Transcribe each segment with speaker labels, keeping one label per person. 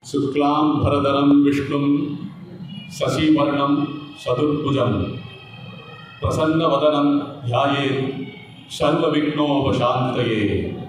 Speaker 1: शुक्लां भरधरं विष्णुं शशिवर्णं चतुर्भुजं प्रसन्नवदनं ध्यायेत् सर्वविघ्नोपशान्तये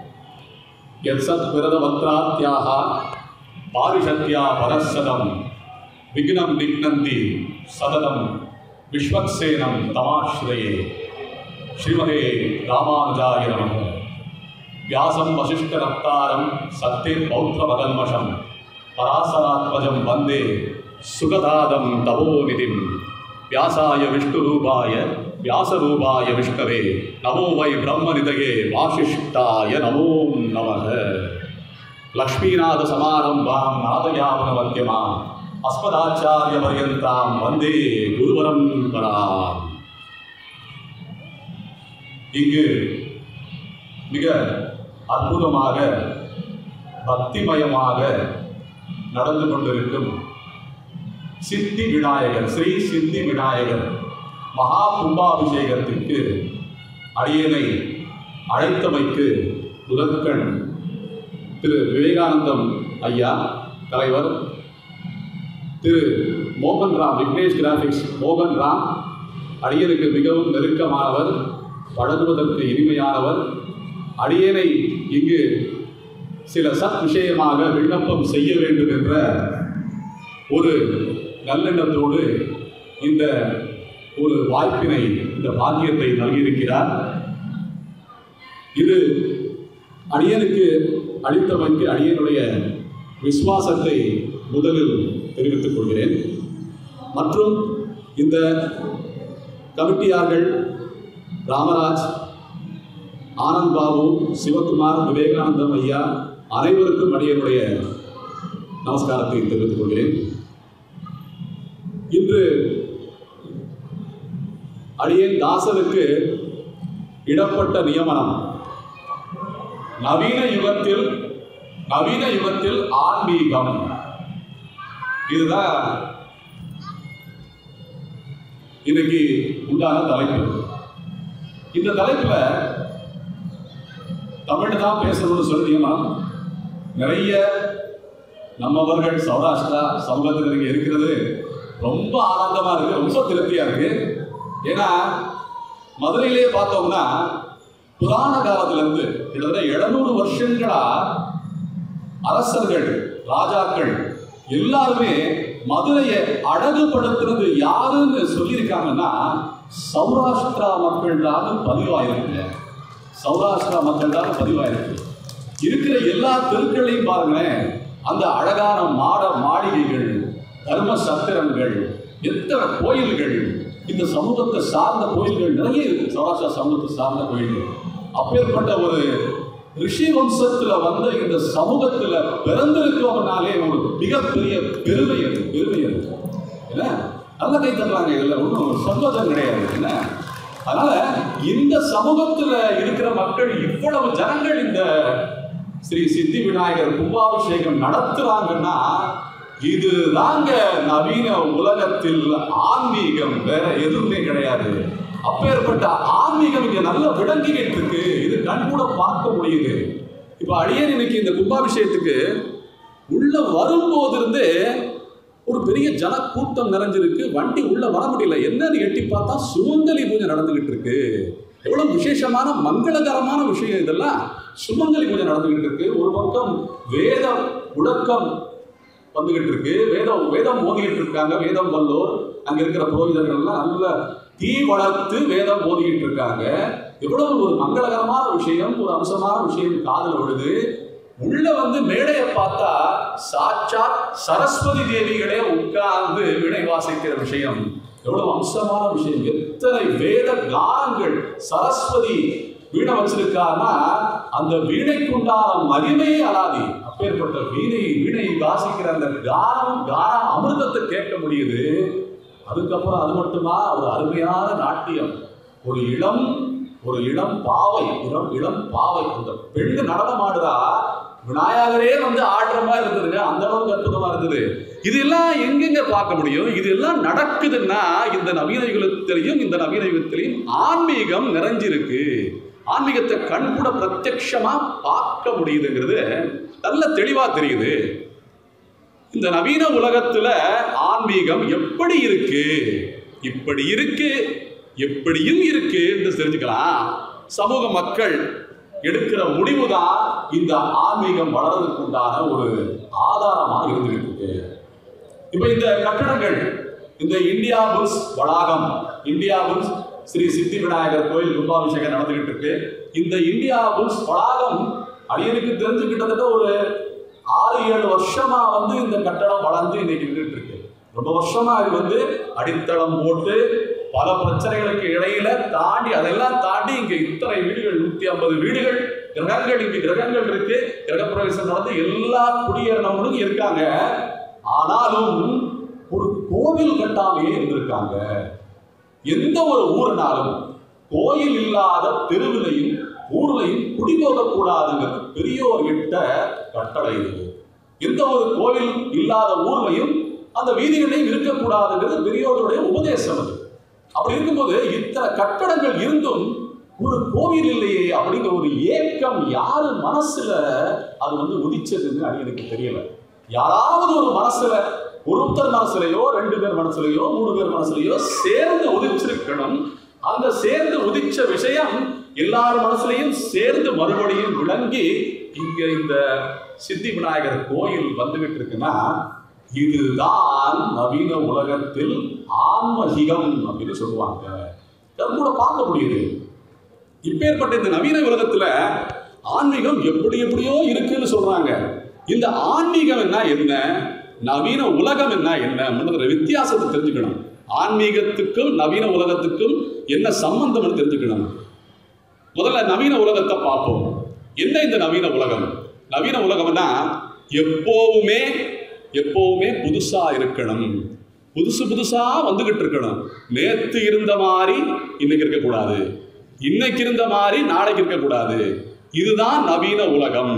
Speaker 1: यत्सत्विरदवक्त्रात्याः पारिषत्या परःसदं विघ्नं निघ्नन्ति सततं विश्वक्सेनं तमाश्रये श्रीमते रामानुजाय नमः व्यासं वसिष्ठरक्तारं सत्यपौत्रमकल्मषं पराशरात्मजं वन्दे सुगदादं तपोनिधिं व्यासाय विष्णुरूपाय व्यासरूपाय विष्णवे नमो वै ब्रह्मनिधये वासिष्ठाय नमो नमः लक्ष्मीनाथसमारम्भां नादयावनमध्यमाम् अस्मदाचार्यपर्यन्तां वन्दे गुरुपरम्पराम् இங்கு மிக அற்புதமாக பக்திமயமாக நடந்து கொண்டிருக்கும் சித்தி விநாயகர் ஸ்ரீ சித்தி விநாயகர் மகா கும்பாபிஷேகத்திற்கு அடியனை அழைத்தமைக்கு முதற்கண் திரு விவேகானந்தம் ஐயா தலைவர் திரு மோகன் ராம் விக்னேஷ் கிராஃபிக்ஸ் மோகன் ராம் அடியனுக்கு மிகவும் நெருக்கமானவர் பழகுவதற்கு இனிமையானவர் அடியனை இங்கு சில சத் விஷயமாக விண்ணப்பம் செய்ய வேண்டும் என்ற ஒரு நல்லெண்ணத்தோடு இந்த ஒரு வாய்ப்பினை இந்த பாக்கியத்தை நல்கியிருக்கிறார் இது அடியனுக்கு அளித்தமைக்கு அடியனுடைய விசுவாசத்தை முதலில் தெரிவித்துக் கொள்கிறேன் மற்றும் இந்த கமிட்டியார்கள் ராமராஜ் ஆனந்த் பாபு சிவகுமார் விவேகானந்தம் ஐயா அனைவருக்கும் அடியனுடைய நமஸ்காரத்தை தெரிவித்துக் கொள்கிறேன் இன்று அடியேன் தாசனுக்கு இடப்பட்ட நியமனம் நவீன யுகத்தில் நவீன யுகத்தில் ஆன்மீகம் இதுதான் இன்னைக்கு உண்டான தலைப்பு இந்த தலைப்புல தமிழ் தான் பேசணும்னு சொல்றீங்கன்னா நிறைய நம்மவர்கள் சௌராஷ்டிரா சமூகத்தில் இங்க இருக்கிறது ரொம்ப ஆனந்தமா இருக்கு ரொம்ப திருப்தியா இருக்கு ஏன்னா மதுரையிலேயே பார்த்தோம்னா புராண காலத்துல இருந்து கிட்டத்தட்ட எழுநூறு வருஷங்களா அரசர்கள் ராஜாக்கள் எல்லாருமே மதுரையை அழகுபடுத்துறது யாருன்னு சொல்லியிருக்காங்கன்னா சௌராஷ்டிரா மக்கள் தான் பதிவாயிருக்கு சௌராஷ்டிரா மக்கள் தான் பதிவாயிருக்கு இருக்கிற எல்லா தெருக்களையும் பாருங்களேன் அந்த அழகான மாட மாளிகைகள் தர்ம சத்திரங்கள் எத்தனை கோயில்கள் இந்த சமூகத்தை சார்ந்த கோயில்கள் நிறைய இருக்கு சௌராஷ்டிரா சமூகத்தை சார்ந்த கோயில்கள் அப்பேற்பட்ட ஒரு ரிஷி வம்சத்துல வந்த இந்த சமூகத்துல பிறந்திருக்கவனாலே ஒரு மிகப்பெரிய பெருமை அது பெருமை அது என்ன நல்ல கை தரலாங்க இதுல ஒன்றும் சந்தோஷம் கிடையாது என்ன அதனால இந்த சமூகத்துல இருக்கிற மக்கள் இவ்வளவு ஜனங்கள் இந்த ஸ்ரீ சித்தி விநாயகர் கும்பாபிஷேகம் நடத்துறாங்கன்னா இது தாங்க நவீன உலகத்தில் ஆன்மீகம் வேற எதுவுமே கிடையாது அப்பேற்பட்ட ஆன்மீகம் இங்க நல்லா விளங்கிக்கிட்டு இருக்கு இது கண் கூட பார்க்க முடியுது இப்ப அடியேன் இன்னைக்கு இந்த கும்பாபிஷேகத்துக்கு உள்ள வரும்போது இருந்து ஒரு பெரிய ஜன கூட்டம் நிறைஞ்சிருக்கு வண்டி உள்ள வர முடியல என்னன்னு எட்டி பார்த்தா சுமங்கலி பூஜை நடந்துகிட்டு இருக்கு எவ்வளவு விசேஷமான மங்களகரமான விஷயம் இதெல்லாம் சுமங்கலி பூஜை நடந்துகிட்டு இருக்கு ஒரு பக்கம் வேத முழக்கம் வந்துகிட்டு இருக்கு வேதம் வேதம் ஓதிக்கிட்டு இருக்காங்க வேதம் வல்லோர் அங்க இருக்கிற புரோகிதர்கள்லாம் நல்ல தீ வளர்த்து வேதம் ஓதிக்கிட்டு இருக்காங்க எவ்வளவு ஒரு மங்களகரமான விஷயம் ஒரு அம்சமான விஷயம் காதல் விழுது உள்ள வந்து மேடையை பார்த்தா சாட்சாத் சரஸ்வதி தேவிகளே உட்கார்ந்து வினை வாசிக்கிற விஷயம் எவ்வளவு அம்சமான விஷயம் எத்தனை வேத கானங்கள் சரஸ்வதி வீணை வச்சிருக்காருன்னா அந்த வீணைக்குண்டான மகிமையே அலாதி அப்பேற்பட்ட வீணை வீணை வாசிக்கிற அந்த கானம் கான அமிர்தத்தை கேட்க முடியுது அதுக்கப்புறம் அது மட்டுமா ஒரு அருமையான நாட்டியம் ஒரு இளம் ஒரு இளம் பாவை இளம் இளம் பாவை அந்த பெண்ணு நடனம் ஆடுறா விநாயகரே வந்து ஆடுற மாதிரி இருந்ததுங்க அந்த அளவுக்கு அற்புதமா இருந்தது இதெல்லாம் எங்கெங்க பார்க்க முடியும் இதெல்லாம் நடக்குதுன்னா இந்த நவீன யுகத்திலையும் இந்த நவீன யுகத்திலையும் ஆன்மீகம் நிறைஞ்சிருக்கு ஆன்மீகத்தை கண் கூட பிரத்யக்ஷமா பார்க்க முடியுதுங்கிறது நல்ல தெளிவா தெரியுது இந்த நவீன உலகத்துல ஆன்மீகம் எப்படி இருக்கு இப்படி இருக்கு எப்படியும் இருக்கு என்று தெரிஞ்சுக்கலாம் சமூக மக்கள் எடுக்கிற முடிவு தான் இந்த ஆன்மீகம் வளர்றதுக்கு உண்டான ஒரு ஆதாரமா இருந்துகிட்டு இருக்கு இப்ப இந்த கட்டடங்கள் இந்த இந்தியா புல்ஸ் வளாகம் இந்தியா புல்ஸ் ஸ்ரீ சித்தி விநாயகர் கோயில் கும்பாபிஷேகம் நடந்துகிட்டு இருக்கு இந்த இந்தியா புல்ஸ் வளாகம் அடியனுக்கு தெரிஞ்சு கிட்டத்தட்ட ஒரு ஆறு ஏழு வருஷமா வந்து இந்த கட்டடம் வளர்ந்து இன்னைக்கு நின்றுட்டு இருக்கு ரொம்ப வருஷமா இது வந்து அடித்தளம் போட்டு பல பிரச்சனைகளுக்கு இடையில தாண்டி அதெல்லாம் தாண்டி இங்க இத்தனை வீடுகள் நூத்தி ஐம்பது வீடுகள் கிரகங்கள் இங்க கிரகங்கள் இருக்கு கிரகப்பிரவேசம் நடந்து எல்லா குடியேறினவங்களும் இருக்காங்க ஆனாலும் ஒரு கோவில் கட்டாமையே இருந்திருக்காங்க எந்த ஒரு ஊர்னாலும் கோயில் இல்லாத தெருவிலையும் ஊர்லையும் குடிபோக கூடாதுங்கிறது பெரியோர் இட்ட கட்டளை இது எந்த ஒரு கோவில் இல்லாத ஊர்லையும் அந்த வீதிகளையும் இருக்கக்கூடாதுங்கிறது பெரியோருடைய உபதேசம் அது அப்படி இருக்கும்போது இத்தனை கட்டடங்கள் இருந்தும் ஒரு கோவில் இல்லையே அப்படிங்கிற ஒரு ஏக்கம் யாரு மனசுல அது வந்து உதிச்சதுன்னு அது எனக்கு தெரியல யாராவது ஒரு மனசுல ஒருத்தர் மனசுலயோ ரெண்டு பேர் மனசுலயோ மூணு பேர் மனசுலயோ சேர்ந்து உதிச்சிருக்கணும் அந்த சேர்ந்து உதிச்ச விஷயம் எல்லார் மனசுலயும் சேர்ந்து மறுபடியும் விளங்கி இங்க இந்த சித்தி விநாயகர் கோயில் வந்துகிட்டு இருக்குன்னா இதுதான் நவீன உலகத்தில் ஆன்மகிகம் அப்படின்னு சொல்லுவாங்க அது கூட பார்க்க முடியுது இப்பேற்பட்ட இந்த நவீன உலகத்துல ஆன்மீகம் எப்படி எப்படியோ இருக்குன்னு சொல்றாங்க இந்த ஆன்மீகம் என்ன என்ன நவீன உலகம் என்ன என்ன அப்படிங்கிற வித்தியாசத்தை தெரிஞ்சுக்கணும் ஆன்மீகத்துக்கும் நவீன உலகத்துக்கும் என்ன சம்பந்தம்னு தெரிஞ்சுக்கணும் முதல்ல நவீன உலகத்தை பார்ப்போம் என்ன இந்த நவீன உலகம் நவீன உலகம்னா எப்போவுமே எப்போவுமே புதுசா இருக்கணும் புதுசு புதுசா வந்துகிட்டு இருக்கணும் நேத்து இருந்த மாதிரி இன்னைக்கு இருக்கக்கூடாது இன்னைக்கு இருந்த மாதிரி நாளைக்கு இருக்கக்கூடாது இதுதான் நவீன உலகம்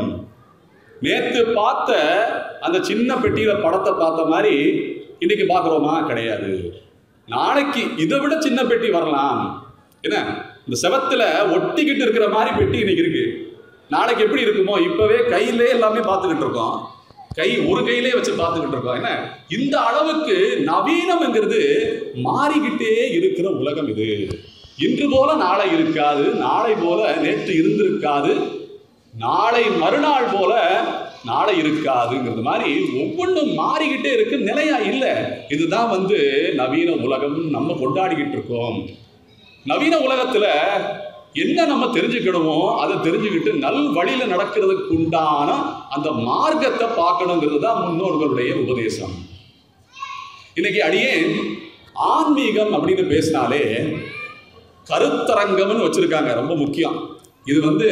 Speaker 1: நேத்து பார்த்த அந்த சின்ன பெட்டியில படத்தை பார்த்த மாதிரி இன்னைக்கு பார்க்குறோமா கிடையாது நாளைக்கு இதை விட சின்ன பெட்டி வரலாம் என்ன இந்த செவத்துல ஒட்டிக்கிட்டு இருக்கிற மாதிரி பெட்டி இன்னைக்கு இருக்கு நாளைக்கு எப்படி இருக்குமோ இப்பவே கையிலே எல்லாமே பார்த்துக்கிட்டு இருக்கோம் கை ஒரு கையிலே வச்சு பார்த்துக்கிட்டு இருக்கோம் என்ன இந்த அளவுக்கு நவீனம்ங்கிறது மாறிக்கிட்டே இருக்கிற உலகம் இது இன்று போல நாளை இருக்காது நாளை போல நேற்று இருந்திருக்காது நாளை மறுநாள் போல நாளை இருக்காதுங்கிறது மாதிரி ஒவ்வொன்றும் மாறிக்கிட்டே இருக்கு நிலையா இல்லை இதுதான் வந்து நவீன உலகம் நம்ம கொண்டாடிக்கிட்டு இருக்கோம் நவீன உலகத்துல என்ன நம்ம தெரிஞ்சுக்கணுமோ அதை தெரிஞ்சுக்கிட்டு நல் வழியில நடக்கிறதுக்கு உண்டான அந்த மார்க்கத்தை பார்க்கணுங்கிறது தான் முன்னோர்களுடைய உபதேசம் இன்னைக்கு அடியே ஆன்மீகம் அப்படின்னு பேசினாலே கருத்தரங்கம்னு வச்சிருக்காங்க ரொம்ப முக்கியம் இது வந்து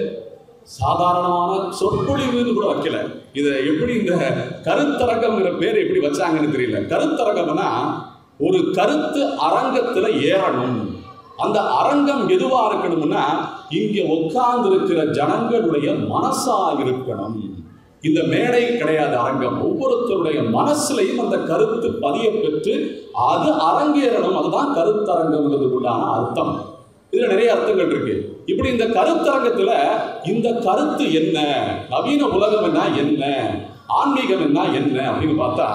Speaker 1: சாதாரணமான சொற்பொழிவுன்னு கூட வைக்கல இதை எப்படி இந்த கருத்தரங்கம்ங்கிற பேர் எப்படி வச்சாங்கன்னு தெரியல கருத்தரங்கம்னா ஒரு கருத்து அரங்கத்துல ஏறணும் அந்த அரங்கம் எதுவா இருக்கணும்னா இங்க உட்கார்ந்து இருக்கிற ஜனங்களுடைய மனசா இருக்கணும் இந்த மேடை கிடையாது அரங்கம் ஒவ்வொருத்தருடைய மனசுலையும் அந்த கருத்து பதிய பெற்று அது அரங்கேறணும் அதுதான் கருத்தரங்கம்ங்கிறதுக்குண்டான அர்த்தம் இதுல நிறைய அர்த்தங்கள் இருக்கு இப்படி இந்த கருத்தரங்கத்துல இந்த கருத்து என்ன நவீன உலகம் என்ன என்ன ஆன்மீகம் என்ன என்ன அப்படின்னு பார்த்தா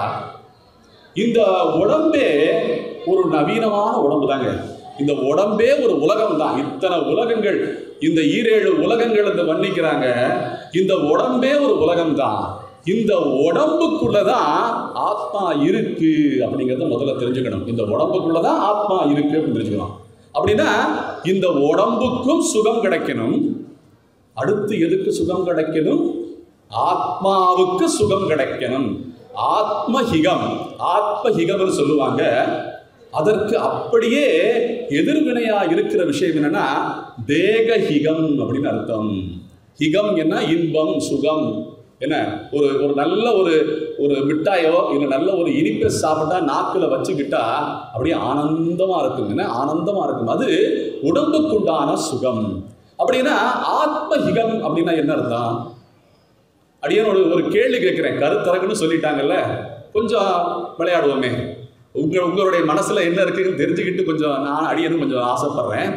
Speaker 1: இந்த உடம்பே ஒரு நவீனமான உடம்பு தாங்க இந்த உடம்பே ஒரு உலகம் தான் இத்தனை உலகங்கள் இந்த ஈரேழு உலகங்கள் இந்த வர்ணிக்கிறாங்க இந்த உடம்பே ஒரு உலகம் தான் இந்த உடம்புக்குள்ளதான் ஆத்மா இருக்கு அப்படிங்கிறத முதல்ல தெரிஞ்சுக்கணும் இந்த உடம்புக்குள்ளதான் ஆத்மா இருக்கு அப்படின்னு தெரிஞ்சுக்கணும் அப்படின்னா இந்த உடம்புக்கும் சுகம் கிடைக்கணும் அடுத்து எதுக்கு சுகம் கிடைக்கணும் ஆத்மாவுக்கு சுகம் கிடைக்கணும் ஆத்மஹிகம் ஆத்மஹிகம்னு சொல்லுவாங்க அதற்கு அப்படியே எதிர்வினையா இருக்கிற விஷயம் என்னன்னா தேகஹிகம் அப்படின்னு அர்த்தம் ஹிகம் என்ன இன்பம் சுகம் என்ன ஒரு ஒரு நல்ல ஒரு ஒரு மிட்டாயோ இல்லை நல்ல ஒரு இனிப்பை சாப்பிட்டா நாக்கில் வச்சுக்கிட்டா அப்படியே ஆனந்தமா இருக்கும் என்ன ஆனந்தமா இருக்கும் அது உடம்புக்குண்டான சுகம் அப்படின்னா ஆத்மஹிகம் அப்படின்னா என்ன அர்த்தம் அடியேன் ஒரு ஒரு கேள்வி கேட்குறேன் கருத்தரங்குன்னு சொல்லிட்டாங்கல்ல கொஞ்சம் விளையாடுவோமே உங்க உங்களுடைய மனசுல என்ன இருக்குன்னு தெரிஞ்சுக்கிட்டு கொஞ்சம் நான் அடியனும் கொஞ்சம் ஆசைப்படுறேன்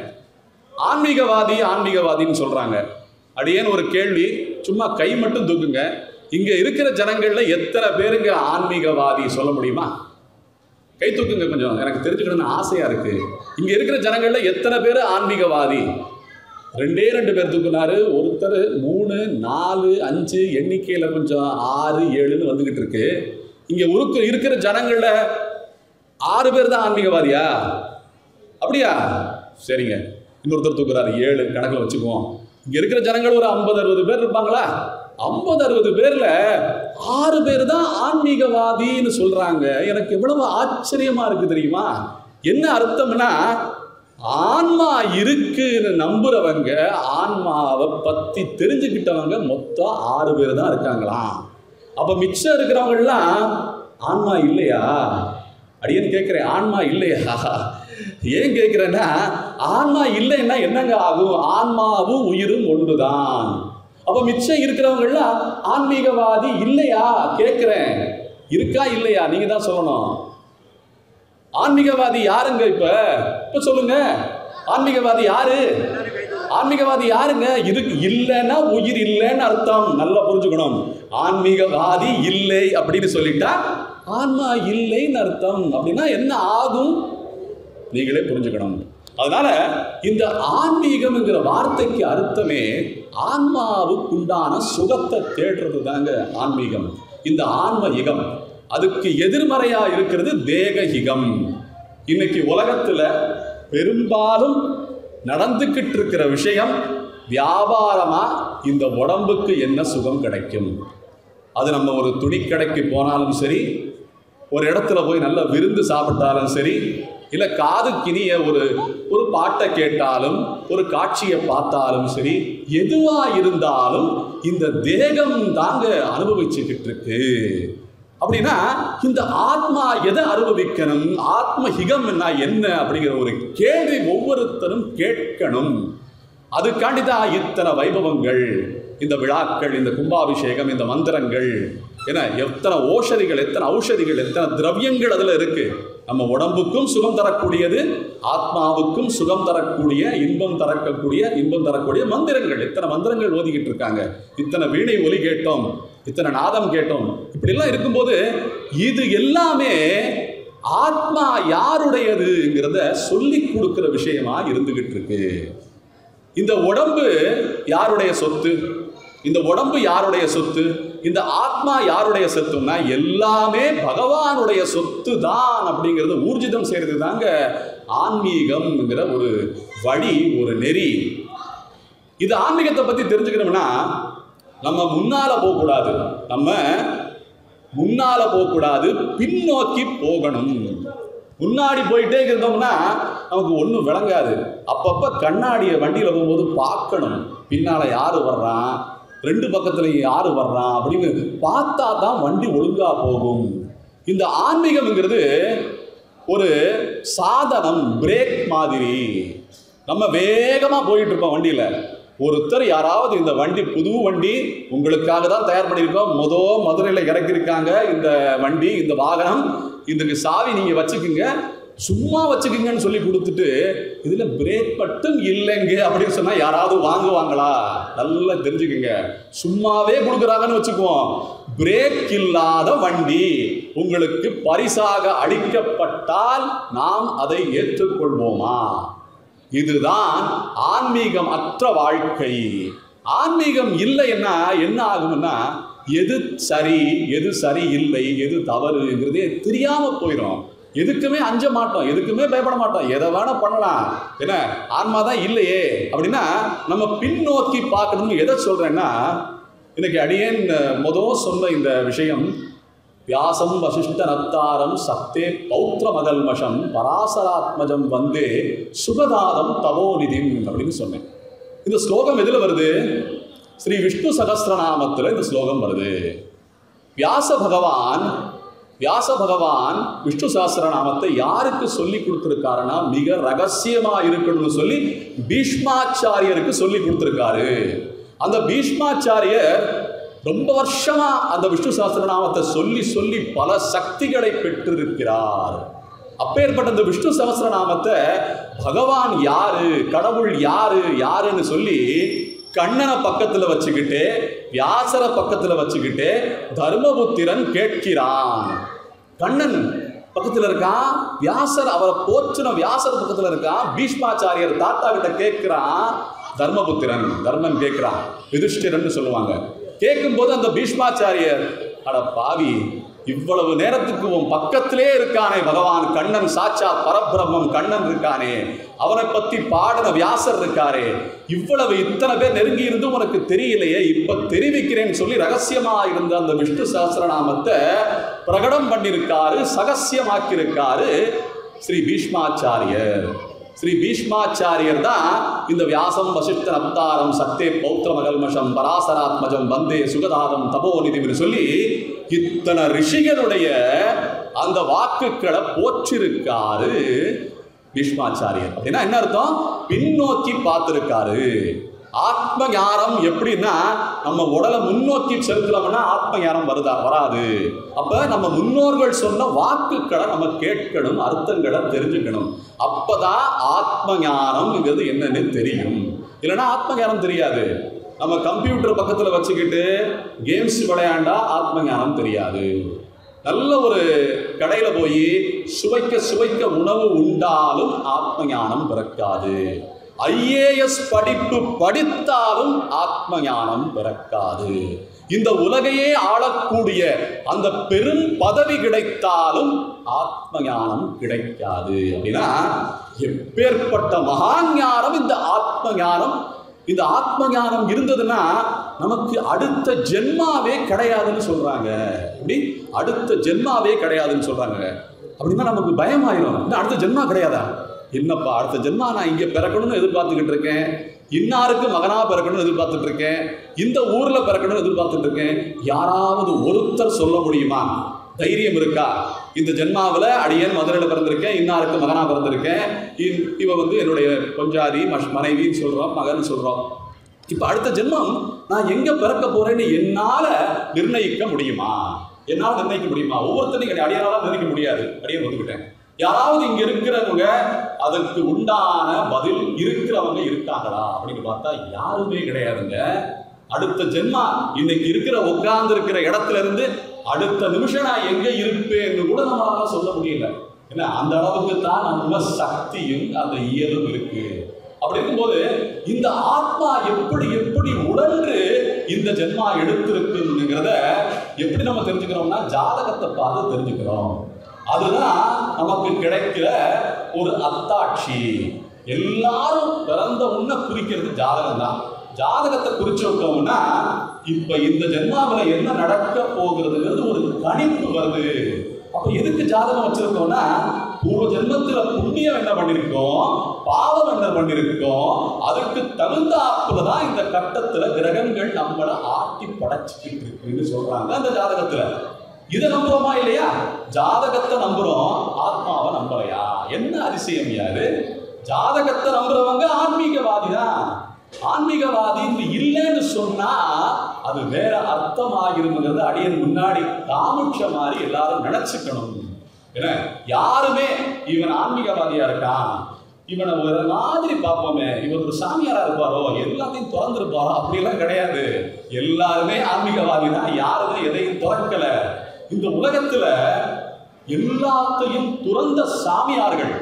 Speaker 1: ஆன்மீகவாதி ஆன்மீகவாதின்னு சொல்றாங்க அடியேன் ஒரு கேள்வி சும்மா கை மட்டும் தூக்குங்க இங்க இருக்கிற ஜனங்கள்ல எத்தனை பேருங்க ஆன்மீகவாதி சொல்ல முடியுமா கை தூக்குங்க கொஞ்சம் எனக்கு தெரிஞ்சுக்கணும்னு ஆசையா இருக்கு இங்க இருக்கிற ஜனங்கள்ல எத்தனை பேர் ஆன்மீகவாதி ரெண்டே ரெண்டு பேர் தூக்குனாரு ஒருத்தர் மூணு நாலு அஞ்சு எண்ணிக்கையில கொஞ்சம் ஆறு ஏழுன்னு வந்துகிட்டு இருக்கு இங்க உருக்கு இருக்கிற ஜனங்கள்ல ஆறு பேர் தான் ஆன்மீகவாதியா அப்படியா சரிங்க இன்னொருத்தர் தூக்குறாரு ஏழு கணக்கில் வச்சுக்குவோம் இங்க இருக்கிற ஜனங்கள் ஒரு ஐம்பது அறுபது பேர் இருப்பாங்களா ஐம்பது அறுபது பேர்ல ஆறு பேர் தான் ஆன்மீகவாதின்னு சொல்றாங்க எனக்கு எவ்வளவு ஆச்சரியமா இருக்கு தெரியுமா என்ன அர்த்தம்னா ஆன்மா இருக்குன்னு நம்புறவங்க ஆன்மாவை பத்தி தெரிஞ்சுக்கிட்டவங்க மொத்தம் ஆறு பேர் தான் இருக்காங்களாம் அப்ப மிச்சம் இருக்கிறவங்கலாம் ஆன்மா இல்லையா அடியேன்னு கேட்கிறேன் ஆன்மா இல்லையா ஏன் கேட்கிறேன்னா ஆன்மா இல்லைன்னா என்னங்க ஆகும் ஆன்மாவும் உயிரும் ஒன்றுதான் அப்ப மிச்சம் இருக்கிறவங்கலாம் ஆன்மீகவாதி இல்லையா கேட்கிறேன் இருக்கா இல்லையா நீங்க தான் சொல்லணும் ஆன்மீகவாதி யாருங்க இப்ப இப்ப சொல்லுங்க ஆன்மீகவாதி யாரு ஆன்மீகவாதி யாருங்க இதுக்கு இல்லைன்னா உயிர் இல்லைன்னு அர்த்தம் நல்லா புரிஞ்சுக்கணும் ஆன்மீகவாதி இல்லை அப்படின்னு சொல்லிட்டா ஆன்மா இல்லைன்னு அர்த்தம் அப்படின்னா என்ன ஆகும் நீங்களே புரிஞ்சுக்கணும் அதனால இந்த ஆன்மீகம்ங்கிற வார்த்தைக்கு அர்த்தமே ஆன்மாவுக்குண்டான சுகத்தை தேடுறது தாங்க ஆன்மீகம் இந்த ஆன்ம யுகம் அதுக்கு எதிர்மறையா இருக்கிறது தேகஹிகம் இன்னைக்கு உலகத்துல பெரும்பாலும் நடந்துக்கிட்டு இருக்கிற விஷயம் வியாபாரமா இந்த உடம்புக்கு என்ன சுகம் கிடைக்கும் அது நம்ம ஒரு துணிக்கடைக்கு போனாலும் சரி ஒரு இடத்துல போய் நல்ல விருந்து சாப்பிட்டாலும் சரி இல்லை காதுக்கினிய ஒரு ஒரு பாட்டை கேட்டாலும் ஒரு காட்சியை பார்த்தாலும் சரி எதுவா இருந்தாலும் இந்த தேகம் தாங்க அனுபவிச்சுக்கிட்டு இருக்கு அப்படின்னா இந்த ஆத்மா எதை அனுபவிக்கணும் ஆத்ம ஹிகம்னா என்ன அப்படிங்கிற ஒரு கேள்வி ஒவ்வொருத்தரும் கேட்கணும் அதுக்காண்டி தான் இத்தனை வைபவங்கள் இந்த விழாக்கள் இந்த கும்பாபிஷேகம் இந்த மந்திரங்கள் என எத்தனை ஓஷதிகள் எத்தனை ஔஷதிகள் எத்தனை திரவியங்கள் அதில் இருக்கு நம்ம உடம்புக்கும் சுகம் தரக்கூடியது ஆத்மாவுக்கும் சுகம் தரக்கூடிய இன்பம் தரக்கூடிய இன்பம் தரக்கூடிய மந்திரங்கள் எத்தனை மந்திரங்கள் ஓதிக்கிட்டு இருக்காங்க இத்தனை வீணை ஒலி கேட்டோம் இத்தனை நாதம் கேட்டோம் இப்படிலாம் இருக்கும்போது இது எல்லாமே ஆத்மா யாருடையதுங்கிறத சொல்லி கொடுக்கிற விஷயமா இருந்துகிட்டு இருக்கு இந்த உடம்பு யாருடைய சொத்து இந்த உடம்பு யாருடைய சொத்து இந்த ஆத்மா யாருடைய சொத்துன்னா எல்லாமே பகவானுடைய சொத்து தான் அப்படிங்கிறது ஊர்ஜிதம் செய்யறது தாங்க ஆன்மீகம்ங்கிற ஒரு வழி ஒரு நெறி இது ஆன்மீகத்தை பத்தி தெரிஞ்சுக்கணும்னா நம்ம முன்னால போகக்கூடாது நம்ம முன்னால போகக்கூடாது பின்னோக்கி போகணும் முன்னாடி போயிட்டே இருந்தோம்னா நமக்கு ஒன்றும் விளங்காது அப்பப்போ கண்ணாடியை வண்டியில் போகும்போது பார்க்கணும் பின்னால் யார் வர்றான் ரெண்டு பக்கத்துலையும் யார் வர்றான் அப்படின்னு பார்த்தா தான் வண்டி ஒழுங்காக போகும் இந்த ஆன்மீகம்ங்கிறது ஒரு சாதனம் பிரேக் மாதிரி நம்ம வேகமாக போயிட்டு இருப்போம் வண்டியில் ஒருத்தர் யாராவது இந்த வண்டி புது வண்டி உங்களுக்காக தான் தயார் பண்ணியிருக்கோம் மொத மதுரையில் இறக்கியிருக்காங்க இந்த வண்டி இந்த வாகனம் இதுக்கு சாவி நீங்கள் வச்சுக்குங்க சும்மா வச்சுக்குங்கன்னு சொல்லி கொடுத்துட்டு இதில் பிரேக் மட்டும் இல்லைங்க அப்படின்னு சொன்னால் யாராவது வாங்குவாங்களா நல்லா தெரிஞ்சுக்குங்க சும்மாவே கொடுக்குறாங்கன்னு வச்சுக்குவோம் பிரேக் இல்லாத வண்டி உங்களுக்கு பரிசாக அளிக்கப்பட்டால் நாம் அதை ஏற்றுக்கொள்வோமா இதுதான் ஆன்மீகம் அற்ற வாழ்க்கை ஆன்மீகம் இல்லைன்னா என்ன ஆகும்னா எது சரி எது சரி இல்லை எது தவறுங்கிறதே தெரியாம போயிடும் எதுக்குமே அஞ்ச மாட்டோம் எதுக்குமே பயப்பட மாட்டோம் எதை வேணா பண்ணலாம் என்ன ஆன்மா தான் இல்லையே அப்படின்னா நம்ம பின்னோக்கி பார்க்கணும்னு எதை சொல்றேன்னா இன்னைக்கு அடியேன் முதல் சொன்ன இந்த விஷயம் வியாசம் வசிஷ்ட நத்தாரம் சக்தே பௌத்திர மகல்மஷம் பராசராத்மஜம் வந்தே சுகதாதம் தவோநிதிம் அப்படின்னு சொன்னேன் இந்த ஸ்லோகம் எதுல வருது ஸ்ரீ விஷ்ணு சகஸ்ரநாமத்தில் இந்த ஸ்லோகம் வருது வியாச பகவான் வியாச பகவான் விஷ்ணு சகஸ்ரநாமத்தை யாருக்கு சொல்லி கொடுத்துருக்காருன்னா மிக ரகசியமா இருக்கணும்னு சொல்லி பீஷ்மாச்சாரியருக்கு சொல்லி கொடுத்துருக்காரு அந்த பீஷ்மாச்சாரியர் ரொம்ப வருஷமா அந்த விஷ்ணு சகஸ்ரநாமத்தை சொல்லி சொல்லி பல சக்திகளை பெற்றிருக்கிறார் அப்பேற்பட்ட இந்த விஷ்ணு சகஸ்ரநாமத்தை பகவான் யாரு கடவுள் யாரு யாருன்னு சொல்லி கண்ணனை பக்கத்துல வச்சுக்கிட்டு வியாசரை பக்கத்துல வச்சுக்கிட்டு தர்மபுத்திரன் கேட்கிறான் கண்ணன் பக்கத்துல இருக்கான் வியாசர் அவரை போற்றின வியாசர் பக்கத்துல இருக்கான் பீஷ்மாச்சாரியர் தாத்தா கிட்ட கேட்கிறான் தர்மபுத்திரன் தர்மன் கேட்கிறான் யுதிஷ்டிரன் சொல்லுவாங்க கேட்கும்போது அந்த பீஷ்மாச்சாரியர் அட பாவி இவ்வளவு நேரத்துக்கு உன் பக்கத்திலே இருக்கானே பகவான் கண்ணன் சாட்சா பரபிரம்மம் கண்ணன் இருக்கானே அவனை பத்தி பாடின வியாசர் இருக்காரே இவ்வளவு இத்தனை பேர் நெருங்கி இருந்து உனக்கு தெரியலையே இப்ப தெரிவிக்கிறேன்னு சொல்லி ரகசியமா இருந்த அந்த விஷ்ணு சஹஸ்ரநாமத்தை பிரகடம் பண்ணியிருக்காரு சகசியமாக்கியிருக்காரு ஸ்ரீ பீஷ்மாச்சாரியர் ஸ்ரீ பீஷ்மாச்சாரியர் தான் இந்த வியாசம் வசிஷ்டன் அப்தாரம் சத்தே பௌத்திரமகல்மஷம் பராசராத்மஜம் வந்தே சுகதாதம் தபோநிதினு சொல்லி இத்தனை ரிஷிகளுடைய அந்த வாக்குகளை போற்றிருக்காரு பீஷ்மாச்சாரியர் அப்படின்னா என்ன அர்த்தம் பின்னோக்கி பார்த்திருக்காரு ஆத்ம ஞானம் எப்படின்னா நம்ம உடலை முன்னோக்கி செலுத்தலாம்னா ஆத்ம ஞானம் வருதா வராது அப்ப நம்ம முன்னோர்கள் சொன்ன வாக்குகளை நம்ம கேட்கணும் அர்த்தங்களை தெரிஞ்சுக்கணும் அப்பதான் ஆத்ம ஞானம்ங்கிறது என்னன்னு தெரியும் இல்லைன்னா ஆத்ம ஞானம் தெரியாது நம்ம கம்ப்யூட்டர் பக்கத்துல வச்சுக்கிட்டு கேம்ஸ் விளையாண்டா ஆத்ம ஞானம் தெரியாது நல்ல ஒரு கடையில போய் சுவைக்க சுவைக்க உணவு உண்டாலும் ஆத்ம ஞானம் பிறக்காது ஐஏஎஸ் படிப்பு படித்தாலும் ஆத்ம ஞானம் பிறக்காது இந்த உலகையே ஆளக்கூடிய அந்த பெரும் பதவி கிடைத்தாலும் ஆத்ம ஞானம் கிடைக்காது அப்படின்னா எப்பேற்பட்ட மகான் ஞானம் இந்த ஆத்ம ஞானம் இந்த ஆத்ம ஞானம் இருந்ததுன்னா நமக்கு அடுத்த ஜென்மாவே கிடையாதுன்னு சொல்றாங்க இப்படி அடுத்த ஜென்மாவே கிடையாதுன்னு சொல்றாங்க அப்படின்னா நமக்கு பயமாயிரும் இன்னும் அடுத்த ஜென்மா கிடையாதா என்னப்பா அடுத்த ஜென்மா நான் இங்க பிறக்கணும்னு எதிர்பார்த்துக்கிட்டு இருக்கேன் இன்னாருக்கு மகனா பிறக்கணும்னு எதிர்பார்த்துட்டு இருக்கேன் இந்த ஊர்ல பிறக்கணும்னு எதிர்பார்த்துட்டு இருக்கேன் யாராவது ஒருத்தர் சொல்ல முடியுமா தைரியம் இருக்கா இந்த ஜென்மாவில் அடியேன் மதுரையில் பிறந்திருக்கேன் இன்னாருக்கு மகனா பிறந்திருக்கேன் இ- இவ வந்து என்னுடைய கொஞ்சாதி மஷ் மனைவின்னு சொல்றோம் மகன் சொல்றோம் இப்போ அடுத்த ஜென்மம் நான் எங்க பிறக்க போறேன்னு என்னால நிர்ணயிக்க முடியுமா என்னால் நிர்ணயிக்க முடியுமா ஒவ்வொருத்தரையும் கிடையாது அடியாரால நிர்ணயிக்க முடியாது அடியேன் வந்துக்கிட்டேன் யாராவது இங்க இருக்கிறவங்க அதற்கு உண்டான பதில் இருக்கிறவங்க இருக்காங்களா அப்படின்னு பார்த்தா யாருமே கிடையாதுங்க அடுத்த ஜென்மா இன்னைக்கு இருக்கிற உட்கார்ந்து இருக்கிற இடத்துல இருந்து அடுத்த நிமிஷம் நான் எங்க இருப்பேன்னு கூட நம்மளால சொல்ல முடியல ஏன்னா அந்த அளவுக்கு தான் நம்ம சக்தியும் அந்த இயலும் இருக்கு அப்படி இருக்கும்போது இந்த ஆத்மா எப்படி எப்படி உடன்று இந்த ஜென்மா எடுத்திருக்குங்கிறத எப்படி நம்ம தெரிஞ்சுக்கிறோம்னா ஜாதகத்தை பார்த்து தெரிஞ்சுக்கிறோம் அதுதான் நமக்கு கிடைக்கிற ஒரு அத்தாட்சி எல்லாரும் பிறந்த உன்ன குறிக்கிறது ஜாதகம் தான் ஜாதகத்தை குறிச்சு விட்டோம்னா இப்ப இந்த ஜென்மாவில் என்ன நடக்க போகிறதுங்கிறது ஒரு கணிப்பு வருது அப்ப எதுக்கு ஜாதகம் வச்சிருக்கோம்னா பூர்வ ஜென்மத்துல புண்ணியம் என்ன பண்ணிருக்கோம் பாவம் என்ன பண்ணிருக்கோம் அதுக்கு தகுந்தாப்புல தான் இந்த கட்டத்துல கிரகங்கள் நம்மளை ஆட்டி படைச்சிக்கிட்டு இருக்குன்னு சொல்றாங்க அந்த ஜாதகத்துல இதை நம்புறோமா இல்லையா ஜாதகத்தை நம்புறோம் ஆத்மாவை நம்பலையா என்ன அதிசயம் யாரு ஜாதகத்தை நம்புறவங்க ஆன்மீகவாதி தான் ஆன்மீகவாதி இல்லைன்னு சொன்னா அது வேற அர்த்தம் ஆகிருங்கிறது அடியன் முன்னாடி காமிச்ச மாதிரி எல்லாரும் நினைச்சுக்கணும் ஏன்னா யாருமே இவன் ஆன்மீகவாதியா இருக்கான் இவனை ஒரு மாதிரி பார்ப்போமே இவன் ஒரு சாமியாரா இருப்பாரோ எல்லாத்தையும் திறந்திருப்பாரோ அப்படிலாம் கிடையாது எல்லாருமே ஆன்மீகவாதி தான் யாருமே எதையும் திறக்கல இந்த உலகத்துல எல்லாத்தையும் துறந்த சாமியார்கள்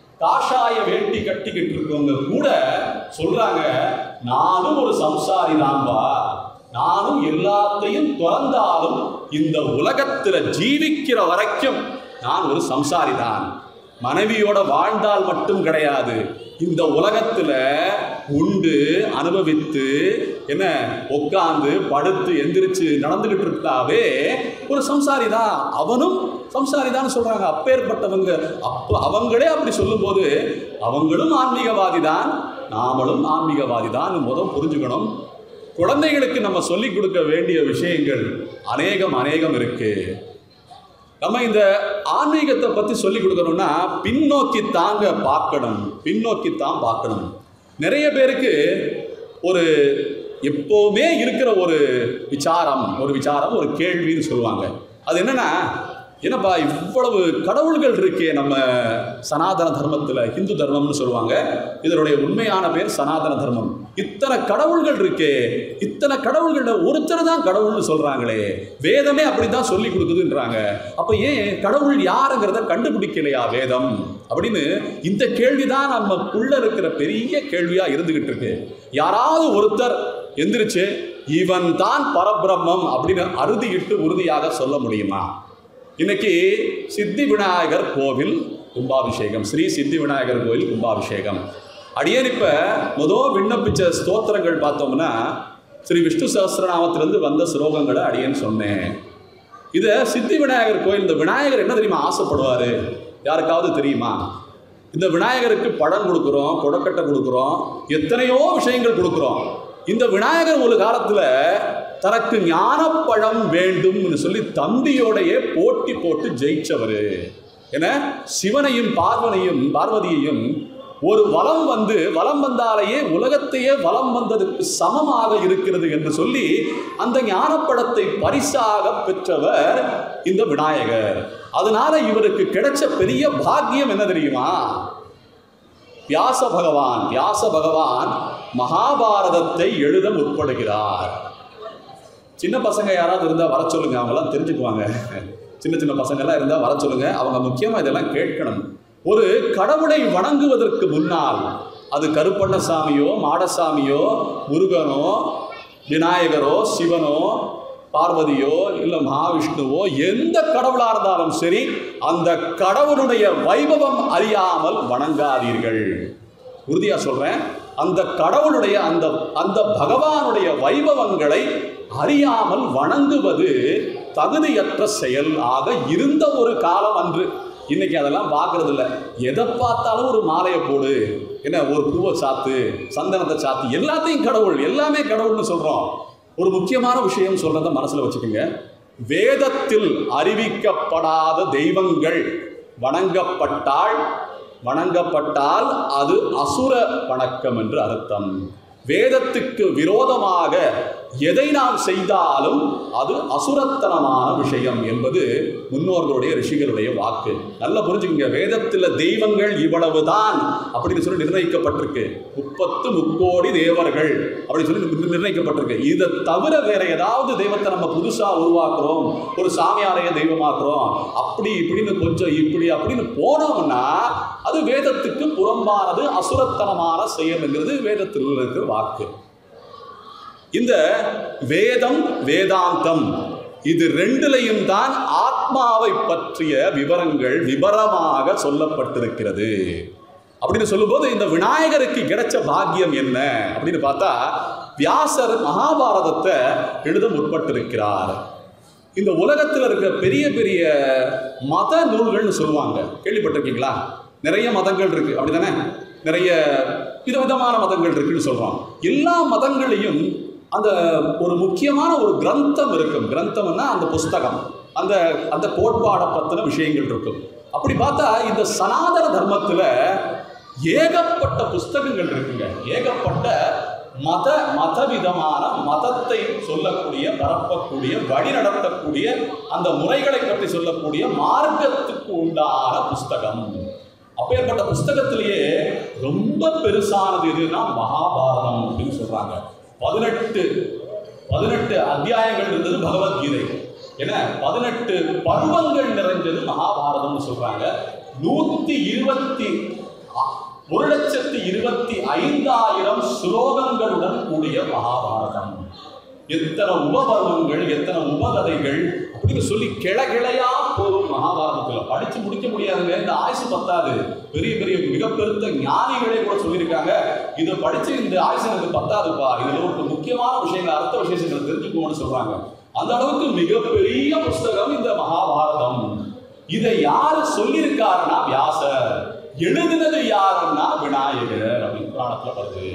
Speaker 1: காஷாய வேட்டி கட்டிக்கிட்டு இருக்கவங்க கூட சொல்றாங்க நானும் ஒரு சம்சாரி தான்பா நானும் எல்லாத்தையும் துறந்தாலும் இந்த உலகத்துல ஜீவிக்கிற வரைக்கும் நான் ஒரு சம்சாரி தான் மனைவியோட வாழ்ந்தால் மட்டும் கிடையாது இந்த உலகத்துல உண்டு அனுபவித்து என்ன உட்காந்து படுத்து எந்திரிச்சு நடந்துகிட்டு இருந்தாவே ஒரு சம்சாரி தான் அவனும் சம்சாரி தான் சொல்றாங்க அப்பேற்பட்டவங்க அப்ப அவங்களே அப்படி சொல்லும்போது அவங்களும் ஆன்மீகவாதி தான் நாமளும் ஆன்மீகவாதி தான் முதல் புரிஞ்சுக்கணும் குழந்தைகளுக்கு நம்ம சொல்லிக் கொடுக்க வேண்டிய விஷயங்கள் அநேகம் அநேகம் இருக்கு நம்ம இந்த ஆன்மீகத்தை பத்தி சொல்லி கொடுக்கணும்னா பின்னோக்கி தாங்க பார்க்கணும் பின்னோக்கி தான் பார்க்கணும் நிறைய பேருக்கு ஒரு எப்போவுமே இருக்கிற ஒரு விசாரம் ஒரு விசாரம் ஒரு கேள்வின்னு சொல்லுவாங்க அது என்னன்னா என்னப்பா இவ்வளவு கடவுள்கள் இருக்கே நம்ம சனாதன தர்மத்தில் ஹிந்து தர்மம்னு சொல்லுவாங்க இதனுடைய உண்மையான பேர் சனாதன தர்மம் இத்தனை கடவுள்கள் இருக்கே இத்தனை கடவுள்கள்ல ஒருத்தர் தான் கடவுள்னு சொல்றாங்களே வேதமே அப்படிதான் சொல்லி கொடுக்குதுன்றாங்க அப்ப ஏன் கடவுள் யாருங்கிறத கண்டுபிடிக்கலையா வேதம் அப்படின்னு இந்த கேள்விதான் நமக்குள்ள இருக்கிற பெரிய கேள்வியா இருந்துகிட்டு இருக்கு யாராவது ஒருத்தர் எந்திரிச்சு இவன் தான் பரபிரம்மம் அப்படின்னு அறுதியிட்டு உறுதியாக சொல்ல முடியுமா இன்னைக்கு சித்தி விநாயகர் கோவில் கும்பாபிஷேகம் ஸ்ரீ சித்தி விநாயகர் கோவில் கும்பாபிஷேகம் அடியேன் இப்ப முதல் விண்ணப்பிச்ச ஸ்தோத்திரங்கள் பார்த்தோம்னா ஸ்ரீ விஷ்ணு சஹஸ்ரநாமத்திலிருந்து வந்த ஸ்லோகங்களை அடியேன் சொன்னேன் இதை சித்தி விநாயகர் கோயில் இந்த விநாயகர் என்ன தெரியுமா ஆசைப்படுவார் யாருக்காவது தெரியுமா இந்த விநாயகருக்கு பழம் கொடுக்குறோம் கொடக்கட்டை கொடுக்குறோம் எத்தனையோ விஷயங்கள் கொடுக்குறோம் இந்த விநாயகர் ஒரு காலத்தில் தனக்கு ஞானப்பழம் வேண்டும்னு சொல்லி தம்பியோடையே போட்டி போட்டு ஜெயிச்சவர் என சிவனையும் பார்வனையும் பார்வதியையும் ஒரு வலம் வந்து வலம் வந்தாலேயே உலகத்தையே வலம் வந்ததற்கு சமமாக இருக்கிறது என்று சொல்லி அந்த ஞானப்படத்தை பரிசாக பெற்றவர் இந்த விநாயகர் அதனால இவருக்கு கிடைச்ச பெரிய பாக்கியம் என்ன தெரியுமா வியாச பகவான் வியாச பகவான் மகாபாரதத்தை எழுத முற்படுகிறார் சின்ன பசங்க யாராவது இருந்தால் வர சொல்லுங்க அவங்கெல்லாம் தெரிஞ்சுக்குவாங்க சின்ன சின்ன பசங்கள்லாம் இருந்தால் வர சொல்லுங்க அவங்க முக்கியமாக இதெல்லாம் கேட்கணும் ஒரு கடவுளை வணங்குவதற்கு முன்னால் அது கருப்பண்ணசாமியோ மாடசாமியோ முருகனோ விநாயகரோ சிவனோ பார்வதியோ இல்லை மகாவிஷ்ணுவோ எந்த கடவுளாக இருந்தாலும் சரி அந்த கடவுளுடைய வைபவம் அறியாமல் வணங்காதீர்கள் உறுதியா சொல்றேன் அந்த கடவுளுடைய அந்த அந்த பகவானுடைய வைபவங்களை அறியாமல் வணங்குவது தகுதியற்ற செயல் ஆக இருந்த ஒரு காலம் அன்று இன்னைக்கு அதெல்லாம் பார்க்கறது இல்ல எதை பார்த்தாலும் ஒரு மாலையை போடு என்ன ஒரு பூவை சாத்து சந்தனத்தை சாத்து எல்லாத்தையும் கடவுள் எல்லாமே கடவுள்னு சொல்றோம் ஒரு முக்கியமான விஷயம் சொல்றத மனசுல வச்சுக்கோங்க வேதத்தில் அறிவிக்கப்படாத தெய்வங்கள் வணங்கப்பட்டால் வணங்கப்பட்டால் அது அசுர வணக்கம் என்று அர்த்தம் வேதத்துக்கு விரோதமாக எதை நாம் செய்தாலும் அது அசுரத்தனமான விஷயம் என்பது முன்னோர்களுடைய ரிஷிகளுடைய வாக்கு நல்லா புரிஞ்சுக்கங்க வேதத்தில் தெய்வங்கள் இவ்வளவுதான் அப்படின்னு சொல்லி நிர்ணயிக்கப்பட்டிருக்கு முப்பத்து முக்கோடி தேவர்கள் அப்படின்னு சொல்லி நிர்~ நிர்ணயிக்கப்பட்டிருக்கு இதை தவிர வேற ஏதாவது தெய்வத்தை நம்ம புதுசா உருவாக்குறோம் ஒரு சாமியாரைய தெய்வமாக்குறோம் அப்படி இப்படின்னு கொஞ்சம் இப்படி அப்படின்னு போனோம்னா அது வேதத்துக்கு புறம்பானது அசுரத்தனமான செயல்ங்கிறது வேதத்தில் இருக்கிற வாக்கு இந்த வேதம் வேதாந்தம் இது ரெண்டுலையும் தான் ஆத்மாவை பற்றிய விவரங்கள் விவரமாக சொல்லப்பட்டிருக்கிறது அப்படின்னு சொல்லும்போது இந்த விநாயகருக்கு கிடைச்ச பாக்கியம் என்ன அப்படின்னு பார்த்தா வியாசர் மகாபாரதத்தை எழுத முற்பட்டிருக்கிறார் இந்த உலகத்தில் இருக்கிற பெரிய பெரிய மத நூல்கள்னு சொல்லுவாங்க கேள்விப்பட்டிருக்கீங்களா நிறைய மதங்கள் இருக்கு அப்படிதானே நிறைய விதவிதமான மதங்கள் இருக்குன்னு சொல்றோம் எல்லா மதங்களையும் அந்த ஒரு முக்கியமான ஒரு கிரந்தம் இருக்கும் கிரந்தம்னா அந்த புஸ்தகம் அந்த அந்த கோட்பாடை பற்றின விஷயங்கள் இருக்கும் அப்படி பார்த்தா இந்த சனாதன தர்மத்தில் ஏகப்பட்ட புஸ்தகங்கள் இருக்குங்க ஏகப்பட்ட மத மதவிதமான மதத்தை சொல்லக்கூடிய பரப்பக்கூடிய வழி நடத்தக்கூடிய அந்த முறைகளை பற்றி சொல்லக்கூடிய மார்க்கத்துக்கு உண்டான புஸ்தகம் அப்பேற்பட்ட புஸ்தகத்திலேயே ரொம்ப பெருசானது எதுனா மகாபாரதம் அப்படின்னு சொல்றாங்க பதினெட்டு பதினெட்டு அத்தியாயங்கள் இருந்தது பகவத்கீதை ஏன்னா பதினெட்டு பருவங்கள் நிறைஞ்சது மகாபாரதம்னு சொல்றாங்க நூத்தி இருபத்தி அ- ஒரு லட்சத்தி இருபத்தி ஐந்தாயிரம் ஸ்லோகங்களுடன் கூடிய மகாபாரதம் எத்தனை உபபர்வங்கள் எத்தனை உபகதைகள் அப்படின்னு சொல்லி கிள கிளையா போகும் மகாபாரதத்துல படிச்சு முடிக்க முடியாதுங்க இந்த ஆயுசு பத்தாது பெரிய பெரிய மிகப்பெருத்த ஞானிகளே கூட சொல்லியிருக்காங்க இதை படிச்சு இந்த ஆயுசு எனக்கு பத்தாதுப்பா இதுல ஒரு முக்கியமான விஷயங்கள் அர்த்த விசேஷங்களை தெரிஞ்சுக்கணும்னு சொல்றாங்க அந்த அளவுக்கு மிகப்பெரிய புஸ்தகம் இந்த மகாபாரதம் இதை யாரு சொல்லியிருக்காருன்னா வியாசர் எழுதினது யாருன்னா விநாயகர் அப்படின்னு புராணத்துல வருது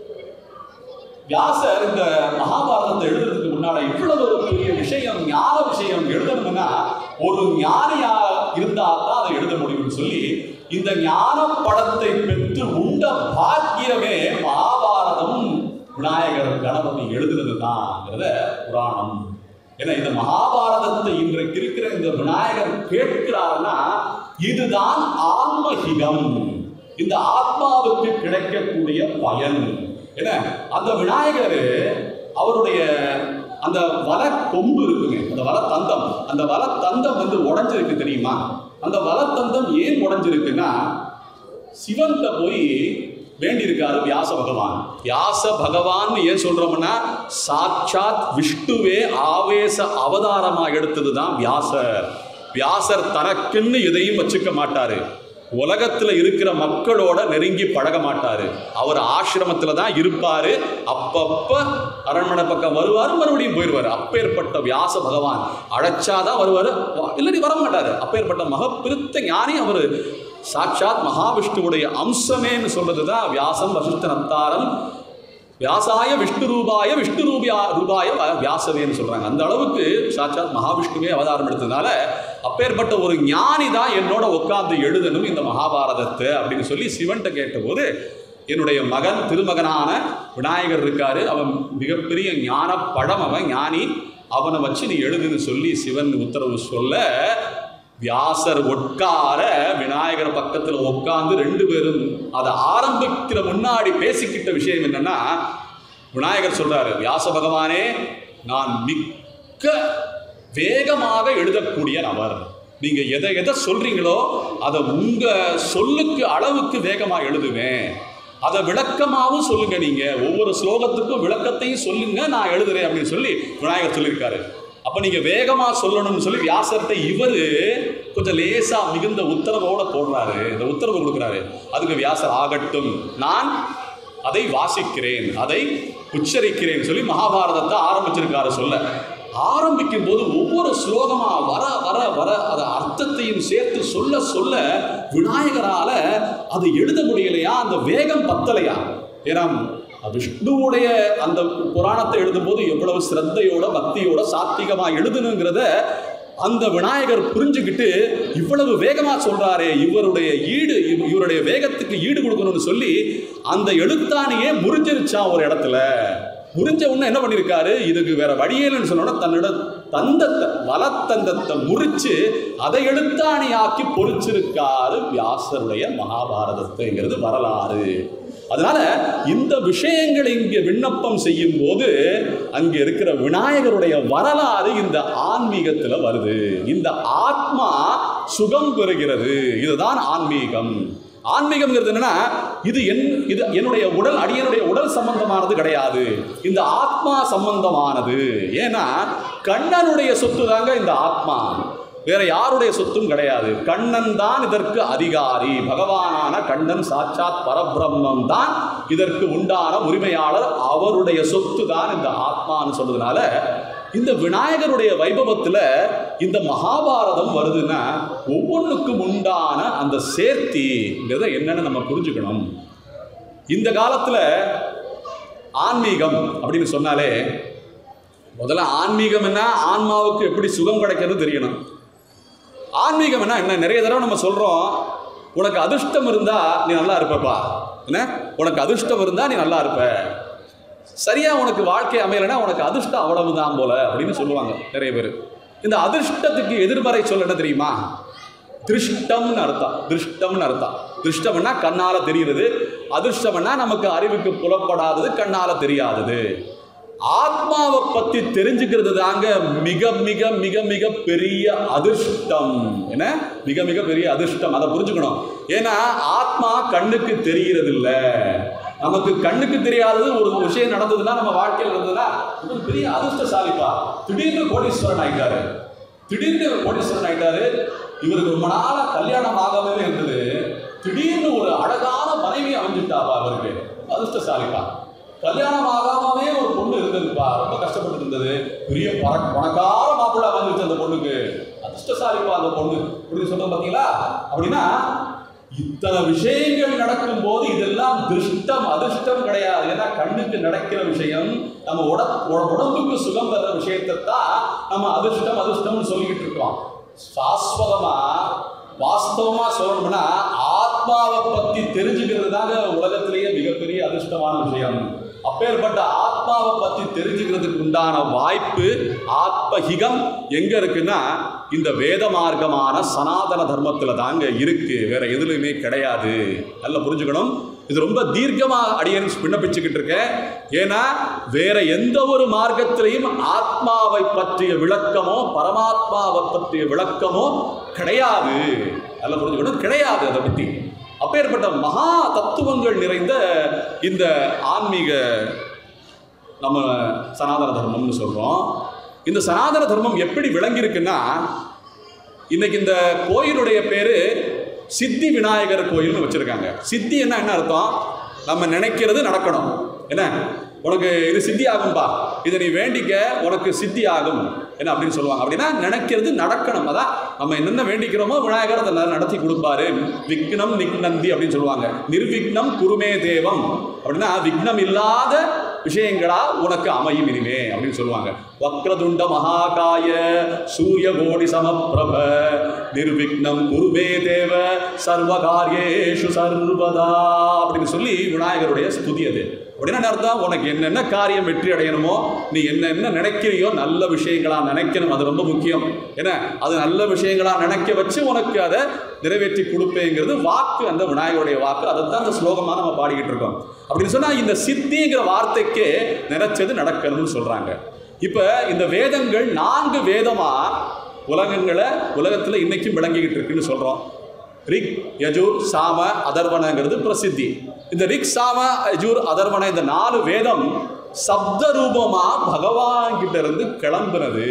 Speaker 1: வியாசர் இந்த மகாபாரதத்தை எழுதுறதுக்கு முன்னால இவ்வளவு ஒரு பெரிய விஷயம் ஞான விஷயம் எழுதணும்னா ஒரு ஞானியா இருந்தா தான் அதை எழுத முடியும்னு சொல்லி இந்த ஞான படத்தை பெற்று உண்ட பாக்கியமே மகாபாரதம் விநாயகர் கணபதி எழுதுனது தான்ங்கிறத புராணம் ஏன்னா இந்த மகாபாரதத்தை இன்றைக்கு இருக்கிற இந்த விநாயகர் கேட்கிறார்னா இதுதான் ஆன்மஹிகம் இந்த ஆத்மாவுக்கு கிடைக்கக்கூடிய பயன் என்ன அந்த விநாயகர் அவருடைய அந்த வல கொம்பு இருக்குங்க அந்த வல தந்தம் அந்த வல தந்தம் வந்து உடைஞ்சிருக்கு தெரியுமா அந்த வல தந்தம் ஏன் உடைஞ்சிருக்குன்னா சிவன்கிட்ட போய் வேண்டியிருக்காரு வியாச பகவான் வியாச பகவான் ஏன் சொல்றோம்னா சாட்சாத் விஷ்ணுவே ஆவேச அவதாரமா எடுத்தது தான் வியாசர் வியாசர் தனக்குன்னு எதையும் வச்சுக்க மாட்டாரு உலகத்துல இருக்கிற மக்களோட நெருங்கி பழக மாட்டாரு அவர் ஆசிரமத்துல தான் இருப்பாரு அப்பப்ப அரண்மனை பக்கம் வருவாரு மறுபடியும் போயிடுவாரு அப்பேற்பட்ட வியாச பகவான் அழைச்சாதான் வருவாரு இல்லாட்டி வர மாட்டாரு அப்பேற்பட்ட மகப்பிருத்த ஞானி அவரு சாட்சாத் மகாவிஷ்ணுவுடைய அம்சமேன்னு சொல்றது தான் வியாசம் வசிஷ்ட நத்தாரம் வியாசாய விஷ்ணு ரூபாய விஷ்ணு ரூபியா ரூபாய வ- வியாசவேன்னு சொல்றாங்க அந்த அளவுக்கு சாட்சாத் மகாவிஷ்ணுவே அவதாரம் எடுத்ததுனால அப்பேற்பட்ட ஒரு ஞானி தான் என்னோட உட்கார்ந்து எழுதணும் இந்த மகாபாரதத்தை அப்படின்னு சொல்லி சிவன்கிட்ட கேட்டபோது என்னுடைய மகன் திருமகனான விநாயகர் இருக்காரு அவன் மிகப்பெரிய ஞான பழம் அவன் ஞானி அவனை வச்சு நீ எழுதுன்னு சொல்லி சிவன் உத்தரவு சொல்ல வியாசர் உட்கார விநாயகர் பக்கத்துல உட்கார்ந்து ரெண்டு பேரும் அதை ஆரம்பிக்கிற முன்னாடி பேசிக்கிட்ட விஷயம் என்னன்னா விநாயகர் சொல்றாரு வியாச பகவானே நான் மிக்க வேகமாக எழுதக்கூடிய நபர் நீங்க எதை எதை சொல்றீங்களோ அதை உங்க சொல்லுக்கு அளவுக்கு வேகமா எழுதுவேன் அதை விளக்கமாவும் சொல்லுங்க நீங்க ஒவ்வொரு ஸ்லோகத்துக்கும் விளக்கத்தையும் சொல்லுங்க நான் எழுதுறேன் அப்படின்னு சொல்லி விநாயகர் சொல்லியிருக்காரு அப்ப நீங்க வேகமா சொல்லணும்னு சொல்லி வியாசர்கிட்ட இவரு கொஞ்சம் லேசா மிகுந்த உத்தரவோட போடுறாரு இந்த உத்தரவு கொடுக்குறாரு அதுக்கு வியாசர் ஆகட்டும் நான் அதை வாசிக்கிறேன் அதை உச்சரிக்கிறேன் சொல்லி மகாபாரதத்தை ஆரம்பிச்சிருக்காரு சொல்ல ஆரம்பிக்கும் போது ஒவ்வொரு ஸ்லோகமா வர வர வர அதை அர்த்தத்தையும் சேர்த்து சொல்ல சொல்ல விநாயகரால அதை எழுத முடியலையா அந்த வேகம் பத்தலையா ஏன்னா விஷ்ணுவுடைய அந்த புராணத்தை எழுதும்போது எவ்வளவு சிரத்தையோட பக்தியோட சாத்திகமா எழுதணுங்கிறத அந்த விநாயகர் புரிஞ்சுக்கிட்டு இவ்வளவு வேகமா சொல்றாரே இவருடைய ஈடு இவ- இவருடைய வேகத்துக்கு ஈடு கொடுக்கணும்னு சொல்லி அந்த எழுத்தாணியே முறிஞ்சிருச்சான் ஒரு இடத்துல முறிஞ்ச உடனே என்ன பண்ணியிருக்காரு இதுக்கு வேற வழியேன்னு சொன்னோட தன்னோட தந்தத்தை வலத்தந்தத்தை முறிச்சு அதை எழுத்தாணியாக்கி பொறிச்சிருக்காரு வியாசருடைய மகாபாரதத்தைங்கிறது வரலாறு அதனால இந்த விஷயங்களை இங்கே விண்ணப்பம் செய்யும் போது அங்கே இருக்கிற விநாயகருடைய வரலாறு இந்த ஆன்மீகத்துல வருது இந்த ஆத்மா சுகம் பெறுகிறது இதுதான் ஆன்மீகம் ஆன்மீகம்ங்கிறது என்னன்னா இது என் இது என்னுடைய உடல் அடியனுடைய உடல் சம்பந்தமானது கிடையாது இந்த ஆத்மா சம்பந்தமானது ஏன்னா கண்ணனுடைய சொத்து தாங்க இந்த ஆத்மா வேற யாருடைய சொத்தும் கிடையாது கண்ணன் தான் இதற்கு அதிகாரி பகவானான கண்ணன் சாட்சாத் பரபிரம்மம் தான் இதற்கு உண்டான உரிமையாளர் அவருடைய சொத்து தான் இந்த ஆத்மான்னு சொல்றதுனால இந்த விநாயகருடைய வைபவத்துல இந்த மகாபாரதம் வருதுன்னா ஒவ்வொன்றுக்கும் உண்டான அந்த சேர்த்திங்கிறத என்னன்னு நம்ம புரிஞ்சுக்கணும் இந்த காலத்துல ஆன்மீகம் அப்படின்னு சொன்னாலே முதல்ல ஆன்மீகம் என்ன ஆன்மாவுக்கு எப்படி சுகம் கிடைக்கிறது தெரியணும் ஆன்மீகம் என்ன என்ன நிறைய தடவை நம்ம சொல்றோம் உனக்கு அதிர்ஷ்டம் இருந்தா நீ நல்லா இருப்பப்பா என்ன உனக்கு அதிர்ஷ்டம் இருந்தா நீ நல்லா இருப்ப சரியா உனக்கு வாழ்க்கை அமையலைன்னா உனக்கு அதிர்ஷ்டம் அவ்வளவுதான் போல அப்படின்னு சொல்லுவாங்க நிறைய பேர் இந்த அதிர்ஷ்டத்துக்கு எதிர்மறை சொல்ல என்ன தெரியுமா திருஷ்டம்னு அர்த்தம் திருஷ்டம்னு அர்த்தம் திருஷ்டம்னா கண்ணால தெரிகிறது அதிர்ஷ்டம்னா நமக்கு அறிவுக்கு புலப்படாதது கண்ணால தெரியாதது ஆத்மாவை பத்தி தெரிஞ்சுக்கிறது தாங்க மிக மிக மிக மிக பெரிய அதிர்ஷ்டம் என்ன மிக மிக பெரிய அதிர்ஷ்டம் அதை புரிஞ்சுக்கணும் ஏன்னா ஆத்மா கண்ணுக்கு தெரியறது இல்ல நமக்கு கண்ணுக்கு தெரியாதது ஒரு விஷயம் நடந்ததுன்னா நம்ம வாழ்க்கையில் நடந்ததுன்னா இவர் பெரிய அதிர்ஷ்டசாலிப்பா திடீர்னு கோடீஸ்வரன் ஆயிட்டாரு திடீர்னு கோடீஸ்வரன் ஆயிட்டாரு இவருக்கு ரொம்ப நாளா கல்யாணம் ஆகாமலே இருந்தது திடீர்னு ஒரு அழகான மனைவி அமைஞ்சிட்டாப்பா அவருக்கு அதிர்ஷ்டசாலிப்பா கல்யாணம் ஆகாமவே ஒரு பொண்ணு இருந்ததுப்பா ரொம்ப கஷ்டப்பட்டு இருந்தது பெரிய பண பணக்கார மாப்பிள்ளை அமைஞ்சிருச்சு அந்த பொண்ணுக்கு அதிர்ஷ்டசாலிப்பா அந்த பொண்ணு இப்படி சொல்றது பாத்தீங்களா அப்படின்னா இத்தனை விஷயங்கள் நடக்கும் போது இதெல்லாம் திருஷ்டம் அதிர்ஷ்டம் கிடையாது ஏன்னா கண்ணுக்கு நடக்கிற விஷயம் நம்ம உட உட- உடம்புக்கு சுகம் தர விஷயத்தை தான் நம்ம அதிர்ஷ்டம் அதிர்ஷ்டம்னு சொல்லிக்கிட்டு இருக்கோம் சாஸ்வதமா வாஸ்தவமா சொல்லணும்னா ஆத்மாவை பத்தி தெரிஞ்சுக்கிறது தாங்க உலகத்திலேயே மிகப்பெரிய அதிர்ஷ்டமான விஷயம் அப்பேற்பட்ட ஆத்மா ஆத்மாவை பத்தி தெரிஞ்சுக்கிறதுக்கு உண்டான வாய்ப்பு ஆத்மஹிகம் எங்க இருக்குன்னா இந்த வேத மார்க்கமான சனாதன தர்மத்துல தாங்க இருக்கு வேற எதுலையுமே கிடையாது நல்லா புரிஞ்சுக்கணும் இது ரொம்ப தீர்க்கமா அடியன் விண்ணப்பிச்சுக்கிட்டு இருக்கேன் ஏன்னா வேற எந்த ஒரு மார்க்கத்திலையும் ஆத்மாவை பற்றிய விளக்கமோ பரமாத்மாவை பற்றிய விளக்கமோ கிடையாது நல்லா புரிஞ்சுக்கணும் கிடையாது அதை பத்தி அப்பேற்பட்ட மகா தத்துவங்கள் நிறைந்த இந்த ஆன்மீக நம்ம சனாதன தர்மம்னு சொல்றோம் இந்த சனாதன தர்மம் எப்படி விளங்கியிருக்குன்னா இன்னைக்கு இந்த கோயிலுடைய பேரு சித்தி விநாயகர் கோயில்னு வச்சிருக்காங்க சித்தி என்ன என்ன அர்த்தம் நம்ம நினைக்கிறது நடக்கணும் என்ன உனக்கு இது சித்தி ஆகும்பா இதை நீ வேண்டிக்க உனக்கு சித்தி ஆகும் என்ன அப்படின்னு சொல்லுவாங்க அப்படின்னா நினைக்கிறது நடக்கணும் அதான் நம்ம என்னென்ன வேண்டிக்கிறோமோ விநாயகர் அதை ந- நடத்தி கொடுப்பாரு விக்னம் நிக்னந்தி அப்படின்னு சொல்லுவாங்க நிர்விக்னம் குருமே தேவம் அப்படின்னா விக்னம் இல்லாத விஷயங்களா உனக்கு அமையும் இனிமே அப்படின்னு சொல்லுவாங்க வக்ரதுண்ட மகாகாய சூரிய கோடி சமப்பிரப நிர்விக்னம் குருவே தேவ சர்வகாரியேஷு சர்வதா அப்படின்னு சொல்லி விநாயகருடைய ஸ்துதி அது அப்படின்னா என்ன அர்த்தம் உனக்கு என்னென்ன காரியம் வெற்றி அடையணுமோ நீ என்னென்ன நினைக்கிறியோ நல்ல விஷயங்களா நினைக்கணும் அது ரொம்ப முக்கியம் என்ன அது நல்ல விஷயங்களா நினைக்க வச்சு உனக்கு அதை நிறைவேற்றி கொடுப்பேங்கிறது வாக்கு அந்த விநாயகருடைய வாக்கு அதை தான் அந்த ஸ்லோகமாக நம்ம பாடிக்கிட்டு இருக்கோம் அப்படின்னு சொன்னா இந்த சித்திங்கிற வார்த்தைக்கே நினைச்சது நடக்கணும்னு சொல்றாங்க இப்ப இந்த வேதங்கள் நான்கு வேதமா உலகங்களை உலகத்துல இன்னைக்கும் விளங்கிக்கிட்டு இருக்குன்னு சொல்றோம் ரிக் யஜூர் சாம அதர்வனங்கிறது பிரசித்தி இந்த ரிக் சாம யஜூர் அதர்வன இந்த நாலு வேதம் சப்த ரூபமா பகவான் கிட்ட இருந்து கிளம்புனது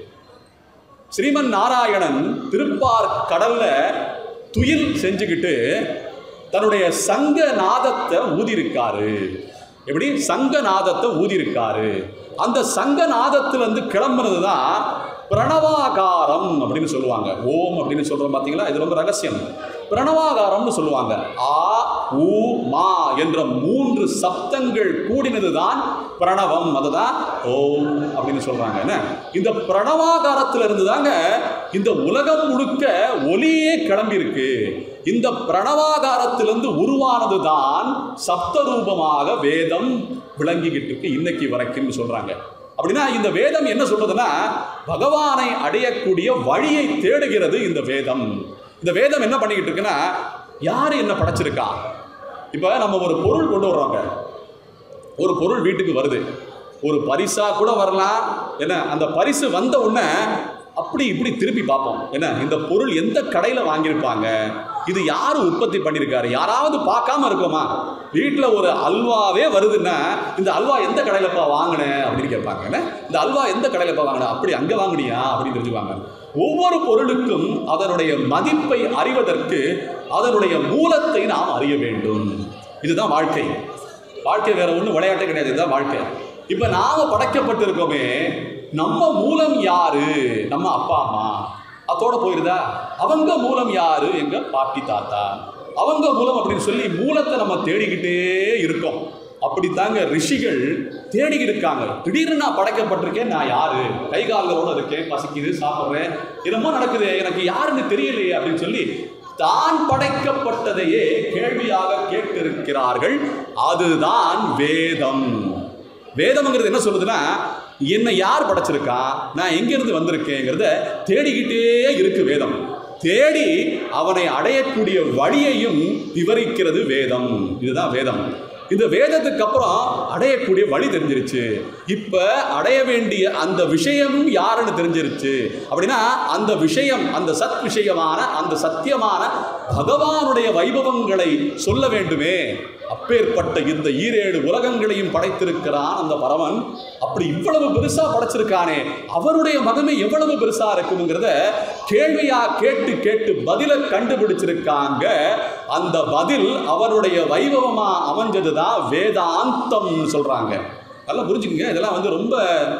Speaker 1: ஸ்ரீமன் நாராயணன் திருப்பார் கடல்ல துயில் செஞ்சுக்கிட்டு தன்னுடைய சங்க நாதத்தை ஊதியிருக்காரு எப்படி சங்க நாதத்தை ஊதியிருக்காரு அந்த சங்க நாதத்திலிருந்து கிளம்புனது தான் பிரணவாகாரம் அப்படின்னு சொல்லுவாங்க ஓம் அப்படின்னு சொல்றோம் பார்த்தீங்களா இது ரொம்ப ரகசியம் பிரணவாகாரம்னு சொல்லுவாங்க ஆ ஊ மா என்ற மூன்று சப்தங்கள் கூடினது தான் பிரணவம் அதுதான் ஓம் அப்படின்னு சொல்றாங்க என்ன இந்த பிரணவாகாரத்துல இருந்து தாங்க இந்த உலகம் முழுக்க ஒலியே கிளம்பி இருக்கு இந்த பிரணவாகாரத்திலிருந்து உருவானது தான் சப்த ரூபமாக வேதம் விளங்கிக்கிட்டு இருக்கு இன்னைக்கு வரைக்கும் சொல்றாங்க அப்படின்னா இந்த வேதம் என்ன சொல்றதுன்னா பகவானை அடையக்கூடிய வழியை தேடுகிறது இந்த வேதம் இந்த வேதம் என்ன பண்ணிக்கிட்டு இருக்குன்னா யார் என்ன படைச்சிருக்கா இப்போ நம்ம ஒரு பொருள் கொண்டு வர்றோங்க ஒரு பொருள் வீட்டுக்கு வருது ஒரு பரிசா கூட வரலாம் என்ன அந்த பரிசு வந்த உடனே அப்படி இப்படி திருப்பி பார்ப்போம் என்ன இந்த பொருள் எந்த கடையில் வாங்கியிருப்பாங்க இது யார் உற்பத்தி பண்ணியிருக்காரு யாராவது பார்க்காம இருக்கோமா வீட்டில் ஒரு அல்வாவே வருதுன்னா இந்த அல்வா எந்த கடையிலப்பா வாங்கினேன் அப்படின்னு கேட்பாங்க என்ன இந்த அல்வா எந்த கடையிலப்பா வாங்கின அப்படி அங்கே வாங்கினியா அப்படின்னு தெரிஞ்சுக்குவாங்க ஒவ்வொரு பொருளுக்கும் அதனுடைய மதிப்பை அறிவதற்கு அதனுடைய மூலத்தை நாம் அறிய வேண்டும் இதுதான் வாழ்க்கை வாழ்க்கை வேற ஒன்றும் விளையாட்டே கிடையாது இதுதான் வாழ்க்கை இப்போ நாம படைக்கப்பட்டிருக்கோமே நம்ம மூலம் யாரு நம்ம அப்பா அம்மா அதோட போயிருதா அவங்க மூலம் யாரு எங்க பாட்டி தாத்தா அவங்க மூலம் அப்படின்னு சொல்லி மூலத்தை நம்ம தேடிக்கிட்டே இருக்கோம் அப்படித்தாங்க ரிஷிகள் தேடிக்கிட்டு இருக்காங்க திடீர்னு நான் படைக்கப்பட்டிருக்கேன் நான் யாரு கை கால்களோட இருக்கேன் பசிக்குது சாப்பிட்றேன் என்னமோ நடக்குது எனக்கு யாருன்னு தெரியலையே அப்படின்னு சொல்லி தான் படைக்கப்பட்டதையே கேள்வியாக கேட்டிருக்கிறார்கள் அதுதான் வேதம் வேதம்ங்கிறது என்ன சொல்லுதுன்னா என்னை யார் படைச்சிருக்கா நான் எங்கிருந்து வந்திருக்கேங்கிறத தேடிக்கிட்டே இருக்கு வேதம் தேடி அவனை அடையக்கூடிய வழியையும் விவரிக்கிறது வேதம் இதுதான் வேதம் இந்த வேதத்துக்கு அப்புறம் அடையக்கூடிய வழி தெரிஞ்சிருச்சு இப்ப அடைய வேண்டிய அந்த விஷயம் யாருன்னு தெரிஞ்சிருச்சு அப்படின்னா அந்த விஷயம் அந்த சத் விஷயமான அந்த சத்தியமான பகவானுடைய வைபவங்களை சொல்ல வேண்டுமே அப்பேற்பட்ட இந்த ஈரேழு உலகங்களையும் படைத்திருக்கிறான் அந்த பரமன் அப்படி இவ்வளவு பெருசா படைச்சிருக்கானே அவருடைய மகமே எவ்வளவு பெருசா இருக்குங்கிறத கேள்வியா கேட்டு கேட்டு பதிலை கண்டுபிடிச்சிருக்காங்க அந்த பதில் அவருடைய வைபவமா அமைஞ்சதுதான் வேதாந்தம் சொல்றாங்க நல்லா புரிஞ்சுக்கங்க இதெல்லாம் வந்து ரொம்ப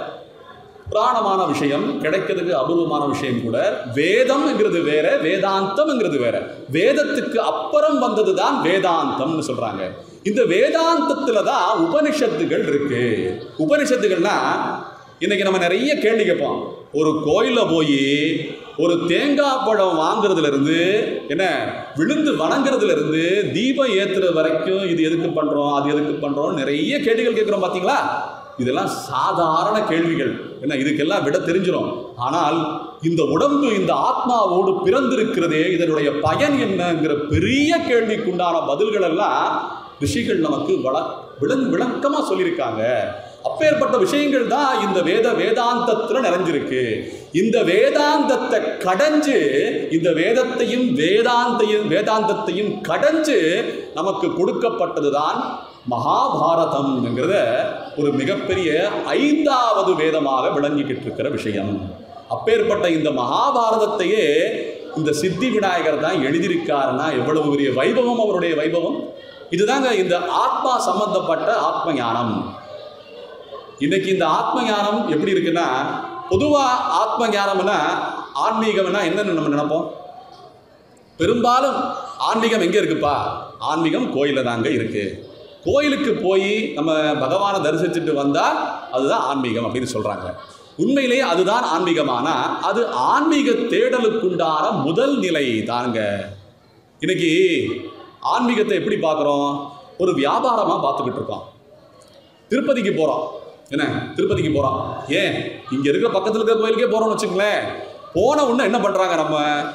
Speaker 1: புராணமான விஷயம் கிடைக்கிறதுக்கு அபூர்வமான விஷயம் கூட வேதம்ங்கிறது வேற வேதாந்தம்ங்கிறது வேற வேதத்துக்கு அப்புறம் வந்தது தான் வேதாந்தம்னு சொல்றாங்க இந்த வேதாந்தத்துல தான் உபனிஷத்துகள் இருக்கு உபனிஷத்துகள்னா இன்னைக்கு நம்ம நிறைய கேள்வி கேட்போம் ஒரு கோயிலில் போய் ஒரு தேங்காய் பழம் வாங்குறதுல இருந்து என்ன விழுந்து வணங்குறதுல இருந்து தீபம் ஏத்துற வரைக்கும் இது எதுக்கு பண்றோம் அது எதுக்கு பண்றோம் நிறைய கேள்விகள் கேட்குறோம் பாத்தீங்களா இதெல்லாம் சாதாரண கேள்விகள் என்ன இதுக்கெல்லாம் விட தெரிஞ்சிடும் ஆனால் இந்த உடம்பு இந்த ஆத்மாவோடு பிறந்திருக்கிறதே இதனுடைய பயன் என்னங்கிற பெரிய கேள்விக்குண்டான பதில்கள் எல்லாம் ரிஷிகள் நமக்கு வள விளங் விளக்கமாக சொல்லியிருக்காங்க அப்பேற்பட்ட விஷயங்கள் தான் இந்த வேத வேதாந்தத்தில் நிறைஞ்சிருக்கு இந்த வேதாந்தத்தை கடைஞ்சு இந்த வேதத்தையும் வேதாந்தையும் வேதாந்தத்தையும் கடைஞ்சு நமக்கு கொடுக்கப்பட்டது தான் மகாபாரதம்ங்கிறத ஒரு மிகப்பெரிய ஐந்தாவது வேதமாக விளங்கிக்கிட்டு இருக்கிற விஷயம் அப்பேற்பட்ட இந்த மகாபாரதத்தையே இந்த சித்தி விநாயகர் தான் எழுதியிருக்காருன்னா எவ்வளவு பெரிய வைபவம் அவருடைய வைபவம் இதுதாங்க இந்த ஆத்மா சம்பந்தப்பட்ட ஆத்ம ஞானம் இன்னைக்கு இந்த ஆத்ம ஞானம் எப்படி இருக்குன்னா பொதுவாக ஆத்ம ஞானம்னா ஆன்மீகம்னா என்னன்னு நம்ம நினைப்போம் பெரும்பாலும் ஆன்மீகம் எங்கே இருக்குப்பா ஆன்மீகம் கோயிலில் தாங்க இருக்கு கோயிலுக்கு போய் நம்ம பகவானை தரிசிச்சுட்டு வந்தால் அதுதான் ஆன்மீகம் அப்படின்னு சொல்கிறாங்க உண்மையிலேயே அதுதான் ஆன்மீகமானா அது ஆன்மீக தேடலுக்குண்டான முதல் நிலை தாங்க இன்னைக்கு ஆன்மீகத்தை எப்படி பார்க்குறோம் ஒரு வியாபாரமாக பார்த்துக்கிட்டு இருக்கோம் திருப்பதிக்கு போகிறோம் என்ன திருப்பதிக்கு போகிறோம் ஏன் இங்கே இருக்கிற பக்கத்தில் இருக்கிற கோயிலுக்கே போகிறோம்னு வச்சுங்களேன் போன உடனே என்ன பண்ணுறாங்க நம்ம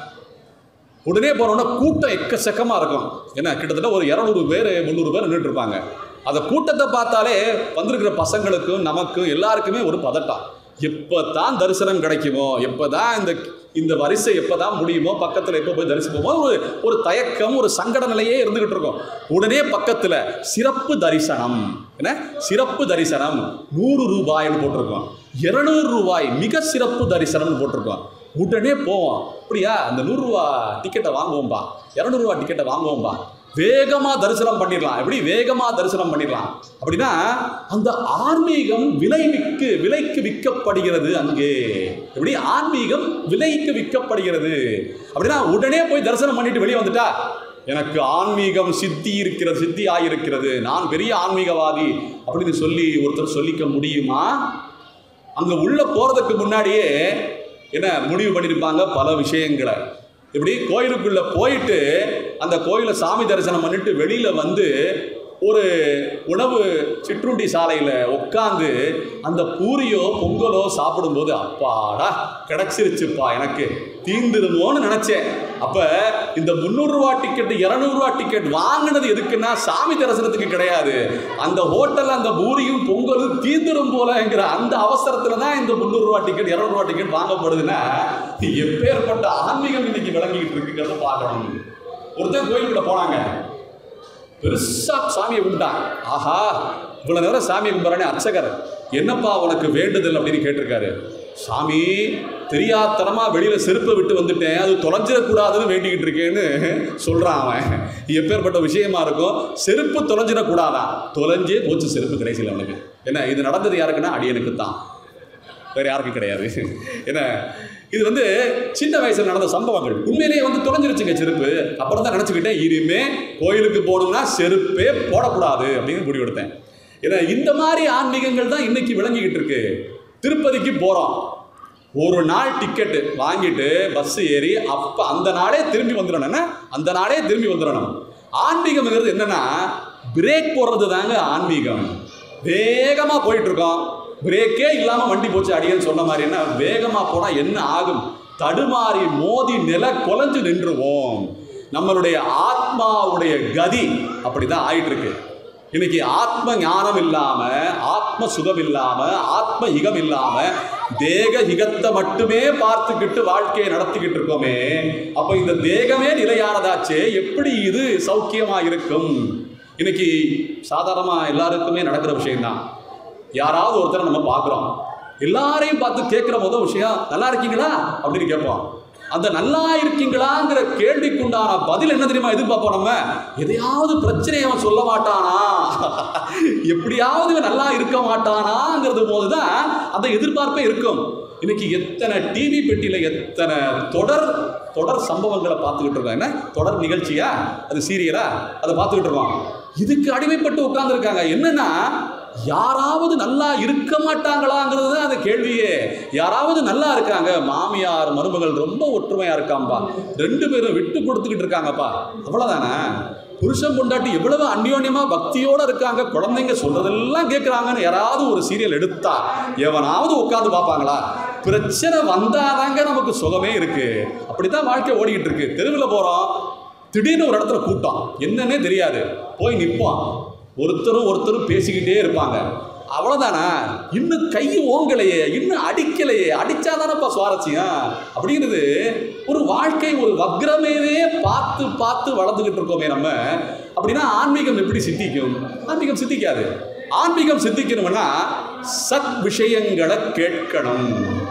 Speaker 1: உடனே போனோன்னா கூட்டம் எக்கச்சக்கமாக இருக்கும் என்ன கிட்டத்தட்ட ஒரு இரநூறு பேர் முந்நூறு பேர் நின்றுட்டு இருப்பாங்க அந்த கூட்டத்தை பார்த்தாலே வந்திருக்கிற பசங்களுக்கும் நமக்கும் எல்லாருக்குமே ஒரு பதட்டம் எப்போ தான் தரிசனம் கிடைக்குமோ எப்போ தான் இந்த இந்த வரிசை எப்போ தான் முடியுமோ பக்கத்தில் எப்போ போய் தரிசிப்போமோ ஒரு ஒரு தயக்கம் ஒரு சங்கட நிலையே இருந்துகிட்டு இருக்கும் உடனே பக்கத்தில் சிறப்பு தரிசனம் என்ன சிறப்பு தரிசனம் நூறு ரூபாய்னு போட்டிருக்கோம் இருநூறு ரூபாய் மிக சிறப்பு தரிசனம்னு போட்டிருக்கோம் உடனே போவோம் அப்படியா அந்த நூறுரூவா டிக்கெட்டை வாங்குவோம்பா இரநூறுவா டிக்கெட்டை வாங்குவோம்பா வேகமாக தரிசனம் பண்ணிடலாம் எப்படி வேகமாக தரிசனம் பண்ணிடலாம் அப்படின்னா அந்த ஆன்மீகம் விலை விக்கு விலைக்கு விற்கப்படுகிறது அங்கே எப்படி ஆன்மீகம் விலைக்கு விற்கப்படுகிறது அப்படின்னா உடனே போய் தரிசனம் பண்ணிட்டு வெளியே வந்துட்டா எனக்கு ஆன்மீகம் சித்தி இருக்கிறது சித்தி ஆகியிருக்கிறது நான் பெரிய ஆன்மீகவாதி அப்படின்னு சொல்லி ஒருத்தர் சொல்லிக்க முடியுமா அங்கே உள்ள போகிறதுக்கு முன்னாடியே என்ன முடிவு பண்ணியிருப்பாங்க பல விஷயங்களை இப்படி கோயிலுக்குள்ளே போயிட்டு அந்த கோயிலை சாமி தரிசனம் பண்ணிட்டு வெளியில் வந்து ஒரு உணவு சிற்றுண்டி சாலையில் உட்காந்து அந்த பூரியோ பொங்கலோ சாப்பிடும்போது அப்பாடா கிடச்சிருச்சுப்பா எனக்கு தீந்துருமோன்னு நினச்சேன் அப்போ இந்த முந்நூறுரூவா டிக்கெட் இரநூறுவா டிக்கெட் வாங்கினது எதுக்குன்னா சாமி தரிசனத்துக்கு கிடையாது அந்த ஹோட்டலில் அந்த பூரியும் பொங்கலும் தீந்துரும் போலங்கிற அந்த அவசரத்தில் தான் இந்த முந்நூறுரூவா டிக்கெட் இரநூறுவா டிக்கெட் வாங்கப்படுதுன்னா எப்பேற்பட்ட ஆன்மீகம் இன்னைக்கு விளங்கிட்டு இருக்குங்கிறத பார்க்கணும் ஒருத்தன் கோயிலுக்குள்ள போனாங்க பெருசா சாமியை கும்பிட்டான் ஆஹா இவ்வளவு நேரம் சாமியை கும்பிட்றானே அர்ச்சகர் என்னப்பா உனக்கு வேண்டுதல் அப்படின்னு கேட்டிருக்காரு சாமி தெரியாத்தனமா வெளியில செருப்பை விட்டு வந்துட்டேன் அது தொலைஞ்சிடக்கூடாதுன்னு வேண்டிக்கிட்டு இருக்கேன்னு சொல்றான் அவன் எப்பேற்பட்ட விஷயமா இருக்கும் செருப்பு தொலைஞ்சிடக்கூடாதான் தொலைஞ்சே போச்சு செருப்பு கடைசியில் அவனுக்கு என்ன இது நடந்தது யாருக்குன்னா அடியனுக்கு தான் வேற யாருக்கும் கிடையாது என்ன இது வந்து சின்ன வயசுல நடந்த சம்பவங்கள் உண்மையிலேயே வந்து தொலைஞ்சிருச்சுங்க செருப்பு அப்புறம் தான் நினச்சிக்கிட்டேன் இனிமே கோயிலுக்கு போகணும்னா செருப்பே போடக்கூடாது அப்படின்னு முடிவெடுத்தேன் ஏன்னா இந்த மாதிரி ஆன்மீகங்கள் தான் இன்னைக்கு விளங்கிக்கிட்டு இருக்கு திருப்பதிக்கு போகிறோம் ஒரு நாள் டிக்கெட்டு வாங்கிட்டு பஸ் ஏறி அப்போ அந்த நாளே திரும்பி வந்துடணும் என்ன அந்த நாளே திரும்பி வந்துடணும் ஆன்மீகம்ங்கிறது என்னன்னா பிரேக் போடுறது தாங்க ஆன்மீகம் வேகமாக போயிட்டு இருக்கோம் பிரேக்கே இல்லாமல் வண்டி போச்சு அடியன்னு சொன்ன மாதிரி என்ன வேகமாக போனால் என்ன ஆகும் தடுமாறி மோதி நில குலைஞ்சு நின்றுவோம் நம்மளுடைய ஆத்மாவுடைய கதி அப்படிதான் ஆயிட்டு இருக்கு இன்னைக்கு ஆத்ம ஞானம் இல்லாம ஆத்ம சுகம் இல்லாம ஆத்ம இகம் இல்லாம தேக இகத்தை மட்டுமே பார்த்துக்கிட்டு வாழ்க்கையை நடத்திக்கிட்டு இருக்கோமே அப்ப இந்த தேகமே நிலையானதாச்சே எப்படி இது சௌக்கியமா இருக்கும் இன்னைக்கு சாதாரணமா எல்லாருக்குமே நடக்கிற விஷயம்தான் யாராவது ஒருத்தரை நம்ம பார்க்குறோம் எல்லாரையும் பார்த்து கேட்குற முதல் விஷயம் நல்லா இருக்கீங்களா அப்படின்னு கேட்போம் அந்த நல்லா இருக்கீங்களாங்கிற கேள்விக்குண்டான பதில் என்ன தெரியுமா எதிர்பார்ப்போம் நம்ம எதையாவது பிரச்சனையை அவன் சொல்ல மாட்டானா எப்படியாவது இவன் நல்லா இருக்க மாட்டானாங்கிறது போது தான் அந்த எதிர்பார்ப்பே இருக்கும் இன்னைக்கு எத்தனை டிவி பெட்டியில் எத்தனை தொடர் தொடர் சம்பவங்களை பார்த்துக்கிட்டு இருக்கோம் என்ன தொடர் நிகழ்ச்சியா அது சீரியலா அதை பார்த்துக்கிட்டு இருக்கோம் இதுக்கு அடிமைப்பட்டு உட்கார்ந்துருக்காங்க என்னன்னா யாராவது நல்லா இருக்க மாட்டாங்களாங்கிறது தான் அந்த கேள்வியே யாராவது நல்லா இருக்காங்க மாமியார் மருமகள் ரொம்ப ஒற்றுமையா இருக்காம்பா ரெண்டு பேரும் விட்டு கொடுத்துக்கிட்டு இருக்காங்கப்பா அவ்வளவுதானே புருஷன் பொண்டாட்டி எவ்வளவு அந்யோன்யமா பக்தியோட இருக்காங்க குழந்தைங்க சொல்றதெல்லாம் கேட்குறாங்கன்னு யாராவது ஒரு சீரியல் எடுத்தா எவனாவது உட்காந்து பார்ப்பாங்களா பிரச்சனை வந்தாதாங்க நமக்கு சுகமே இருக்கு அப்படித்தான் வாழ்க்கை ஓடிக்கிட்டு இருக்கு தெருவில் போறோம் திடீர்னு ஒரு இடத்துல கூட்டம் என்னன்னே தெரியாது போய் நிற்போம் ஒருத்தரும் ஒருத்தரும் பேசிக்கிட்டே இருப்பாங்க அவ்வளோதானா இன்னும் கை ஓங்கலையே இன்னும் அடிக்கலையே அடிச்சாதானப்பா சுவாரஸ்யம் அப்படிங்கிறது ஒரு வாழ்க்கை ஒரு வக்ரமேவே பார்த்து பார்த்து வளர்ந்துக்கிட்டு இருக்கோமே நம்ம அப்படின்னா ஆன்மீகம் எப்படி சித்திக்கும் ஆன்மீகம் சித்திக்காது ஆன்மீகம் சித்திக்கணும்னா சத் விஷயங்களை கேட்கணும்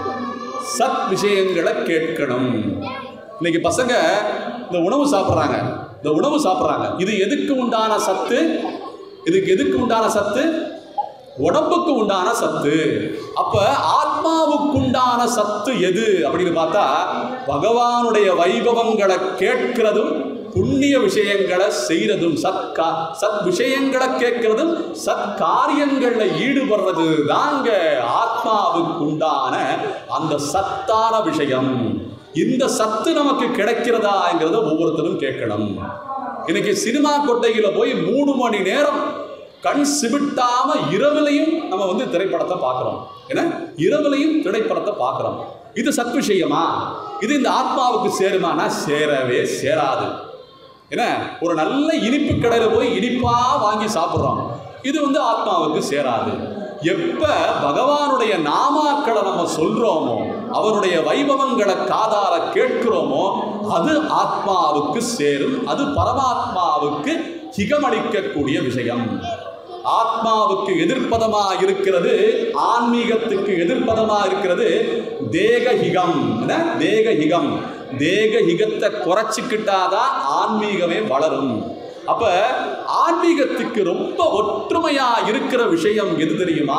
Speaker 1: சத் விஷயங்களை கேட்கணும் இன்னைக்கு பசங்க இந்த உணவு சாப்பிட்றாங்க இந்த உணவு சாப்பிட்றாங்க இது எதுக்கு உண்டான சத்து இதுக்கு எதுக்கு உண்டான சத்து உடம்புக்கு உண்டான சத்து அப்ப ஆத்மாவுக்குண்டான சத்து எது அப்படின்னு பார்த்தா பகவானுடைய வைபவங்களை கேட்கிறதும் புண்ணிய விஷயங்களை செய்யறதும் சத்கா சத் விஷயங்களை கேட்கறதும் சத் காரியங்கள்ல ஈடுபடுறது தாங்க ஆத்மாவுக்கு உண்டான அந்த சத்தான விஷயம் இந்த சத்து நமக்கு கிடைக்கிறதாங்கிறத ஒவ்வொருத்தரும் கேட்கணும் இன்னைக்கு சினிமா கொட்டையில போய் மூணு மணி நேரம் கண் சிமிட்டாம இரவுலையும் நம்ம வந்து திரைப்படத்தை பார்க்குறோம் ஏன்னா இரவுலையும் திரைப்படத்தை பார்க்குறோம் இது சத் விஷயமா இது இந்த ஆத்மாவுக்கு சேருமானா சேரவே சேராது என்ன ஒரு நல்ல இனிப்பு கடையில் போய் இனிப்பா வாங்கி சாப்பிட்றோம் இது வந்து ஆத்மாவுக்கு சேராது எப்ப பகவானுடைய நாமாக்களை நம்ம சொல்றோமோ அவருடைய வைபவங்களை காதார கேட்கிறோமோ அது ஆத்மாவுக்கு சேரும் அது பரமாத்மாவுக்கு ஹிகமளிக்கக்கூடிய விஷயம் ஆத்மாவுக்கு எதிர்ப்பதமா இருக்கிறது ஆன்மீகத்துக்கு எதிர்ப்பதமா இருக்கிறது தேகஹிகம் என்ன? தேகஹிகம் தேகஹிகத்தை குறைச்சிக்கிட்டாதான் ஆன்மீகமே வளரும் அப்ப ஆன்மீகத்துக்கு ரொம்ப ஒற்றுமையா இருக்கிற விஷயம் எது தெரியுமா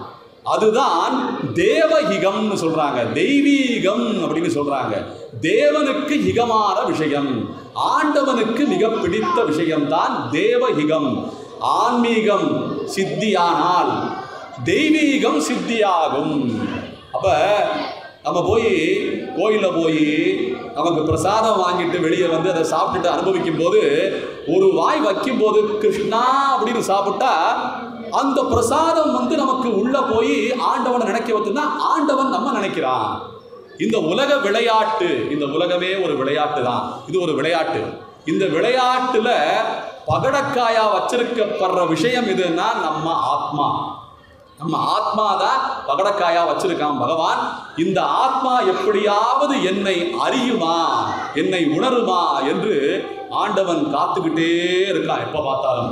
Speaker 1: அதுதான் தேவஹிகம்னு சொல்றாங்க தெய்வீகம் அப்படின்னு சொல்றாங்க தேவனுக்கு ஹிகமான விஷயம் ஆண்டவனுக்கு மிக பிடித்த விஷயம்தான் தேவஹிகம் ஆன்மீகம் சித்தியானால் தெய்வீகம் சித்தியாகும் அப்ப நம்ம போய் கோயிலில் போய் நமக்கு பிரசாதம் வாங்கிட்டு வெளியே வந்து அதை சாப்பிட்டுட்டு அனுபவிக்கும் போது ஒரு வாய் வைக்கும் போது கிருஷ்ணா அப்படின்னு சாப்பிட்டா அந்த பிரசாதம் வந்து நமக்கு உள்ள போய் ஆண்டவனை நினைக்க வைத்துனா ஆண்டவன் நம்ம நினைக்கிறான் இந்த உலக விளையாட்டு இந்த உலகமே ஒரு விளையாட்டு தான் இது ஒரு விளையாட்டு இந்த விளையாட்டுல பகடக்காயா வச்சிருக்கப்படுற விஷயம் எதுன்னா நம்ம ஆத்மா நம்ம ஆத்மா தான் பகடக்காயா வச்சிருக்கான் பகவான் இந்த ஆத்மா எப்படியாவது என்னை அறியுமா என்னை உணருமா என்று ஆண்டவன் காத்துக்கிட்டே இருக்கான் எப்ப பார்த்தாலும்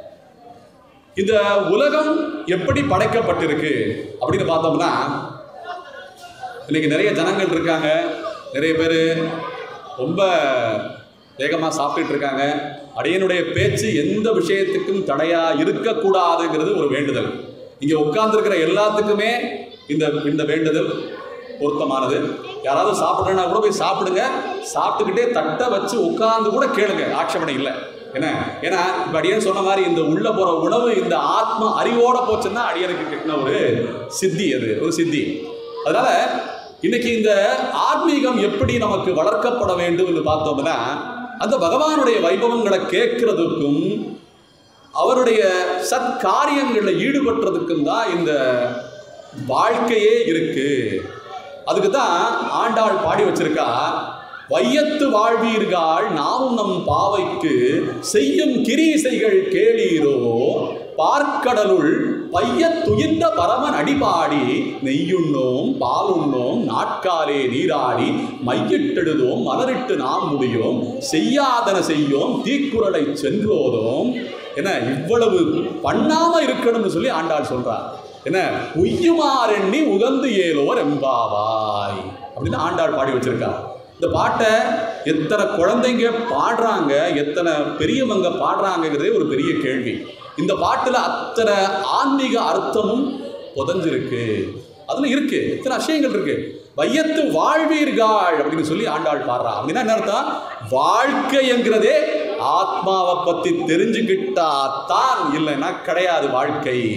Speaker 1: இந்த உலகம் எப்படி படைக்கப்பட்டிருக்கு அப்படின்னு பார்த்தோம்னா இன்னைக்கு நிறைய ஜனங்கள் இருக்காங்க நிறைய பேர் ரொம்ப வேகமாக சாப்பிட்டுட்டு இருக்காங்க அடியனுடைய பேச்சு எந்த விஷயத்துக்கும் தடையா இருக்கக்கூடாதுங்கிறது ஒரு வேண்டுதல் இங்கே உட்கார்ந்துருக்கிற எல்லாத்துக்குமே இந்த இந்த வேண்டுதல் பொருத்தமானது யாராவது சாப்பிட்றேன்னா கூட போய் சாப்பிடுங்க சாப்பிட்டுக்கிட்டே தட்டை வச்சு உட்கார்ந்து கூட கேளுங்க ஆட்சேபனை இல்லை என்ன ஏன்னா இப்போ அடியன் சொன்ன மாதிரி இந்த உள்ள போகிற உணவு இந்த ஆத்மா அறிவோட போச்சுன்னா அடியனுக்கு கிட்டின ஒரு சித்தி அது ஒரு சித்தி அதனால இன்னைக்கு இந்த ஆத்மீகம் எப்படி நமக்கு வளர்க்கப்பட வேண்டும் என்று பார்த்தோம்னா அந்த பகவானுடைய வைபவங்களை கேட்கறதுக்கும் அவருடைய சத்காரியங்களில் ஈடுபடுறதுக்கும் தான் இந்த வாழ்க்கையே இருக்கு அதுக்கு தான் ஆண்டாள் பாடி வச்சிருக்கா வையத்து வாழ்வீர்கள் நாமும் நம் பாவைக்கு செய்யும் கிரீசைகள் கேளீரோ பார்க்கடலுள் பையத் துயின்ற பரமன் அடிபாடி நெய்யுண்ணோம் பாலுண்ணோம் நாட்காலே நீராடி மையிட்டெழுதோம் மலரிட்டு நாம் முடியோம் செய்யாதன செய்யோம் தீக்குறளை சென்றோதோம் என்ன இவ்வளவு பண்ணாம இருக்கணும்னு சொல்லி ஆண்டாள் சொல்றார் என்ன உய்யுமாறெண்ணி உகந்து ஏலோர் எம்பாவாய் அப்படின்னு ஆண்டாள் பாடி வச்சிருக்கா இந்த பாட்டை எத்தனை குழந்தைங்க பாடுறாங்க எத்தனை பெரியவங்க பாடுறாங்கங்கிறதே ஒரு பெரிய கேள்வி இந்த பாட்டில் அத்தனை ஆன்மீக அர்த்தமும் புதஞ்சிருக்கு அதில் இருக்கு எத்தனை விஷயங்கள் இருக்கு வையத்து வாழ்வீர்கள் அப்படின்னு சொல்லி ஆண்டாள் பாடுறா அப்படின்னா என்ன அர்த்தம் வாழ்க்கைங்கிறதே ஆத்மாவை பத்தி தெரிஞ்சுக்கிட்டா தான் இல்லைன்னா கிடையாது வாழ்க்கை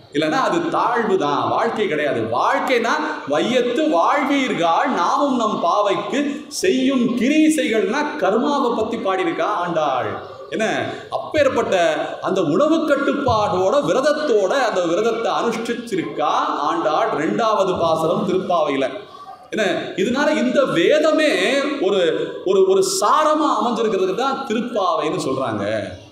Speaker 1: இல்லைன்னா அது தாழ்வு தான் வாழ்க்கை கிடையாது வாழ்க்கைனா வையத்து வாழ்வீர்கள் நாமும் நம் பாவைக்கு செய்யும் கிரீசைகள்னா கர்மாவை பத்தி பாடியிருக்கா ஆண்டாள் என்ன அப்பேற்பட்ட அந்த உணவு கட்டுப்பாடோட விரதத்தோட அந்த விரதத்தை அனுஷ்டிச்சிருக்கா ஆண்டாள் ரெண்டாவது பாசனம் திருப்பாவையில என்ன இதனால இந்த வேதமே ஒரு ஒரு ஒரு சாரமா அமைஞ்சிருக்கிறது தான் திருப்பாவைன்னு சொல்றாங்க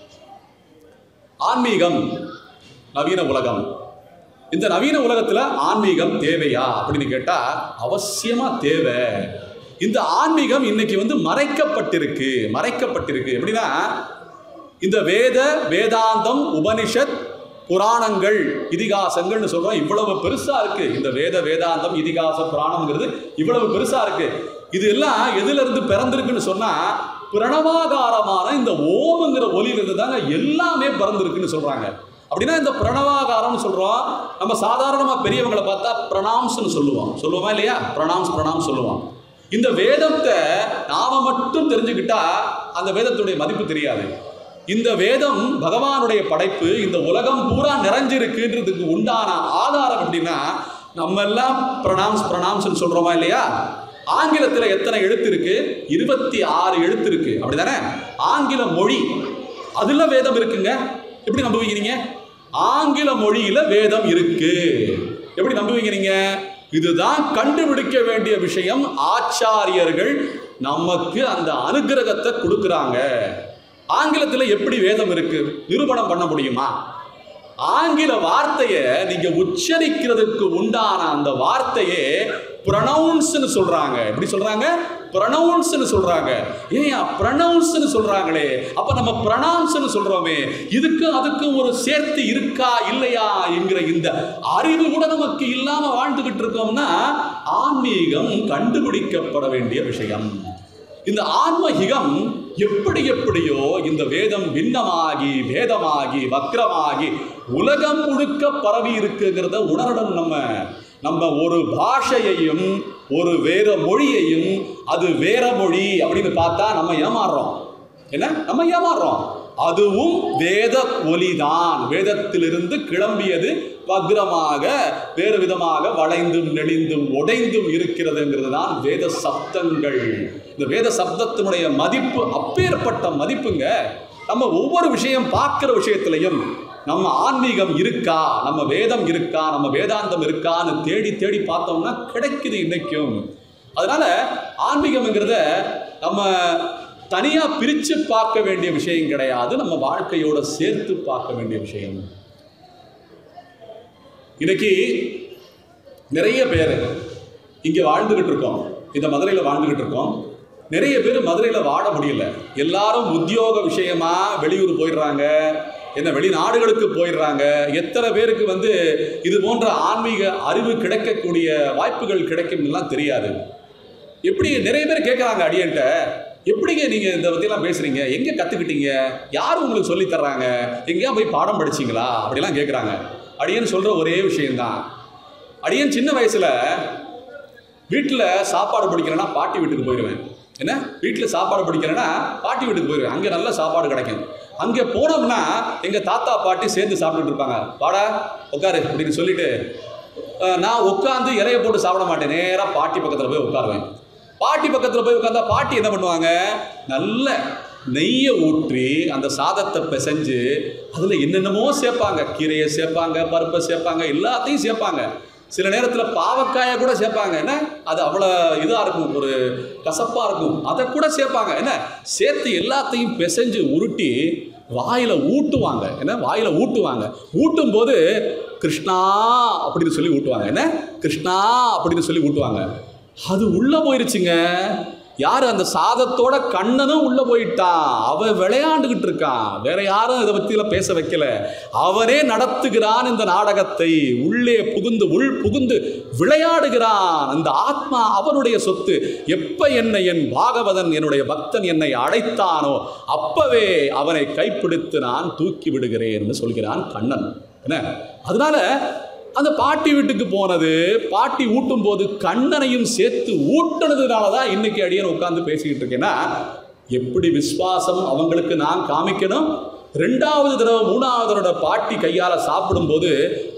Speaker 1: ஆன்மீகம் நவீன உலகம் இந்த நவீன உலகத்துல ஆன்மீகம் தேவையா அப்படின்னு கேட்டா அவசியமா தேவை இந்த ஆன்மீகம் இன்னைக்கு வந்து மறைக்கப்பட்டிருக்கு மறைக்கப்பட்டிருக்கு எப்படின்னா இந்த வேத வேதாந்தம் உபனிஷத் புராணங்கள் இதிகாசங்கள்னு சொல்றோம் இவ்வளவு பெருசா இருக்கு இந்த வேத வேதாந்தம் இதிகாச புராணம்ங்கிறது இவ்வளவு பெருசா இருக்கு இது எல்லாம் எதுல இருந்து பிறந்திருக்குன்னு சொன்னா பிரணவாகாரமான இந்த ஓமுங்கிற ஒலியிலிருந்து தாங்க எல்லாமே பிறந்திருக்குன்னு சொல்றாங்க அப்படின்னா இந்த பிரணவாகாரம்னு சொல்றோம் நம்ம சாதாரணமா பெரியவங்களை பார்த்தா பிரணாம்ஸ்னு சொல்லுவோம் சொல்லுவோமா இல்லையா பிரணாம்ஸ் பிரணாம்ஸ் சொல்லுவோம் இந்த வேதத்தை நாம மட்டும் தெரிஞ்சுக்கிட்டா அந்த வேதத்துடைய மதிப்பு தெரியாது இந்த வேதம் பகவானுடைய படைப்பு இந்த உலகம் பூரா நிறைஞ்சிருக்குன்றதுக்கு உண்டான ஆதாரம் எப்படின்னா நம்ம எல்லாம் பிரணாம்ஸ் பிரணாம்ஸ்னு சொல்றோமா இல்லையா ஆங்கிலத்தில் எத்தனை எழுத்து இருக்கு இருபத்தி ஆறு எழுத்து இருக்கு அப்படிதானே ஆங்கில மொழி அதுல வேதம் இருக்குங்க எப்படி நம்புவீங்க நீங்க ஆங்கில மொழியில வேதம் இருக்கு எப்படி நம்புவீங்க நீங்க இதுதான் கண்டுபிடிக்க வேண்டிய விஷயம் ஆச்சாரியர்கள் நமக்கு அந்த அனுகிரகத்தை கொடுக்குறாங்க ஆங்கிலத்தில் எப்படி வேதம் இருக்கு நிரூபணம் பண்ண முடியுமா ஆங்கில வார்த்தையை நீங்க உச்சரிக்கிறதுக்கு உண்டான அந்த வார்த்தையே ப்ரொனவுன்ஸ்னு சொல்றாங்க எப்படி சொல்றாங்க ப்ரொனவுன்ஸ்னு சொல்றாங்க ஏன் ப்ரொனவுன்ஸ்னு சொல்றாங்களே அப்ப நம்ம ப்ரொனவுன்ஸ்னு சொல்றோமே இதுக்கு அதுக்கு ஒரு சேர்த்து இருக்கா இல்லையா என்கிற இந்த அறிவு கூட நமக்கு இல்லாம வாழ்ந்துகிட்டு இருக்கோம்னா ஆன்மீகம் கண்டுபிடிக்கப்பட வேண்டிய விஷயம் இந்த ஆன்மஹிகம் எப்படி எப்படியோ இந்த வேதம் பின்னமாகி வேதமாகி வக்ரமாகி உலகம் முழுக்க பரவி இருக்குங்கிறத உணரணும் நம்ம நம்ம ஒரு பாஷையையும் ஒரு வேற மொழியையும் அது வேற மொழி அப்படின்னு பார்த்தா நம்ம ஏமாறுறோம் என்ன நம்ம ஏமாறுறோம் அதுவும் வேத ஒலிதான் வேதத்திலிருந்து கிளம்பியது வக்ரமாக வேறு விதமாக வளைந்தும் நெளிந்தும் உடைந்தும் இருக்கிறதுங்கிறது தான் வேத சப்தங்கள் இந்த வேத சப்தத்தினுடைய மதிப்பு அப்பேற்பட்ட மதிப்புங்க நம்ம ஒவ்வொரு விஷயம் பார்க்குற விஷயத்திலையும் நம்ம ஆன்மீகம் இருக்கா நம்ம வேதம் இருக்கா நம்ம வேதாந்தம் இருக்கான்னு தேடி தேடி பார்த்தோம்னா கிடைக்குது இன்னைக்கும் அதனால ஆன்மீகம்ங்கிறத நம்ம தனியா பிரிச்சு பார்க்க வேண்டிய விஷயம் கிடையாது நம்ம வாழ்க்கையோட சேர்த்து பார்க்க வேண்டிய விஷயம் இன்னைக்கு நிறைய பேர் இங்க வாழ்ந்துகிட்டு இருக்கோம் இந்த மதுரையில் வாழ்ந்துகிட்டு இருக்கோம் நிறைய பேர் மதுரையில் வாழ முடியல எல்லாரும் உத்தியோக விஷயமா வெளியூர் போயிடுறாங்க என்ன வெளிநாடுகளுக்கு போயிடுறாங்க எத்தனை பேருக்கு வந்து இது போன்ற ஆன்மீக அறிவு கிடைக்கக்கூடிய வாய்ப்புகள் கிடைக்கும்லாம் தெரியாது எப்படி நிறைய பேர் கேட்குறாங்க அடியன்ட்ட எப்படிங்க நீங்கள் இந்த பற்றிலாம் பேசுகிறீங்க எங்கே கற்றுக்கிட்டீங்க யார் உங்களுக்கு சொல்லித் தர்றாங்க எங்கேயா போய் பாடம் படிச்சீங்களா அப்படிலாம் கேட்குறாங்க அடியன் சொல்கிற ஒரே விஷயம்தான் அடியன் சின்ன வயசில் வீட்டில் சாப்பாடு பிடிக்கிறேன்னா பாட்டி வீட்டுக்கு போயிடுவேன் என்ன வீட்டில் சாப்பாடு பிடிக்கிறேன்னா பாட்டி வீட்டுக்கு போயிடுவேன் அங்கே நல்ல சாப்பாடு கிடைக்கும் அங்கே போனோம்னா எங்கள் தாத்தா பாட்டி சேர்ந்து சாப்பிட்டுட்டு இருப்பாங்க வாடா உட்காரு அப்படின்னு சொல்லிட்டு அஹ், நான் உட்காந்து இலைய போட்டு சாப்பிட மாட்டேன் நேராக பாட்டி பக்கத்தில் போய் உட்காருவேன் பாட்டி பக்கத்தில் போய் உட்காந்தா பாட்டி என்ன பண்ணுவாங்க நல்ல நெய்யை ஊற்றி அந்த சாதத்தை பிசைஞ்சு அதில் என்னென்னமோ சேர்ப்பாங்க கீரையை சேர்ப்பாங்க பருப்பை சேர்ப்பாங்க எல்லாத்தையும் சேர்ப்பாங்க சில நேரத்தில் பாவக்காயை கூட சேர்ப்பாங்க என்ன அது அவ்வளோ இதாக இருக்கும் ஒரு கசப்பாக இருக்கும் அதை கூட சேர்ப்பாங்க என்ன சேர்த்து எல்லாத்தையும் பிசைஞ்சு உருட்டி வாயில் ஊட்டுவாங்க என்ன வாயில் ஊட்டுவாங்க ஊட்டும் போது கிருஷ்ணா அப்படின்னு சொல்லி ஊட்டுவாங்க என்ன கிருஷ்ணா அப்படின்னு சொல்லி ஊட்டுவாங்க அது உள்ள போயிருச்சுங்க யார் அந்த சாதத்தோட கண்ணனும் உள்ள போயிட்டான் அவன் விளையாண்டுகிட்டு இருக்கான் வேற யாரும் இதை பற்றிலாம் பேச வைக்கல அவனே நடத்துகிறான் இந்த நாடகத்தை உள்ளே புகுந்து உள் புகுந்து விளையாடுகிறான் அந்த ஆத்மா அவனுடைய சொத்து எப்ப என்னை என் பாகவதன் என்னுடைய பக்தன் என்னை அழைத்தானோ அப்பவே அவனை கைப்பிடித்து நான் தூக்கி விடுகிறேன்னு சொல்கிறான் கண்ணன் என்ன அதனால அந்த பாட்டி வீட்டுக்கு போனது பாட்டி ஊட்டும் போது கண்ணனையும் சேர்த்து ஊட்டுனதுனால தான் இன்னைக்கு அடியன் உட்கார்ந்து பேசிக்கிட்டு இருக்கேன்னா எப்படி விசுவாசம் அவங்களுக்கு நான் காமிக்கணும் ரெண்டாவது தடவை மூணாவது தடவை பாட்டி கையால் சாப்பிடும்போது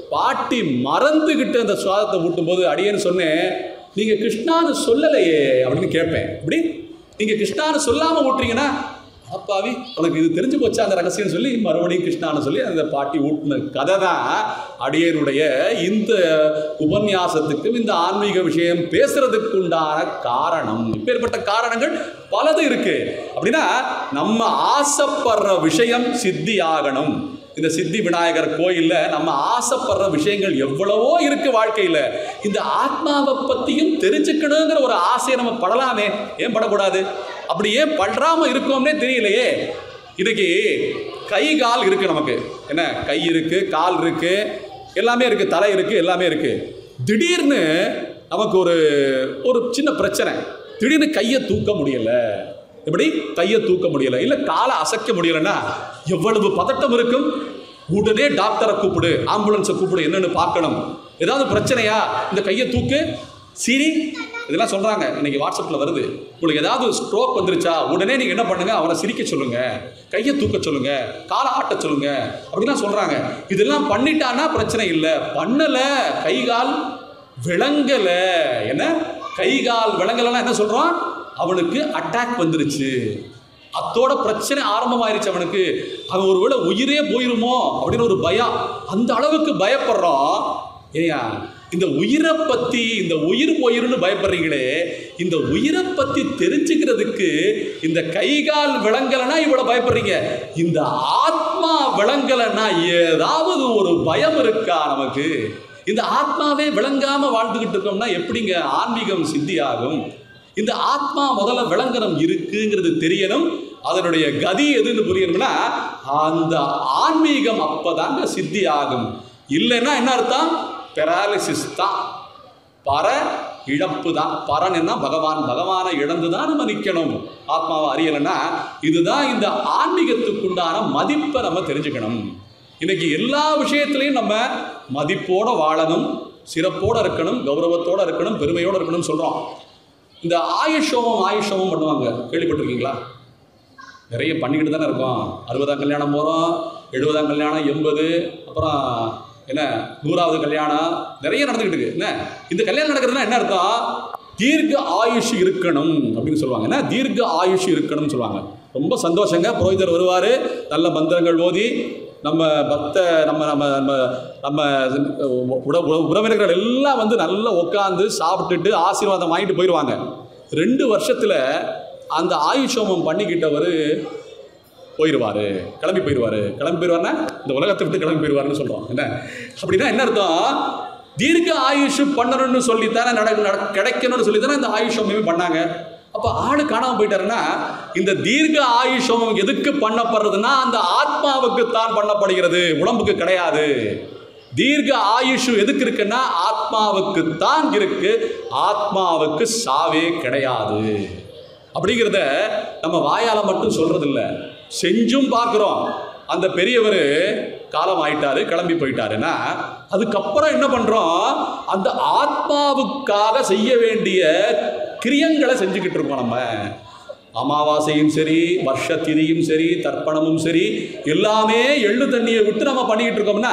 Speaker 1: பாட்டி மறந்துக்கிட்டு அந்த சுவாதத்தை ஊட்டும்போது அடியேன்னு சொன்னேன் நீங்கள் கிருஷ்ணான்னு சொல்லலையே அப்படின்னு கேட்பேன் இப்படி நீங்கள் கிருஷ்ணான்னு சொல்லாமல் ஊட்டுறீங்கன்னா அப்பாவி உனக்கு இது தெரிஞ்சு போச்சா அந்த ரகசியம் சொல்லி மறுபடியும் கிருஷ்ணான்னு சொல்லி அந்த பாட்டி ஊட்டின கதை தான் அடியனுடைய இந்த உபன்யாசத்துக்கும் இந்த ஆன்மீக விஷயம் பேசுறதுக்கு உண்டான காரணம் இப்பேற்பட்ட காரணங்கள் பலது இருக்கு அப்படின்னா நம்ம ஆசைப்படுற விஷயம் சித்தி ஆகணும் இந்த சித்தி விநாயகர் கோயில்ல நம்ம ஆசைப்படுற விஷயங்கள் எவ்வளவோ இருக்கு வாழ்க்கையில இந்த ஆத்மாவை பத்தியும் தெரிஞ்சுக்கணுங்கிற ஒரு ஆசையை நம்ம படலாமே ஏன் படக்கூடாது அப்படி ஏன் படுறாம இருக்கோம்னே தெரியலையே இன்னைக்கு கை கால் இருக்கு நமக்கு என்ன கை இருக்கு கால் இருக்கு எல்லாமே இருக்கு தலை இருக்கு எல்லாமே இருக்கு திடீர்னு நமக்கு ஒரு ஒரு சின்ன பிரச்சனை திடீர்னு கையை தூக்க முடியல எப்படி கையை தூக்க முடியல இல்ல காலை அசைக்க முடியலன்னா எவ்வளவு பதட்டம் இருக்கும் உடனே டாக்டரை கூப்பிடு ஆம்புலன்ஸை கூப்பிடு என்னன்னு பார்க்கணும் ஏதாவது பிரச்சனையா இந்த கையை தூக்கு சீரி இதெல்லாம் சொல்றாங்க இன்னைக்கு வாட்ஸ்அப்ல வருது உங்களுக்கு ஏதாவது ஸ்ட்ரோக் வந்துருச்சா உடனே நீங்க என்ன பண்ணுங்க அவனை சிரிக்க சொல்லுங்க கையை தூக்க சொல்லுங்க காலை ஆட்ட சொல்லுங்க அப்படிலாம் சொல்றாங்க இதெல்லாம் பண்ணிட்டான்னா பிரச்சனை இல்லை பண்ணல கை கால் விளங்கல என்ன கை கால் விளங்கலைன்னா என்ன சொல்றோம் அவனுக்கு அட்டாக் வந்துருச்சு அத்தோட பிரச்சனை ஆரம்பமாயிருச்சு அவனுக்கு அவன் ஒருவேளை உயிரே போயிருமோ அப்படின்னு ஒரு பயம் அந்த அளவுக்கு பயப்படுறோம் ஏயா இந்த உயிரை பத்தி இந்த உயிர் போயிருன்னு பயப்படுறீங்களே இந்த உயிரை பத்தி தெரிஞ்சுக்கிறதுக்கு இந்த கை கால் விளங்கலைன்னா இவ்வளவு பயப்படுறீங்க இந்த ஆத்மா விளங்கலைன்னா ஏதாவது ஒரு பயம் இருக்கா நமக்கு இந்த ஆத்மாவே விளங்காம வாழ்ந்துகிட்டு இருக்கோம்னா எப்படிங்க ஆன்மீகம் சித்தி ஆகும் இந்த ஆத்மா முதல்ல விளங்கணும் இருக்குங்கிறது தெரியணும் அதனுடைய கதி எதுன்னு புரியணும்னா அந்த ஆன்மீகம் அப்பதாங்க சித்தி ஆகும் இல்லைன்னா என்ன அர்த்தம் பெராலிசிஸ் தான் பர இழப்பு தான் பரன் என்ன பகவான் பகவானை இழந்து தான் நம்ம நிற்கணும் ஆத்மாவை அறியலைன்னா இதுதான் இந்த ஆன்மீகத்துக்குண்டான மதிப்பை நம்ம தெரிஞ்சுக்கணும் இன்னைக்கு எல்லா விஷயத்துலையும் நம்ம மதிப்போட வாழணும் சிறப்போட இருக்கணும் கௌரவத்தோட இருக்கணும் பெருமையோட இருக்கணும்னு சொல்றோம் இந்த ஆயுஷோமம் ஆயுஷோமம் பண்ணுவாங்க கேள்விப்பட்டிருக்கீங்களா நிறைய பண்ணிக்கிட்டு தானே இருக்கோம் அறுபதாம் கல்யாணம் போகிறோம் எழுபதாம் கல்யாணம் எண்பது அப்புறம் என்ன நூறாவது கல்யாணம் நிறைய நடந்துக்கிட்டு இருக்கு என்ன இந்த கல்யாணம் நடக்கிறதுனா என்ன அர்த்தம் தீர்க்க ஆயுஷ் இருக்கணும் அப்படின்னு சொல்லுவாங்க என்ன தீர்க்க ஆயுஷ் இருக்கணும்னு சொல்லுவாங்க ரொம்ப சந்தோஷங்க புரோகிதர் வருவார் நல்ல மந்திரங்கள் ஓதி நம்ம பக்த நம்ம நம்ம நம்ம நம்ம உட உட- உறவினர்கள் எல்லாம் வந்து நல்லா உட்காந்து சாப்பிட்டுட்டு ஆசீர்வாதம் வாங்கிட்டு போயிடுவாங்க ரெண்டு வருஷத்தில் அந்த ஆயுஷோமம் பண்ணிக்கிட்டவர் போயிடுவார் கிளம்பி போயிடுவார் கிளம்பி போயிடுவார்னா இந்த உலகத்தை விட்டு கிளம்பி போயிடுவாருன்னு சொல்கிறோம் என்ன அப்படின்னா என்ன அர்த்தம் தீர்க்க ஆயுஷ் பண்ணணும்னு சொல்லித்தானே நட நட- கிடைக்கணும்னு சொல்லி தானே இந்த ஆயுஷோமமே பண்ணாங்க அப்போ ஆடு காணாமல் போயிட்டாருன்னா இந்த தீர்க்க ஆயுஷோமம் எதுக்கு பண்ணப்படுறதுன்னா அந்த ஆத்மாவுக்கு தான் பண்ணப்படுகிறது உடம்புக்கு கிடையாது தீர்க்க ஆயுஷு எதுக்கு இருக்குன்னா ஆத்மாவுக்கு தான் இருக்கு ஆத்மாவுக்கு சாவே கிடையாது அப்படிங்கிறத நம்ம வாயால மட்டும் சொல்றது இல்ல செஞ்சும் பார்க்குறோம் அந்த பெரியவர் காலம் ஆயிட்டாரு கிளம்பி போயிட்டாருன்னா அதுக்கப்புறம் என்ன பண்றோம் அந்த ஆத்மாவுக்காக செய்ய வேண்டிய கிரியங்களை செஞ்சுக்கிட்டு இருக்கோம் நம்ம அமாவாசையும் சரி வருஷ திதியும் சரி தர்ப்பணமும் சரி எல்லாமே எள்ளு தண்ணியை விட்டு நம்ம பண்ணிக்கிட்டு இருக்கோம்னா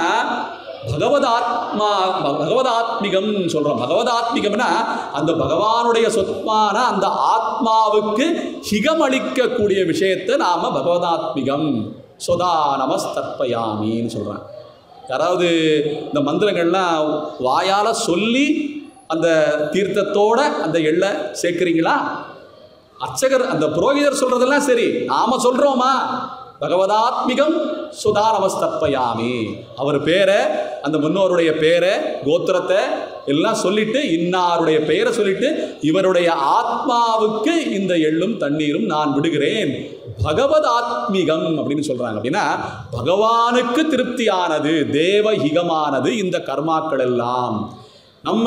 Speaker 1: பகவத் ஆத்மா பகவத் ஆத்மிகம் சொல்றோம் பகவத் ஆத்மிகம்னா அந்த பகவானுடைய சொத்மான அந்த ஆத்மாவுக்கு ஹிகம் அளிக்கக்கூடிய விஷயத்தை நாம பகவதாத்மிகம் சொதா நமஸ்தர்ப்பயாமின்னு சொல்றேன் யாராவது இந்த மந்திரங்கள்லாம் வாயால சொல்லி அந்த தீர்த்தத்தோட அந்த எள்ளை சேர்க்குறீங்களா அர்ச்சகர் அந்த புரோகிதர் சொல்றதெல்லாம் சரி நாம சொல்றோமா பகவதாத்மிகம் சுதா நமஸ்தப்பயாமி அவர் பேரை அந்த முன்னோருடைய பேரை கோத்திரத்தை எல்லாம் சொல்லிட்டு இன்னாருடைய பெயரை சொல்லிட்டு இவருடைய ஆத்மாவுக்கு இந்த எள்ளும் தண்ணீரும் நான் விடுகிறேன் பகவத் ஆத்மிகம் அப்படின்னு சொல்றாங்க அப்படின்னா பகவானுக்கு திருப்தியானது தேவஹிகமானது இந்த கர்மாக்கள் எல்லாம் நம்ம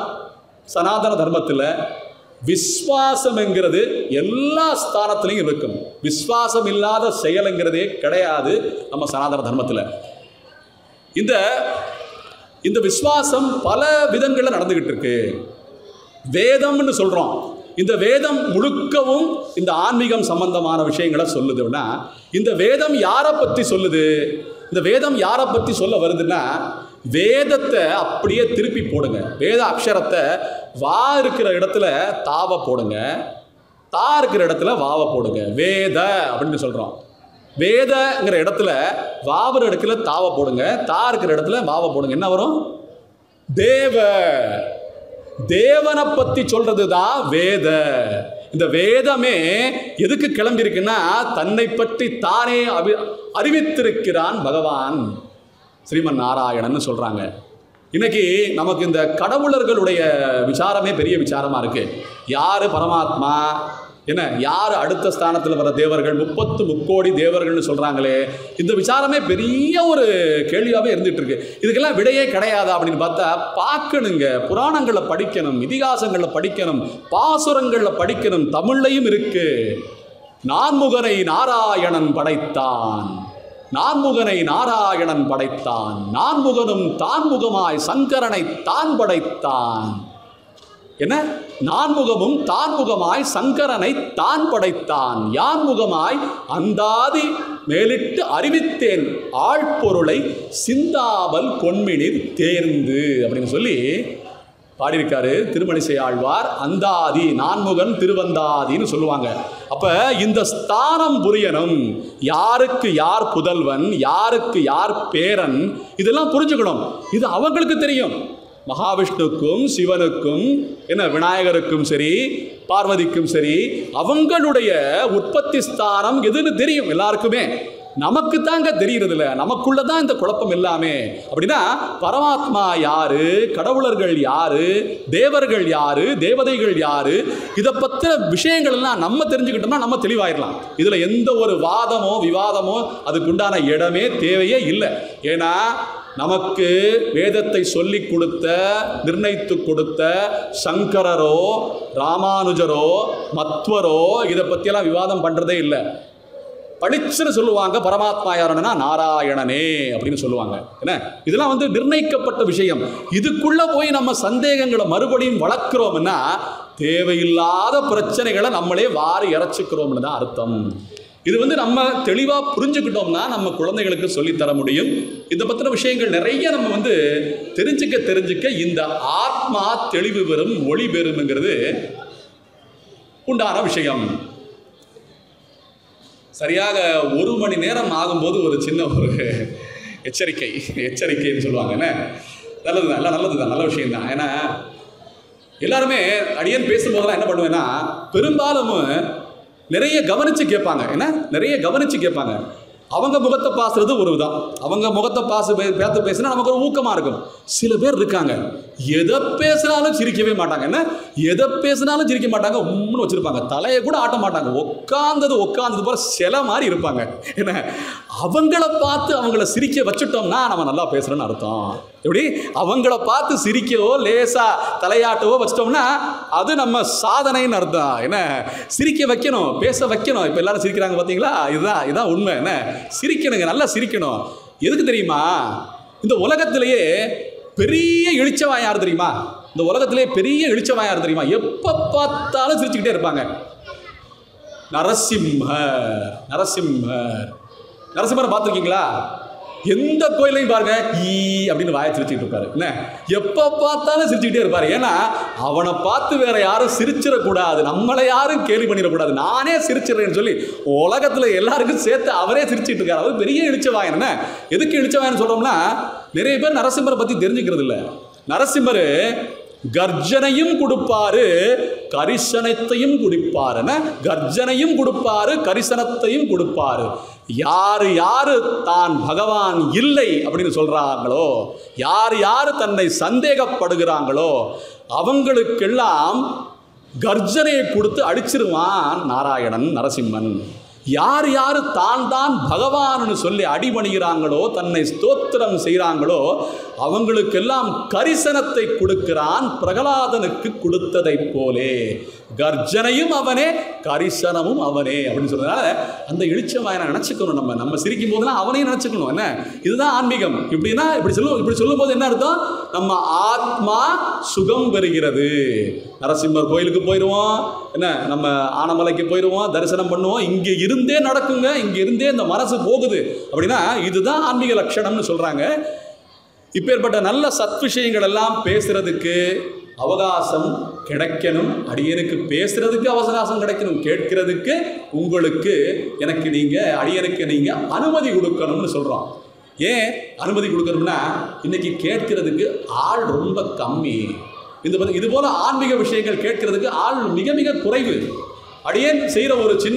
Speaker 1: சனாதன தர்மத்தில் விஸ்வாசம்ங்கிறது எல்லா ஸ்தானத்திலையும் இருக்கும் விஸ்வாசம் இல்லாத செயலுங்கிறதே கிடையாது நம்ம சனாதன தர்மத்தில் இந்த இந்த விஸ்வாசம் பல விதங்களில் நடந்துகிட்டு இருக்கு வேதம்னு சொல்றோம் இந்த வேதம் முழுக்கவும் இந்த ஆன்மீகம் சம்பந்தமான விஷயங்களை சொல்லுதுன்னா இந்த வேதம் யாரை பற்றி சொல்லுது இந்த வேதம் யாரை பற்றி சொல்ல வருதுன்னா வேதத்தை அப்படியே திருப்பி போடுங்க வேத அக்ஷரத்தை வா இருக்கிற இடத்துல தாவ போடுங்க தா இருக்கிற இடத்துல வாவ போடுங்க வேத அப்படின்னு சொல்றோம் வேதங்கிற இடத்துல வாவுற இடத்துல தாவ போடுங்க தா இருக்கிற இடத்துல வாவ போடுங்க என்ன வரும் தேவ தேவனை பத்தி சொல்றது தான் வேத இந்த வேதமே எதுக்கு கிளம்பி இருக்குன்னா தன்னை பற்றி தானே அவி அறிவித்திருக்கிறான் பகவான் ஸ்ரீமன் நாராயணன் சொல்றாங்க இன்னைக்கு நமக்கு இந்த கடவுளர்களுடைய விசாரமே பெரிய விசாரமா இருக்கு யாரு பரமாத்மா என்ன யார் அடுத்த ஸ்தானத்தில் வர தேவர்கள் முப்பத்து முக்கோடி தேவர்கள்னு சொல்றாங்களே இந்த விசாரமே பெரிய ஒரு கேள்வியாகவே இருந்துட்டு இருக்கு இதுக்கெல்லாம் விடையே கிடையாதா அப்படின்னு பார்த்தா பார்க்கணுங்க புராணங்களை படிக்கணும் இதிகாசங்களை படிக்கணும் பாசுரங்களில் படிக்கணும் தமிழ்லையும் இருக்கு நான்முகனை நாராயணன் படைத்தான் நான்முகனை நாராயணன் படைத்தான் நான்முகனும் தான்முகமாய் சங்கரனை தான் படைத்தான் என்ன நான்முகமும் தான்முகமாய் சங்கரனை தான் படைத்தான் யான்முகமாய் அந்தாதி மேலிட்டு அறிவித்தேன் ஆழ்பொருளை சிந்தாமல் கொன்மினிர் தேர்ந்து அப்படின்னு சொல்லி பாடியிருக்காரு திருமணிசை ஆழ்வார் அந்தாதி நான்முகன் திருவந்தாதின்னு சொல்லுவாங்க அப்ப இந்த ஸ்தானம் புரியணும் யாருக்கு யார் புதல்வன் யாருக்கு யார் பேரன் இதெல்லாம் புரிஞ்சுக்கணும் இது அவங்களுக்கு தெரியும் மகாவிஷ்ணுக்கும் சிவனுக்கும் என்ன விநாயகருக்கும் சரி பார்வதிக்கும் சரி அவங்களுடைய உற்பத்தி ஸ்தானம் எதுன்னு தெரியும் எல்லாருக்குமே நமக்கு தாங்க தெரியறது இல்ல நமக்குள்ள தான் இந்த குழப்பம் எல்லாமே அப்படின்னா பரமாத்மா யாரு கடவுளர்கள் யாரு தேவர்கள் யாரு தேவதைகள் யாரு இதை பத்தின விஷயங்கள் எல்லாம் நம்ம தெரிஞ்சுக்கிட்டோம்னா நம்ம தெளிவாயிடலாம் இதுல எந்த ஒரு வாதமோ விவாதமோ அதுக்குண்டான இடமே தேவையே இல்லை ஏன்னா நமக்கு வேதத்தை சொல்லி கொடுத்த நிர்ணயித்து கொடுத்த சங்கரரோ ராமானுஜரோ மத்வரோ இதை பற்றியெல்லாம் விவாதம் பண்ணுறதே இல்லை பளிச்சுன்னு சொல்லுவாங்க பரமாத்மா யாருன்னா நாராயணனே அப்படின்னு சொல்லுவாங்க என்ன இதெல்லாம் வந்து நிர்ணயிக்கப்பட்ட விஷயம் இதுக்குள்ள போய் நம்ம சந்தேகங்களை மறுபடியும் வளர்க்குறோம்னா தேவையில்லாத பிரச்சனைகளை நம்மளே வாரி இறைச்சிக்கிறோம்னு தான் அர்த்தம் இது வந்து நம்ம தெளிவாக புரிஞ்சுக்கிட்டோம்னா நம்ம குழந்தைகளுக்கு சொல்லித்தர முடியும் இதை பற்றின விஷயங்கள் நிறைய நம்ம வந்து தெரிஞ்சுக்க தெரிஞ்சுக்க இந்த ஆத்மா தெளிவு பெறும் ஒளி பெறும்ங்கிறது உண்டான விஷயம் சரியாக ஒரு மணி நேரம் ஆகும்போது ஒரு சின்ன ஒரு எச்சரிக்கை எச்சரிக்கைன்னு சொல்லுவாங்க என்ன நல்லது தான் எல்லாம் நல்லது தான் நல்ல விஷயம் தான் ஏன்னா எல்லாருமே அடியன் பேசும்போதெல்லாம் என்ன பண்ணுவேன்னா பெரும்பாலும் நிறைய கவனித்து கேட்பாங்க என்ன நிறைய கவனித்து கேட்பாங்க அவங்க முகத்தை பாசுறது ஒரு விதம் அவங்க முகத்தை பாசு பே- பேத்து பேசினா நமக்கு ஒரு ஊக்கமாக இருக்கும் சில பேர் இருக்காங்க எதை பேசினாலும் சிரிக்கவே மாட்டாங்க என்ன எதை பேசினாலும் சிரிக்க மாட்டாங்க உம்முன்னு வச்சிருப்பாங்க தலையை கூட ஆட்ட மாட்டாங்க உட்காந்தது உட்காந்தது போல சில மாதிரி இருப்பாங்க என்ன அவங்கள பார்த்து அவங்கள சிரிக்க வச்சுட்டோம்னா நம்ம நல்லா பேசுறோம்னு அர்த்தம் எப்படி அவங்கள பார்த்து சிரிக்கவோ லேசா தலையாட்டவோ வச்சிட்டோம்னா அது நம்ம சாதனைன்னு அர்த்தம் என்ன சிரிக்க வைக்கணும் பேச வைக்கணும் இப்போ எல்லாரும் சிரிக்கிறாங்க பார்த்தீங்களா இதுதான் இதுதான் உண்மை என்ன சிரிக்கணுங்க நல்லா சிரிக்கணும் எதுக்கு தெரியுமா இந்த உலகத்திலேயே பெரிய இழிச்சவன் யார் தெரியுமா இந்த உலகத்திலேயே பெரிய இழிச்சவன் யார் தெரியுமா எப்போ பார்த்தாலும் சிரிச்சுக்கிட்டே இருப்பாங்க நரசிம்மர் நரசிம்மர் நரசிம்மரை பார்த்துருக்கீங்களா எந்த கோயிலையும் பாருங்க ஈ அப்படின்னு வாயை சிரிச்சுக்கிட்டு இருப்பாரு என்ன எப்போ பார்த்தாலும் சிரிச்சுக்கிட்டே இருப்பாரு ஏன்னா அவனை பார்த்து வேற யாரும் சிரிச்சிடக்கூடாது நம்மளை யாரும் கேலி பண்ணிடக்கூடாது நானே சிரிச்சிடுறேன்னு சொல்லி உலகத்துல எல்லாருக்கும் சேர்த்து அவரே சிரிச்சிட்டு இருக்காரு அவர் பெரிய இழிச்சவாயன் என்ன எதுக்கு இழிச்சவாயன் சொல்றோம்னா நிறைய பேர் நரசிம்மரை பத்தி தெரிஞ்சுக்கிறது இல்லை நரசிம்மர் கர்ஜனையும் கொடுப்பாரு கரிசனத்தையும் குடிப்பாரு என்ன? கர்ஜனையும் கொடுப்பாரு கரிசனத்தையும் கொடுப்பாரு யாரு யாரு தான் பகவான் இல்லை அப்படின்னு சொல்றாங்களோ யார் யாரு தன்னை சந்தேகப்படுகிறாங்களோ அவங்களுக்கெல்லாம் கர்ஜனையை கொடுத்து அடிச்சிருவான் நாராயணன் நரசிம்மன் யார் யார் தான் தான் பகவான்னு சொல்லி அடிபணிகிறாங்களோ தன்னை ஸ்தோத்திரம் செய்கிறாங்களோ அவங்களுக்கெல்லாம் கரிசனத்தை கொடுக்கிறான் பிரகலாதனுக்கு கொடுத்ததைப் போலே கர்ஜனையும் அவனே கரிசனமும் அவனே அப்படின்னு சொல்றதுனால அந்த இழிச்சவாயனை நினச்சிக்கணும் நம்ம நம்ம சிரிக்கும் போதெல்லாம் அவனையும் நினச்சிக்கணும் என்ன இதுதான் ஆன்மீகம் இப்படின்னா இப்படி சொல்லுவோம் இப்படி சொல்லும்போது என்ன அர்த்தம் நம்ம ஆத்மா சுகம் பெறுகிறது நரசிம்மர் கோயிலுக்கு போயிடுவோம் என்ன நம்ம ஆனமலைக்கு போயிடுவோம் தரிசனம் பண்ணுவோம் இங்கே இருந்தே நடக்குங்க இங்கே இருந்தே இந்த மனசு போகுது அப்படின்னா இதுதான் ஆன்மீக லட்சணம்னு சொல்கிறாங்க இப்பேற்பட்ட நல்ல சத் விஷயங்கள் எல்லாம் பேசுறதுக்கு அவகாசம் கிடைக்கணும் அடியனுக்கு பேசுறதுக்கு அவகாசம் கிடைக்கணும் கேட்கிறதுக்கு உங்களுக்கு எனக்கு நீங்க அடியனுக்கு நீங்க அனுமதி கொடுக்கணும்னு சொல்றோம் ஏன் அனுமதி கொடுக்கணும்னா இன்னைக்கு கேட்கிறதுக்கு ஆள் ரொம்ப கம்மி இந்த பத்தி- இது போல ஆன்மீக விஷயங்கள் கேட்கிறதுக்கு ஆள் மிக மிக குறைவு அடியேன் செய்கிற ஒரு சின்ன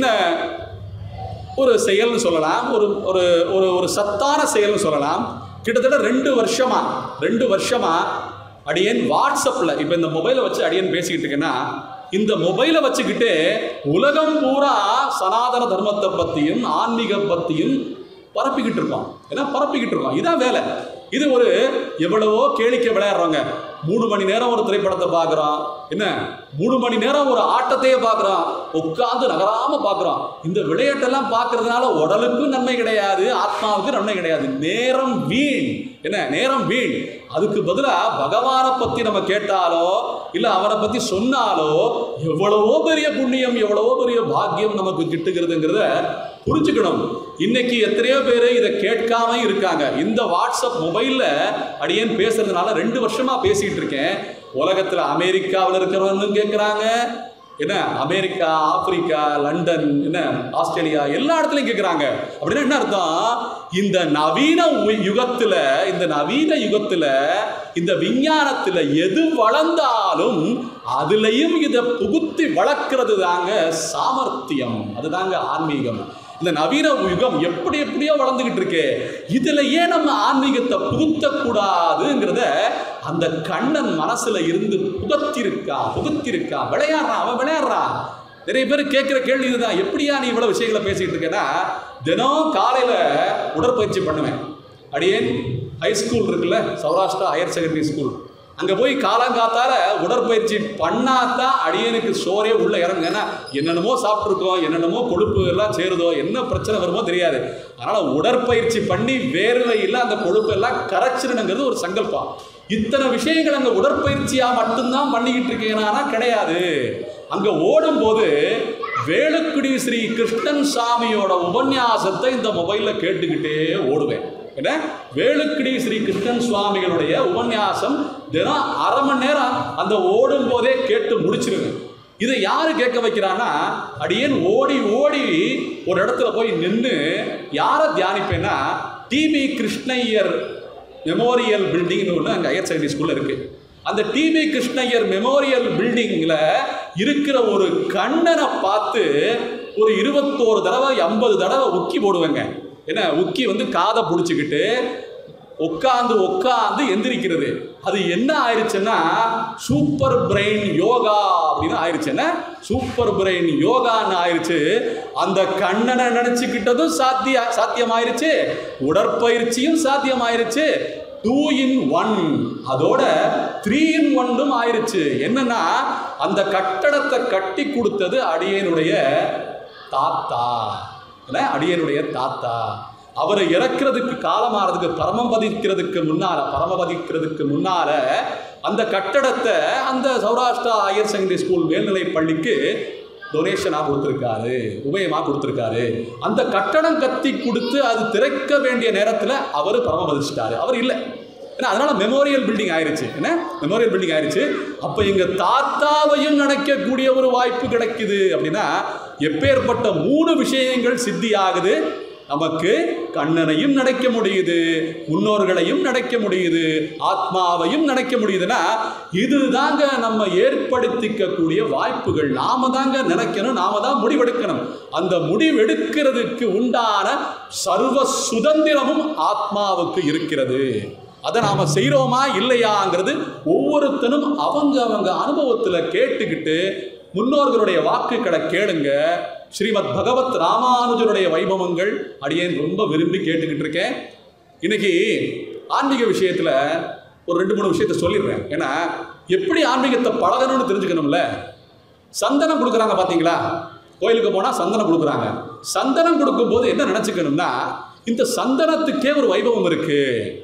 Speaker 1: ஒரு செயல்னு சொல்லலாம் ஒரு ஒரு ஒரு ஒரு சத்தான செயல்னு சொல்லலாம் கிட்டத்தட்ட ரெண்டு வருஷமா ரெண்டு வருஷமா அடியேன் வாட்ஸ்அப்பில் இப்போ இந்த மொபைலை வச்சு அடியேன் பேசிக்கிட்டு இருக்கேன்னா இந்த மொபைலை வச்சுக்கிட்டு உலகம் பூரா சனாதன தர்மத்தை பற்றியும் ஆன்மீகம் பற்றியும் பரப்பிக்கிட்டு இருக்கோம் ஏன்னா பரப்பிக்கிட்டு இருக்கோம் இதான் வேலை இது ஒரு எவ்வளவோ கேளிக்கை விளையாடுறவங்க மூணு மணி நேரம் ஒரு திரைப்படத்தை பார்க்குறோம் என்ன மூணு மணி நேரம் ஒரு ஆட்டத்தையே பார்க்குறோம் உட்காந்து நகராம பார்க்குறோம் இந்த விளையாட்டெல்லாம் பார்க்கறதுனால உடலுக்கும் நன்மை கிடையாது ஆத்மாவுக்கும் நன்மை கிடையாது நேரம் வீண் என்ன நேரம் வீண் அதுக்கு பதிலாக பகவானை பற்றி நம்ம கேட்டாலோ இல்லை அவனை பற்றி சொன்னாலோ எவ்வளவோ பெரிய புண்ணியம் எவ்வளவோ பெரிய பாக்கியம் நமக்கு கிட்டுகிறதுங்கிறத புரிஞ்சுக்கணும் இன்னைக்கு எத்தனையோ பேர் இதை கேட்காம இருக்காங்க இந்த வாட்ஸ்அப் மொபைலில் அடியேன் பேசுறதுனால ரெண்டு வருஷமா பேசிட்டு இருக்கேன் உலகத்தில் அமெரிக்காவில் இருக்கிறவங்களும் கேட்குறாங்க என்ன அமெரிக்கா ஆப்பிரிக்கா லண்டன் என்ன ஆஸ்திரேலியா எல்லா இடத்துலையும் கேட்குறாங்க அப்படின்னா என்ன அர்த்தம் இந்த நவீன உ- யுகத்துல இந்த நவீன யுகத்துல இந்த விஞ்ஞானத்துல எது வளர்ந்தாலும் அதுலயும் இதை புகுத்தி வளர்க்கறது தாங்க சாமர்த்தியம் அதுதாங்க ஆன்மீகம் இந்த நவீன யுகம் எப்படி எப்படியோ வளர்ந்துகிட்டு இருக்கு இதுல ஏன் நம்ம ஆன்மீகத்தை புகுத்தக்கூடாதுங்கிறத அந்த கண்ணன் மனசுல இருந்து புகத்திருக்கா புகுத்திருக்கா விளையாடுறான் அவன் விளையாடுறான் நிறைய பேர் கேட்குற கேள்வி இதுதான் எப்படியா நீ இவ்வளவு விஷயங்களை பேசிக்கிட்டு இருக்கேன்னா தினம் காலையில உடற்பயிற்சி பண்ணுவேன் அடியேன் ஹை ஸ்கூல் இருக்குல்ல சௌராஷ்டிரா ஹையர் செகண்டரி ஸ்கூல் அங்கே போய் காலங்காத்தால உடற்பயிற்சி பண்ணாதான் அடியனுக்கு சோறே உள்ள இறங்கும் ஏன்னா என்னென்னமோ சாப்பிட்ருக்கோம் என்னென்னமோ கொழுப்பு எல்லாம் சேருதோ என்ன பிரச்சனை வருமோ தெரியாது அதனால் உடற்பயிற்சி பண்ணி வேர்வையில் அந்த கொழுப்பு எல்லாம் கரைச்சிடணுங்கிறது ஒரு சங்கல்பம் இத்தனை விஷயங்கள் அங்கே உடற்பயிற்சியாக மட்டும்தான் பண்ணிக்கிட்டு இருக்கேனா கிடையாது அங்கே ஓடும்போது வேலுக்குடி ஸ்ரீ கிருஷ்ணன் சாமியோட உபன்யாசத்தை இந்த மொபைலில் கேட்டுக்கிட்டே ஓடுவேன் என்ன வேலுக்குடி ஸ்ரீ கிருஷ்ணன் சுவாமிகளுடைய உபன்யாசம் தினம் அரை மணி நேரம் அந்த ஓடும் போதே கேட்டு முடிச்சிருங்க இதை யாரு கேட்க வைக்கிறான்னா அடியேன் ஓடி ஓடி ஒரு இடத்துல போய் நின்று யாரை தியானிப்பேன்னா டிபி கிருஷ்ணய்யர் மெமோரியல் பில்டிங்னு ஒன்று அங்கே ஹையர் செகண்டரி ஸ்கூலில் இருக்குது அந்த டிபி கிருஷ்ணய்யர் மெமோரியல் பில்டிங்கில் இருக்கிற ஒரு கண்ணனை பார்த்து ஒரு இருபத்தோரு தடவை ஐம்பது தடவை உக்கி போடுவேங்க என்ன உக்கி வந்து காதை பிடிச்சிக்கிட்டு உட்காந்து உட்காந்து எந்திரிக்கிறது அது என்ன ஆயிடுச்சுன்னா சூப்பர் பிரெயின் யோகா அப்படின்னு ஆயிடுச்சு என்ன சூப்பர் பிரெயின் யோகான்னு ஆயிடுச்சு அந்த கண்ணனை நினைச்சுக்கிட்டதும் சாத்திய சாத்தியமாயிருச்சு உடற்பயிற்சியும் சாத்தியமாயிருச்சு டூ இன் ஒன் அதோட த்ரீ இன் ஒன்னும் ஆயிருச்சு என்னன்னா அந்த கட்டடத்தை கட்டி கொடுத்தது அடியனுடைய தாத்தா இல்ல அடியனுடைய தாத்தா அவரை இறக்கிறதுக்கு காலமாறதுக்கு பரமபதிக்கிறதுக்கு முன்னால பரமபதிக்கிறதுக்கு முன்னால அந்த கட்டடத்தை அந்த சௌராஷ்டிரா ஹையர் செகண்டரி ஸ்கூல் மேல்நிலை பள்ளிக்கு டொனேஷனாக கொடுத்துருக்காரு உபயமாக கொடுத்துருக்காரு அந்த கட்டடம் கத்தி கொடுத்து அது திறக்க வேண்டிய நேரத்தில் அவர் பரமபதிச்சிட்டாரு அவர் இல்லை ஏன்னா அதனால மெமோரியல் பில்டிங் ஆயிருச்சு என்ன மெமோரியல் பில்டிங் ஆயிருச்சு அப்போ எங்க தாத்தாவையும் நினைக்கக்கூடிய ஒரு வாய்ப்பு கிடைக்குது அப்படின்னா எப்பேற்பட்ட மூணு விஷயங்கள் சித்தி ஆகுது நமக்கு கண்ணனையும் நினைக்க முடியுது முன்னோர்களையும் நினைக்க முடியுது ஆத்மாவையும் நினைக்க முடியுதுன்னா இதுதாங்க நம்ம ஏற்படுத்திக்கக்கூடிய வாய்ப்புகள் நாம தாங்க நினைக்கணும் நாம தான் முடிவெடுக்கணும் அந்த முடிவெடுக்கிறதுக்கு உண்டான சர்வ சுதந்திரமும் ஆத்மாவுக்கு இருக்கிறது அதை நாம செய்கிறோமா இல்லையாங்கிறது ஒவ்வொருத்தனும் அவங்க அவங்க அனுபவத்தில் கேட்டுக்கிட்டு முன்னோர்களுடைய வாக்குகளை கேளுங்க ஸ்ரீமத் பகவத் ராமானுஜருடைய வைபவங்கள் அடியேன் ரொம்ப விரும்பி கேட்டுக்கிட்டு இருக்கேன் இன்னைக்கு ஆன்மீக விஷயத்தில் ஒரு ரெண்டு மூணு விஷயத்த சொல்லிடுறேன் ஏன்னா எப்படி ஆன்மீகத்தை பழகணும்னு தெரிஞ்சுக்கணும்ல சந்தனம் கொடுக்குறாங்க பார்த்தீங்களா கோயிலுக்கு போனால் சந்தனம் கொடுக்குறாங்க சந்தனம் கொடுக்கும்போது என்ன நினச்சிக்கணும்னா இந்த சந்தனத்துக்கே ஒரு வைபவம் இருக்கு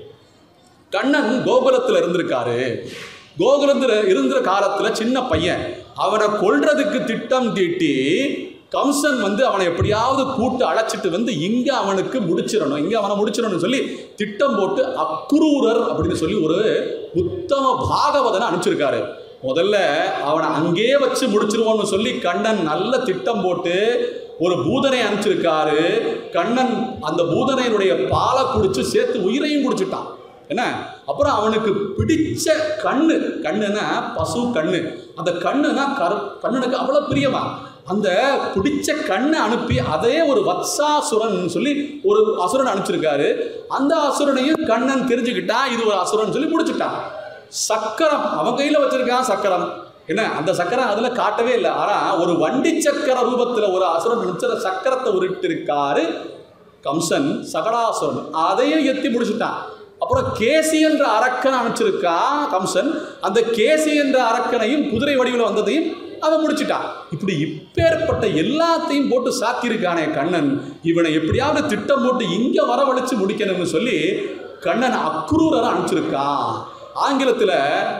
Speaker 1: கண்ணன் கோகுலத்தில் இருந்திருக்காரு கோகுலத்தில் இருந்த காலத்தில் சின்ன பையன் அவனை கொல்றதுக்கு திட்டம் தீட்டி கம்சன் வந்து அவனை எப்படியாவது கூட்டு அழைச்சிட்டு வந்து இங்க அவனுக்கு முடிச்சிடணும் இங்க அவனை முடிச்சிடணும்னு சொல்லி திட்டம் போட்டு அக்ரூரர் அப்படின்னு சொல்லி ஒரு உத்தம பாகவதனை அனுப்பிச்சிருக்காரு முதல்ல அவனை அங்கேயே வச்சு முடிச்சிருவோம்னு சொல்லி கண்ணன் நல்ல திட்டம் போட்டு ஒரு பூதனை அனுப்பிச்சிருக்காரு கண்ணன் அந்த பூதனையினுடைய பாலை குடிச்சு சேர்த்து உயிரையும் குடிச்சிட்டான் என்ன அப்புறம் அவனுக்கு பிடிச்ச கண்ணு கண்ணுனா பசு கண்ணு அந்த கண்ணுனா கரு கண்ணனுக்கு அவ்வளோ பிரியமா அந்த பிடிச்ச கண்ணை அனுப்பி அதே ஒரு வத்சாசுரன் சொல்லி ஒரு அசுரன் அனுப்பிச்சிருக்காரு அந்த அசுரனையும் கண்ணன் தெரிஞ்சுக்கிட்டான் இது ஒரு அசுரன் சொல்லி முடிச்சுட்டான் சக்கரம் அவன் கையில் வச்சிருக்கான் சக்கரம் என்ன அந்த சக்கரம் அதில் காட்டவே இல்லை ஆனால் ஒரு வண்டி சக்கர ரூபத்தில் ஒரு அசுரன் நினைச்ச சக்கரத்தை உருட்டிருக்காரு கம்சன் சகடாசுரன் அதையும் எத்தி முடிச்சுட்டான் அப்புறம் கேசி என்ற அரக்கன் அனுப்பிச்சிருக்கான் கம்சன் அந்த கேசி என்ற அரக்கனையும் குதிரை வடிவில் வந்ததையும் அவன் முடிச்சிட்டான் இப்படி இப்பேற்பட்ட எல்லாத்தையும் போட்டு சாத்தியிருக்கானே கண்ணன் இவனை எப்படியாவது திட்டம் போட்டு இங்க வரவழைச்சு முடிக்கணும்னு சொல்லி கண்ணன் அக்ரூரரை அனுப்பிச்சிருக்கான் ஆங்கிலத்தில்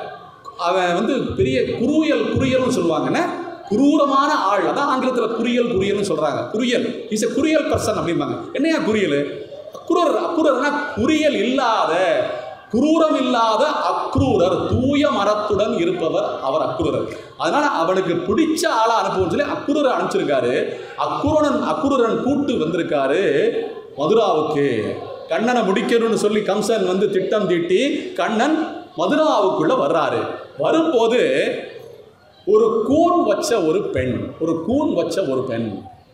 Speaker 1: அவன் வந்து பெரிய குருயல் குரியல்னு சொல்லுவாங்கன்னு குரூரமான ஆள் அதான் ஆங்கிலத்தில் குறியல் குறியல்னு சொல்றாங்க குறியல் இஸ் எ குறியல் பர்சன் அப்படிம்பாங்க என்னையா குறியல் அக்ரூரர் அக்ரூரர்னா குறியல் இல்லாத குரூரம் இல்லாத அக்ரூரர் தூய மரத்துடன் இருப்பவர் அவர் அக்ரூரர் அதனால அவனுக்கு பிடிச்ச ஆளா அனுப்புவோம்னு சொல்லி அக்ரூரை அனுப்பிச்சிருக்காரு அக்ரூரன் அக்ரூரன் கூட்டு வந்திருக்காரு மதுராவுக்கு கண்ணனை முடிக்கணும்னு சொல்லி கம்சன் வந்து திட்டம் தீட்டி கண்ணன் மதுராவுக்குள்ள வர்றாரு வரும்போது ஒரு கூன் வச்ச ஒரு பெண் ஒரு கூன் வச்ச ஒரு பெண்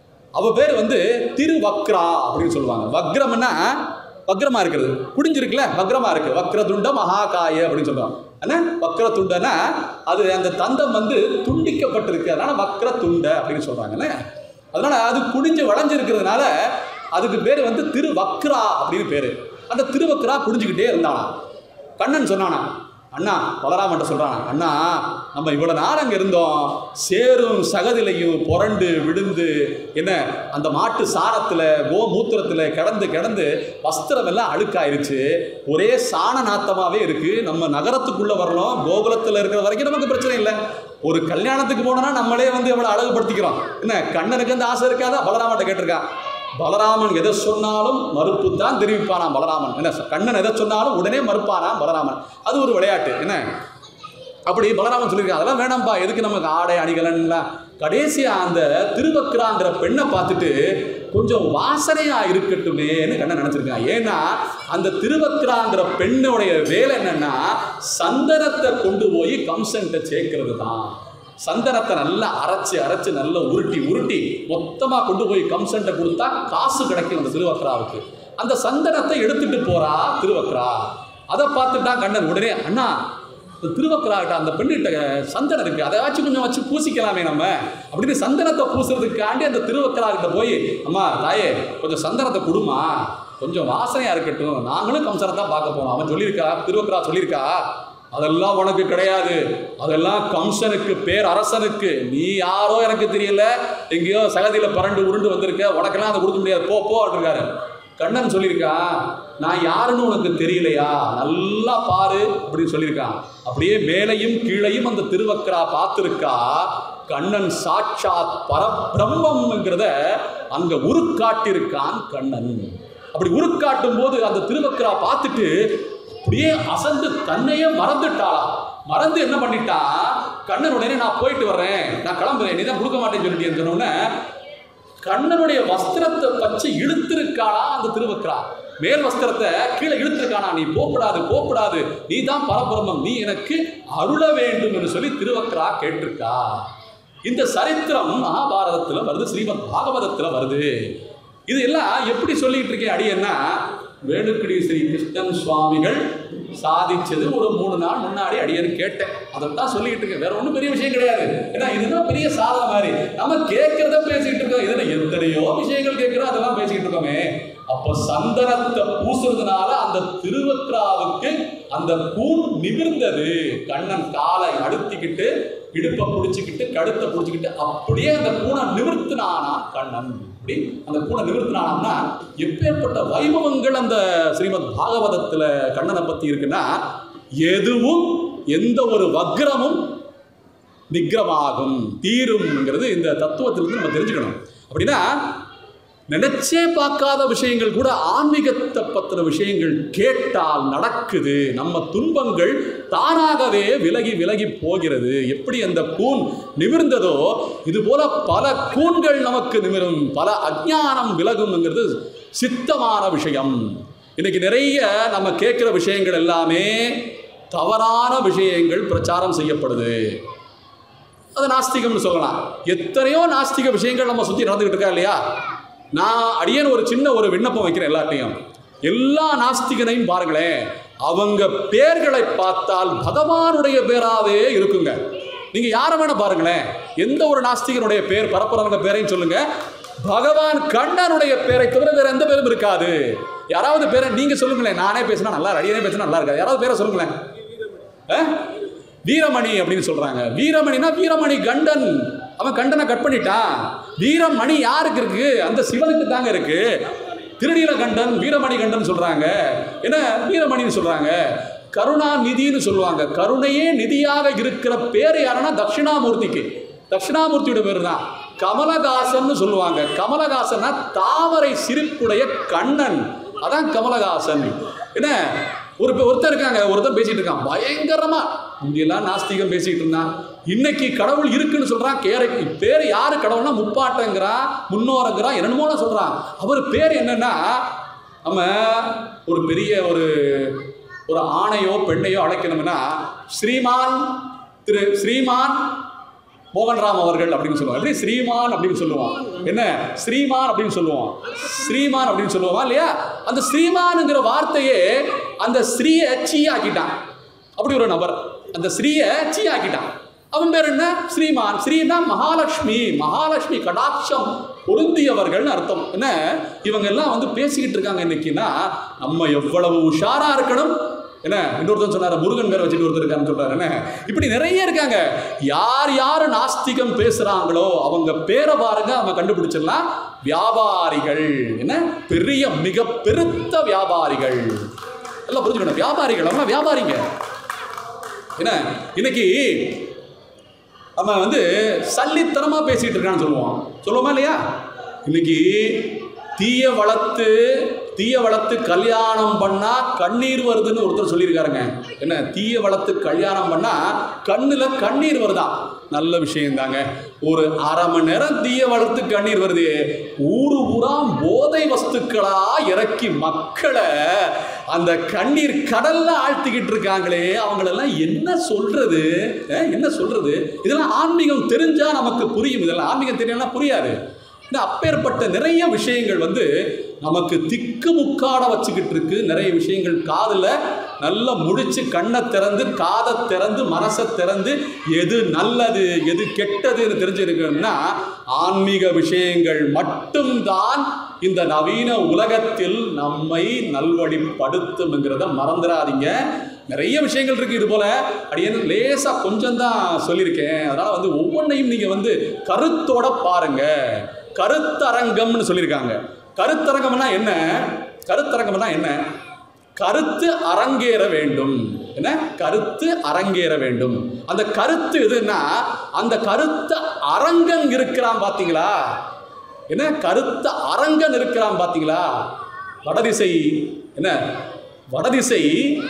Speaker 1: அவ பேர் வந்து திருவக்ரா அப்படின்னு சொல்லுவாங்க வக்ரம்னா வக்ரமா இருக்கிறது குடிஞ்சிருக்குல்ல வக்ரமா இருக்கு வக்ரதுண்ட மகாகாய அப்படின்னு சொல்லுவாங்க என்ன வக்ரதுண்டனா அது அந்த தந்தம் வந்து துண்டிக்கப்பட்டிருக்கு அதனால வக்ரதுண்ட அப்படின்னு சொல்றாங்கல்ல அதனால அது குடிஞ்சு வளைஞ்சிருக்கிறதுனால அதுக்கு பேர் வந்து திருவக்ரா அப்படின்னு பேரு அந்த திருவக்ரா குடிஞ்சுக்கிட்டே இருந்தானா கண்ணன் சொன்னானா அண்ணா பலராமன்ட்ட சொல்கிறான் அண்ணா நம்ம இவ்வளோ நாள் அங்கே இருந்தோம் சேரும் சகதிலையும் புரண்டு விழுந்து என்ன அந்த மாட்டு சாணத்தில் கோமூத்திரத்தில் கிடந்து கிடந்து வஸ்திரம் எல்லாம் அழுக்காயிருச்சு ஒரே சாண நாத்தமாகவே இருக்குது நம்ம நகரத்துக்குள்ளே வரணும் கோகுலத்தில் இருக்கிற வரைக்கும் நமக்கு பிரச்சனை இல்லை ஒரு கல்யாணத்துக்கு போனோம்னா நம்மளே வந்து எவ்வளோ அழகுபடுத்திக்கிறோம் என்ன கண்ணனுக்கு அந்த ஆசை இருக்காதா பலராமன்ட்ட கேட்டிருக்கான் பலராமன் எதை சொன்னாலும் மறுப்பு தான் தெரிவிப்பானாம் பலராமன் என்ன கண்ணன் எதை சொன்னாலும் உடனே மறுப்பானாம் பலராமன் அது ஒரு விளையாட்டு என்ன அப்படி பலராமன் சொல்லியிருக்கான் அதெல்லாம் வேணாம்ப்பா எதுக்கு நமக்கு ஆடை அணிகலன்லாம் கடைசியா அந்த திருவக்ராங்கிற பெண்ணை பார்த்துட்டு கொஞ்சம் வாசனையா இருக்கட்டுமேன்னு கண்ணன் நினைச்சிருக்கான் ஏன்னா அந்த திருவக்ராங்கிற பெண்ணுடைய வேலை என்னன்னா சந்தனத்தை கொண்டு போய் கம்சன்கிட்ட சேர்க்கிறது தான் சந்தனத்தை நல்லா அரைச்சு அரைச்சு நல்லா உருட்டி உருட்டி மொத்தமாக கொண்டு போய் கம்சன்ட்ட கொடுத்தா காசு கிடைக்கும் அந்த திருவக்ராவுக்கு அந்த சந்தனத்தை எடுத்துட்டு போறா திருவக்ரா அதை பார்த்துட்டான் கண்ணன் உடனே அண்ணா இந்த திருவக்ராகிட்ட அந்த பெண்ணிட்ட சந்தனம் இருக்கு அதை வச்சு கொஞ்சம் வச்சு பூசிக்கலாமே நம்ம அப்படின்னு சந்தனத்தை பூசுறதுக்காண்டி அந்த திருவக்ராகிட்ட போய் அம்மா தாயே கொஞ்சம் சந்தனத்தை கொடுமா கொஞ்சம் வாசனையா இருக்கட்டும் நாங்களும் கம்சனை தான் பார்க்க போனோம் அவன் சொல்லியிருக்கா திருவக்ரா சொல்லியிருக்கா அதெல்லாம் உனக்கு கிடையாது அதெல்லாம் கம்சனுக்கு பேர் அரசனுக்கு நீ யாரோ எனக்கு தெரியல எங்கேயோ சகதியில் பரண்டு உருண்டு வந்திருக்க உனக்கெல்லாம் அதை கொடுக்க முடியாது போ போ இருக்காரு கண்ணன் சொல்லியிருக்கான் நான் யாருன்னு உனக்கு தெரியலையா நல்லா பாரு அப்படின்னு சொல்லியிருக்கான் அப்படியே மேலையும் கீழையும் அந்த திருவக்கரா பார்த்துருக்கா கண்ணன் சாட்சாத் பரபிரம்மம்ங்கிறத அங்க உருக்காட்டியிருக்கான் கண்ணன் அப்படி உருக்காட்டும் போது அந்த திருவக்கரா பார்த்துட்டு அப்படியே அசந்து தன்னையே மறந்துட்டாளா மறந்து என்ன பண்ணிட்டா கண்ணன் உடனே நான் போயிட்டு வர்றேன் நான் கிளம்புறேன் நீ தான் கொடுக்க மாட்டேன்னு சொல்லிட்டேன்னு சொன்ன உடனே கண்ணனுடைய வஸ்திரத்தை வச்சு இழுத்திருக்காளா அந்த திருவக்கரா மேல் வஸ்திரத்தை கீழே இழுத்திருக்கானா நீ போகக்கூடாது போகக்கூடாது நீ தான் பரபிரம்மம் நீ எனக்கு அருள வேண்டும் என்று சொல்லி திருவக்கரா கேட்டிருக்கா இந்த சரித்திரம் மகாபாரதத்தில் வருது ஸ்ரீமத் பாகவதத்தில் வருது இது எல்லாம் எப்படி சொல்லிட்டு இருக்கேன் அடியன்னா வேணுக்குடி ஸ்ரீ கிருஷ்ணன் சுவாமிகள் சாதிச்சது ஒரு மூணு நாள் முன்னாடி அடியன்னு கேட்டேன் அதைத்தான் சொல்லிட்டு இருக்கேன் வேற ஒன்றும் பெரிய விஷயம் கிடையாது ஏன்னா இதுதான் பெரிய சாதனை மாதிரி நம்ம கேட்கறத பேசிக்கிட்டு இருக்கோம் இதுல எத்தனையோ விஷயங்கள் கேட்கிறோம் அதெல்லாம் பேசிக்கிட்டு இருக்கோமே அப்போ சந்தனத்தை பூசுறதுனால அந்த திருவக்ராவுக்கு அந்த கூன் நிமிர்ந்தது கண்ணன் காலை அழுத்திக்கிட்டு இடுப்பை பிடிச்சிக்கிட்டு கழுத்தை பிடிச்சிக்கிட்டு அப்படியே அந்த கூனை நிமிர்த்தினானா கண்ணன் அப்படி அந்த கூனை நிமிர்த்தினானா எப்பேற்பட்ட வைபவங்கள் அந்த ஸ்ரீமத் பாகவதத்துல கண்ணனை பத்தி இருக்குன்னா எதுவும் எந்த ஒரு வக்ரமும் நிக்கிரமாகும் தீரும்ங்கிறது இந்த தத்துவத்திலிருந்து நம்ம தெரிஞ்சுக்கணும் அப்படின்னா நினைச்சே பார்க்காத விஷயங்கள் கூட ஆன்மீகத்தை பற்றின விஷயங்கள் கேட்டால் நடக்குது நம்ம துன்பங்கள் தானாகவே விலகி விலகி போகிறது எப்படி அந்த கூன் நிமிர்ந்ததோ இது போல பல கூன்கள் நமக்கு நிமிரும் பல அஜ்ஞானம் விலகும்ங்கிறது சித்தமான விஷயம் இன்னைக்கு நிறைய நம்ம கேட்குற விஷயங்கள் எல்லாமே தவறான விஷயங்கள் பிரச்சாரம் செய்யப்படுது அது நாஸ்திகம்னு சொல்லலாம் எத்தனையோ நாஸ்திக விஷயங்கள் நம்ம சுற்றி நடந்துகிட்டு இருக்கா இல்லையா நான் அடியேன் ஒரு சின்ன ஒரு விண்ணப்பம் வைக்கிறேன் எல்லாத்தையும் எல்லா நாஸ்திகனையும் பாருங்களேன் அவங்க பேர்களை பார்த்தால் பகவானுடைய பேராவே இருக்குங்க நீங்க யாரை வேணா பாருங்களேன் எந்த ஒரு நாஸ்திகனுடைய பேர் பரப்புறவங்க பேரையும் சொல்லுங்க பகவான் கண்ணனுடைய பேரை தவிர வேற எந்த பேரும் இருக்காது யாராவது பேரை நீங்க சொல்லுங்களேன் நானே பேசினா நல்லா அடியனே பேசினா நல்லா இருக்காது யாராவது பேரை சொல்லுங்களேன் ஆ? வீரமணி அப்படின்னு சொல்றாங்க வீரமணினா வீரமணி கண்டன் அவன் கண்டனை கட் பண்ணிட்டான் வீரமணி யாருக்கு இருக்கு அந்த சிவனுக்கு தாங்க இருக்கு திருநீல கண்டன் வீரமணி கண்டன் சொல்றாங்க என்ன வீரமணின்னு சொல்றாங்க கருணாநிதின்னு சொல்லுவாங்க கருணையே நிதியாக இருக்கிற பேர் யாருன்னா தட்சிணாமூர்த்திக்கு தட்சிணாமூர்த்தியோட பேர் தான் கமலஹாசன் சொல்லுவாங்க கமலஹாசன்னா தாமரை சிரிப்புடைய கண்ணன் அதான் கமலஹாசன் என்ன ஒரு பே- ஒருத்தர் இருக்காங்க ஒருத்தர் பேசிட்டு இருக்கான் பயங்கரமா முந்தியெல்லாம் நாஸ்திகம் பேசிட்டு இருந்தான் இன்னைக்கு கடவுள் இருக்குன்னு சொல்றான் கேரை பேர் யாரு கடவுள்னா முப்பாட்டங்கிறான் முன்னோரங்கிறான் என்னென்னமோ சொல்றான் அவர் பேர் என்னன்னா நம்ம ஒரு பெரிய ஒரு ஒரு ஆணையோ பெண்ணையோ அழைக்கணும்னா ஸ்ரீமான் திரு ஸ்ரீமான் மோகன்ராம் அவர்கள் அப்படின்னு சொல்லுவான் எப்படி ஸ்ரீமான் அப்படின்னு சொல்லுவான் என்ன ஸ்ரீமான் அப்படின்னு சொல்லுவான் ஸ்ரீமான் அப்படின்னு சொல்லுவான் இல்லையா அந்த ஸ்ரீமானுங்கிற வார்த்தையே அந்த ஸ்ரீயை சீ ஆக்கிட்டான் அப்படி ஒரு நபர் அந்த ஸ்ரீயை சீ ஆக்கிட்டான் அவன் பேர் என்ன ஸ்ரீமான் ஸ்ரீனா மகாலட்சுமி மகாலட்சுமி கடாட்சம் பொருந்தியவர்கள்னு அர்த்தம் என்ன இவங்க எல்லாம் வந்து பேசிக்கிட்டு இருக்காங்க இன்னைக்குன்னா நம்ம எவ்வளவு உஷாரா இருக்கணும் என்ன இன்னொருத்தன் சொன்னாரு முருகன் பேரை வச்சுட்டு ஒருத்தர் இருக்கான்னு சொல்றாரு என்ன இப்படி நிறைய இருக்காங்க யார் யார் நாஸ்திகம் பேசுறாங்களோ அவங்க பேரை பாருங்க அவங்க கண்டுபிடிச்சிடலாம் வியாபாரிகள் என்ன பெரிய மிக பெருத்த வியாபாரிகள் எல்லாம் புரிஞ்சுக்கணும் வியாபாரிகள் அவங்க வியாபாரிங்க என்ன இன்னைக்கு அவன் வந்து சல்லித்தனமா பேசிட்டு இருக்கான்னு சொல்லுவான் சொல்லுவோமா இல்லையா இன்னைக்கு தீய வளர்த்து தீய வளர்த்து கல்யாணம் பண்ணா கண்ணீர் வருதுன்னு ஒருத்தர் சொல்லியிருக்காருங்க என்ன தீய வளர்த்து கல்யாணம் பண்ணா கண்ணுல கண்ணீர் வருதா நல்ல விஷயம் தாங்க ஒரு அரை மணி நேரம் தீய வளர்த்து கண்ணீர் வருது ஊரு ஊரா போதை வஸ்துக்களா இறக்கி மக்களை அந்த கண்ணீர் கடல்ல ஆழ்த்திக்கிட்டு இருக்காங்களே அவங்களெல்லாம் என்ன சொல்றது அஹ், என்ன சொல்றது இதெல்லாம் ஆன்மீகம் தெரிஞ்சா நமக்கு புரியும் இதெல்லாம் ஆன்மீகம் தெரியலன்னா புரியாது இந்த அப்பேற்பட்ட நிறைய விஷயங்கள் வந்து நமக்கு திக்கு முக்காட வச்சுக்கிட்டு இருக்கு நிறைய விஷயங்கள் காதுல நல்லா முடிச்சு கண்ணை திறந்து காதை திறந்து மனசை திறந்து எது நல்லது எது கெட்டதுன்னு தெரிஞ்சிருக்கணும்னா ஆன்மீக விஷயங்கள் மட்டும்தான் இந்த நவீன உலகத்தில் நம்மை நல்வழிப்படுத்தும்ங்கிறத மறந்துடாதீங்க நிறைய விஷயங்கள் இருக்கு இது போல அடியேன்னு லேசா கொஞ்சம் தான் சொல்லியிருக்கேன் அதனால வந்து ஒவ்வொன்றையும் நீங்க வந்து கருத்தோட பாருங்க கருத்தரங்கம்னு சொல்லியிருக்காங்க கருத்தரங்கம்னா என்ன கருத்தரங்கம்னா என்ன கருத்து அரங்கேற வேண்டும் என்ன கருத்து அரங்கேற வேண்டும் அந்த கருத்து எதுன்னா அந்த கருத்து அரங்கன் இருக்கிறான் பாத்தீங்களா என்ன கருத்த அரங்கன் இருக்கிறான் பாத்தீங்களா வடதிசை என்ன வடதிசை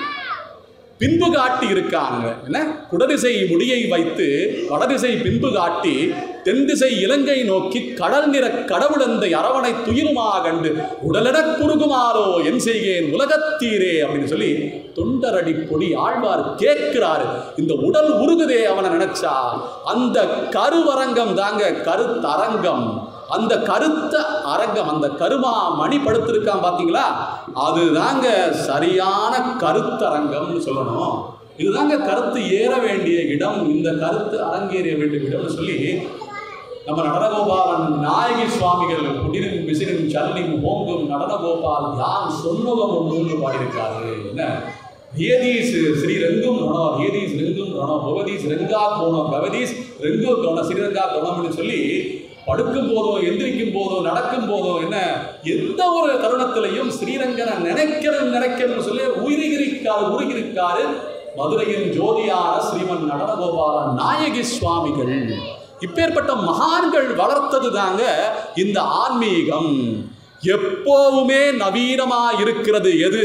Speaker 1: பின்பு காட்டி இருக்காங்க என்ன குடதிசை முடியை வைத்து வடதிசை பின்பு காட்டி தென் திசை இலங்கை நோக்கி கடல் நிற கடவுளந்தை அரவணை துயிலுமா கண்டு உடலெடக் குறுகுமாறோ என் செய்கேன் உலகத்தீரே அப்படின்னு சொல்லி தொண்டரடி பொடி ஆழ்வார் கேட்கிறாரு இந்த உடல் உருகுதே அவனை நினைச்சா அந்த கருவரங்கம் தாங்க கருத்தரங்கம் அந்த கருத்த அரங்கம் அந்த கருமா மணி படுத்திருக்கான் பாத்தீங்களா அதுதாங்க சரியான கருத்தரங்கம்னு சொல்லணும் இதுதாங்க கருத்து ஏற வேண்டிய இடம் இந்த கருத்து அரங்கேற வேண்டிய இடம்னு சொல்லி நம்ம நடனகோபாலன் நாயகி சுவாமிகள் குடிரும் விசிறும் சல்லியும் ஓங்கும் நடனகோபால் யான் சொன்னவம் ஒன்று பாடியிருக்காரு என்ன ஏதீஸ் ஸ்ரீ ரெங்கும் ரணம் ஏதீஸ் ரெங்கும் ரணம் பகவதீஸ் ரெங்கா கோணம் பகவதீஸ் ரெங்கு கோணம் ஸ்ரீரங்கா கோணம்னு சொல்லி படுக்கும் போதோ எந்திரிக்கும் போதோ நடக்கும் போதோ என்ன எந்த ஒரு தருணத்திலையும் ஸ்ரீரங்கனை நினைக்கிறேன் நினைக்கிறேன்னு சொல்லி உயிரிருக்காரு உருகிருக்காரு மதுரையின் ஜோதியான ஸ்ரீமன் நடனகோபால நாயகி சுவாமிகள் இப்பேற்பட்ட மகான்கள் வளர்த்தது தாங்க இந்த ஆன்மீகம் எப்போவுமே நவீனமா இருக்கிறது எது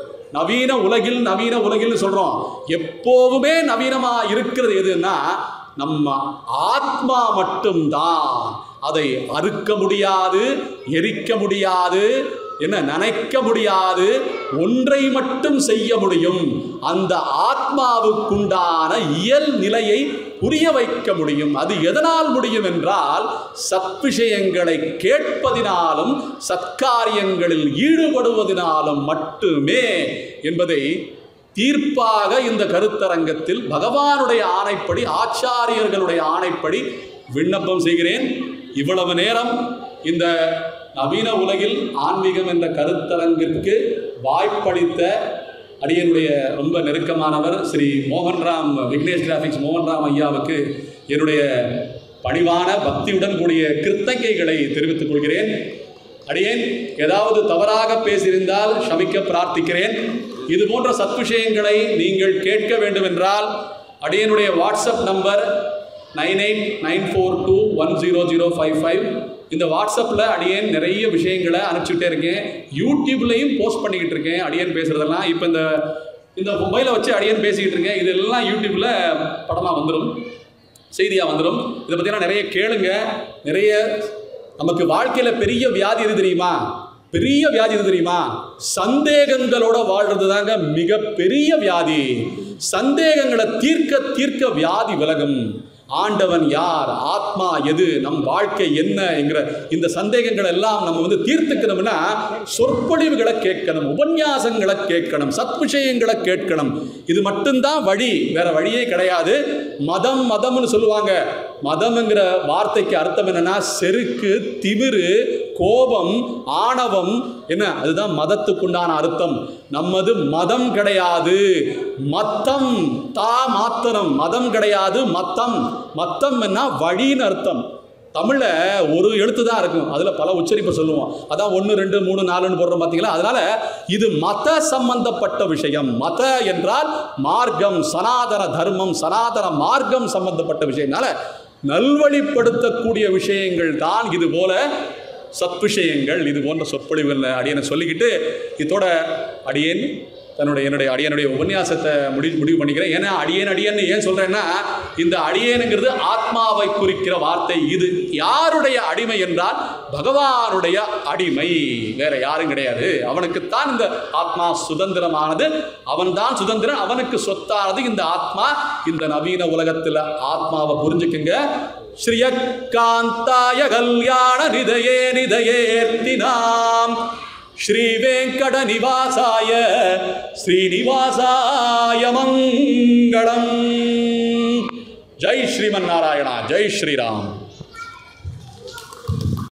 Speaker 1: நவீன உலகில் நவீன உலகில் சொல்றோம் எப்போவுமே நவீனமா இருக்கிறது எதுன்னா நம்ம ஆத்மா மட்டும்தான் அதை அறுக்க முடியாது எரிக்க முடியாது என்ன நினைக்க முடியாது ஒன்றை மட்டும் செய்ய முடியும் அந்த ஆத்மாவுக்குண்டான இயல் நிலையை புரிய வைக்க முடியும் அது எதனால் முடியும் என்றால் சத்விஷயங்களை கேட்பதினாலும் சத்காரியங்களில் ஈடுபடுவதினாலும் மட்டுமே என்பதை தீர்ப்பாக இந்த கருத்தரங்கத்தில் பகவானுடைய ஆணைப்படி ஆச்சாரியர்களுடைய ஆணைப்படி விண்ணப்பம் செய்கிறேன் இவ்வளவு நேரம் இந்த நவீன உலகில் ஆன்மீகம் என்ற கருத்தரங்கிற்கு வாய்ப்பளித்த அடியனுடைய ரொம்ப நெருக்கமானவர் ஸ்ரீ மோகன்ராம் விக்னேஷ் கிராஃபிக்ஸ் மோகன்ராம் ஐயாவுக்கு என்னுடைய பணிவான பக்தியுடன் கூடிய கிருத்தங்கைகளை தெரிவித்துக் கொள்கிறேன் அடியேன் ஏதாவது தவறாக பேசியிருந்தால் ஷமிக்க பிரார்த்திக்கிறேன் இது போன்ற சத்விஷயங்களை நீங்கள் கேட்க வேண்டும் என்றால் அடியனுடைய WhatsApp number nine eight nine four two one zero zero five five இந்த வாட்ஸ்அப்பில் அடியேன் நிறைய விஷயங்களை அனுப்பிச்சுட்டே இருக்கேன் யூடியூப்லேயும் போஸ்ட் பண்ணிக்கிட்டு இருக்கேன் அடியேன் பேசுகிறதெல்லாம் இப்போ இந்த இந்த மொபைலை வச்சு அடியேன் பேசிக்கிட்டு இருக்கேன் இதெல்லாம் யூடியூப்பில் படமாக வந்துடும் செய்தியாக வந்துடும் இதை பற்றினா நிறைய கேளுங்க நிறைய நமக்கு வாழ்க்கையில் பெரிய வியாதி எது தெரியுமா பெரிய வியாதி எது தெரியுமா சந்தேகங்களோட வாழ்றது தாங்க மிக பெரிய வியாதி சந்தேகங்களை தீர்க்க தீர்க்க வியாதி விலகும் ஆண்டவன் யார் ஆத்மா எது நம் வாழ்க்கை என்ன என்கிற இந்த சந்தேகங்கள் எல்லாம் நம்ம வந்து தீர்த்துக்கணும்னா சொற்பொழிவுகளை கேட்கணும் உபன்யாசங்களை கேட்கணும் சத்விஷயங்களை கேட்கணும் இது மட்டும்தான் வழி வேற வழியே கிடையாது மதம் மதம்னு சொல்லுவாங்க மதம்ங்கிற வார்த்தைக்கு அர்த்தம் என்னன்னா செருக்கு திமிரு கோபம் ஆணவம் என்ன அதுதான் மதத்துக்குண்டான அர்த்தம் நம்மது மதம் கிடையாது மத்தம் தா மாத்தனம் மதம் கிடையாது மத்தம் மத்தம் என்ன வழின்னு அர்த்தம் தமிழ்ல ஒரு எழுத்து தான் இருக்கும் அதுல பல உச்சரிப்பு சொல்லுவோம் அதான் ஒன்று ரெண்டு மூணு நாலுன்னு போடுறோம் பார்த்தீங்களா அதனால இது மத சம்பந்தப்பட்ட விஷயம் மத என்றால் மார்க்கம் சனாதன தர்மம் சனாதன மார்க்கம் சம்பந்தப்பட்ட விஷயம்னால நல்வழிப்படுத்தக்கூடிய விஷயங்கள் தான் இது போல சத்விஷயங்கள் இது போன்ற சொற்பொழிவுகள் அடியனை சொல்லிக்கிட்டு இதோட அடியேன் தன்னுடைய என்னுடைய அடியனுடைய உபன்யாசத்தை முடி முடிவு பண்ணிக்கிறேன் ஏன்னா அடியேன் அடியன்னு ஏன் சொல்றேன்னா இந்த அடியேனுங்கிறது ஆத்மாவை குறிக்கிற வார்த்தை இது யாருடைய அடிமை என்றால் பகவானுடைய அடிமை வேற யாரும் கிடையாது அவனுக்குத்தான் இந்த ஆத்மா சுதந்திரமானது அவன்தான் சுதந்திரம் அவனுக்கு சொத்தானது இந்த ஆத்மா இந்த நவீன உலகத்தில் ஆத்மாவை புரிஞ்சுக்குங்க ஸ்ரீயக்காந்தாய கல்யாண நிதயே நிதயேர்த்தினாம் ஸ்ரீ வெங்கட நிவாசாய ஸ்ரீனிவாசாய மங்களம் ஜெய் ஸ்ரீமன் நாராயணா ஜெய் ஸ்ரீராம்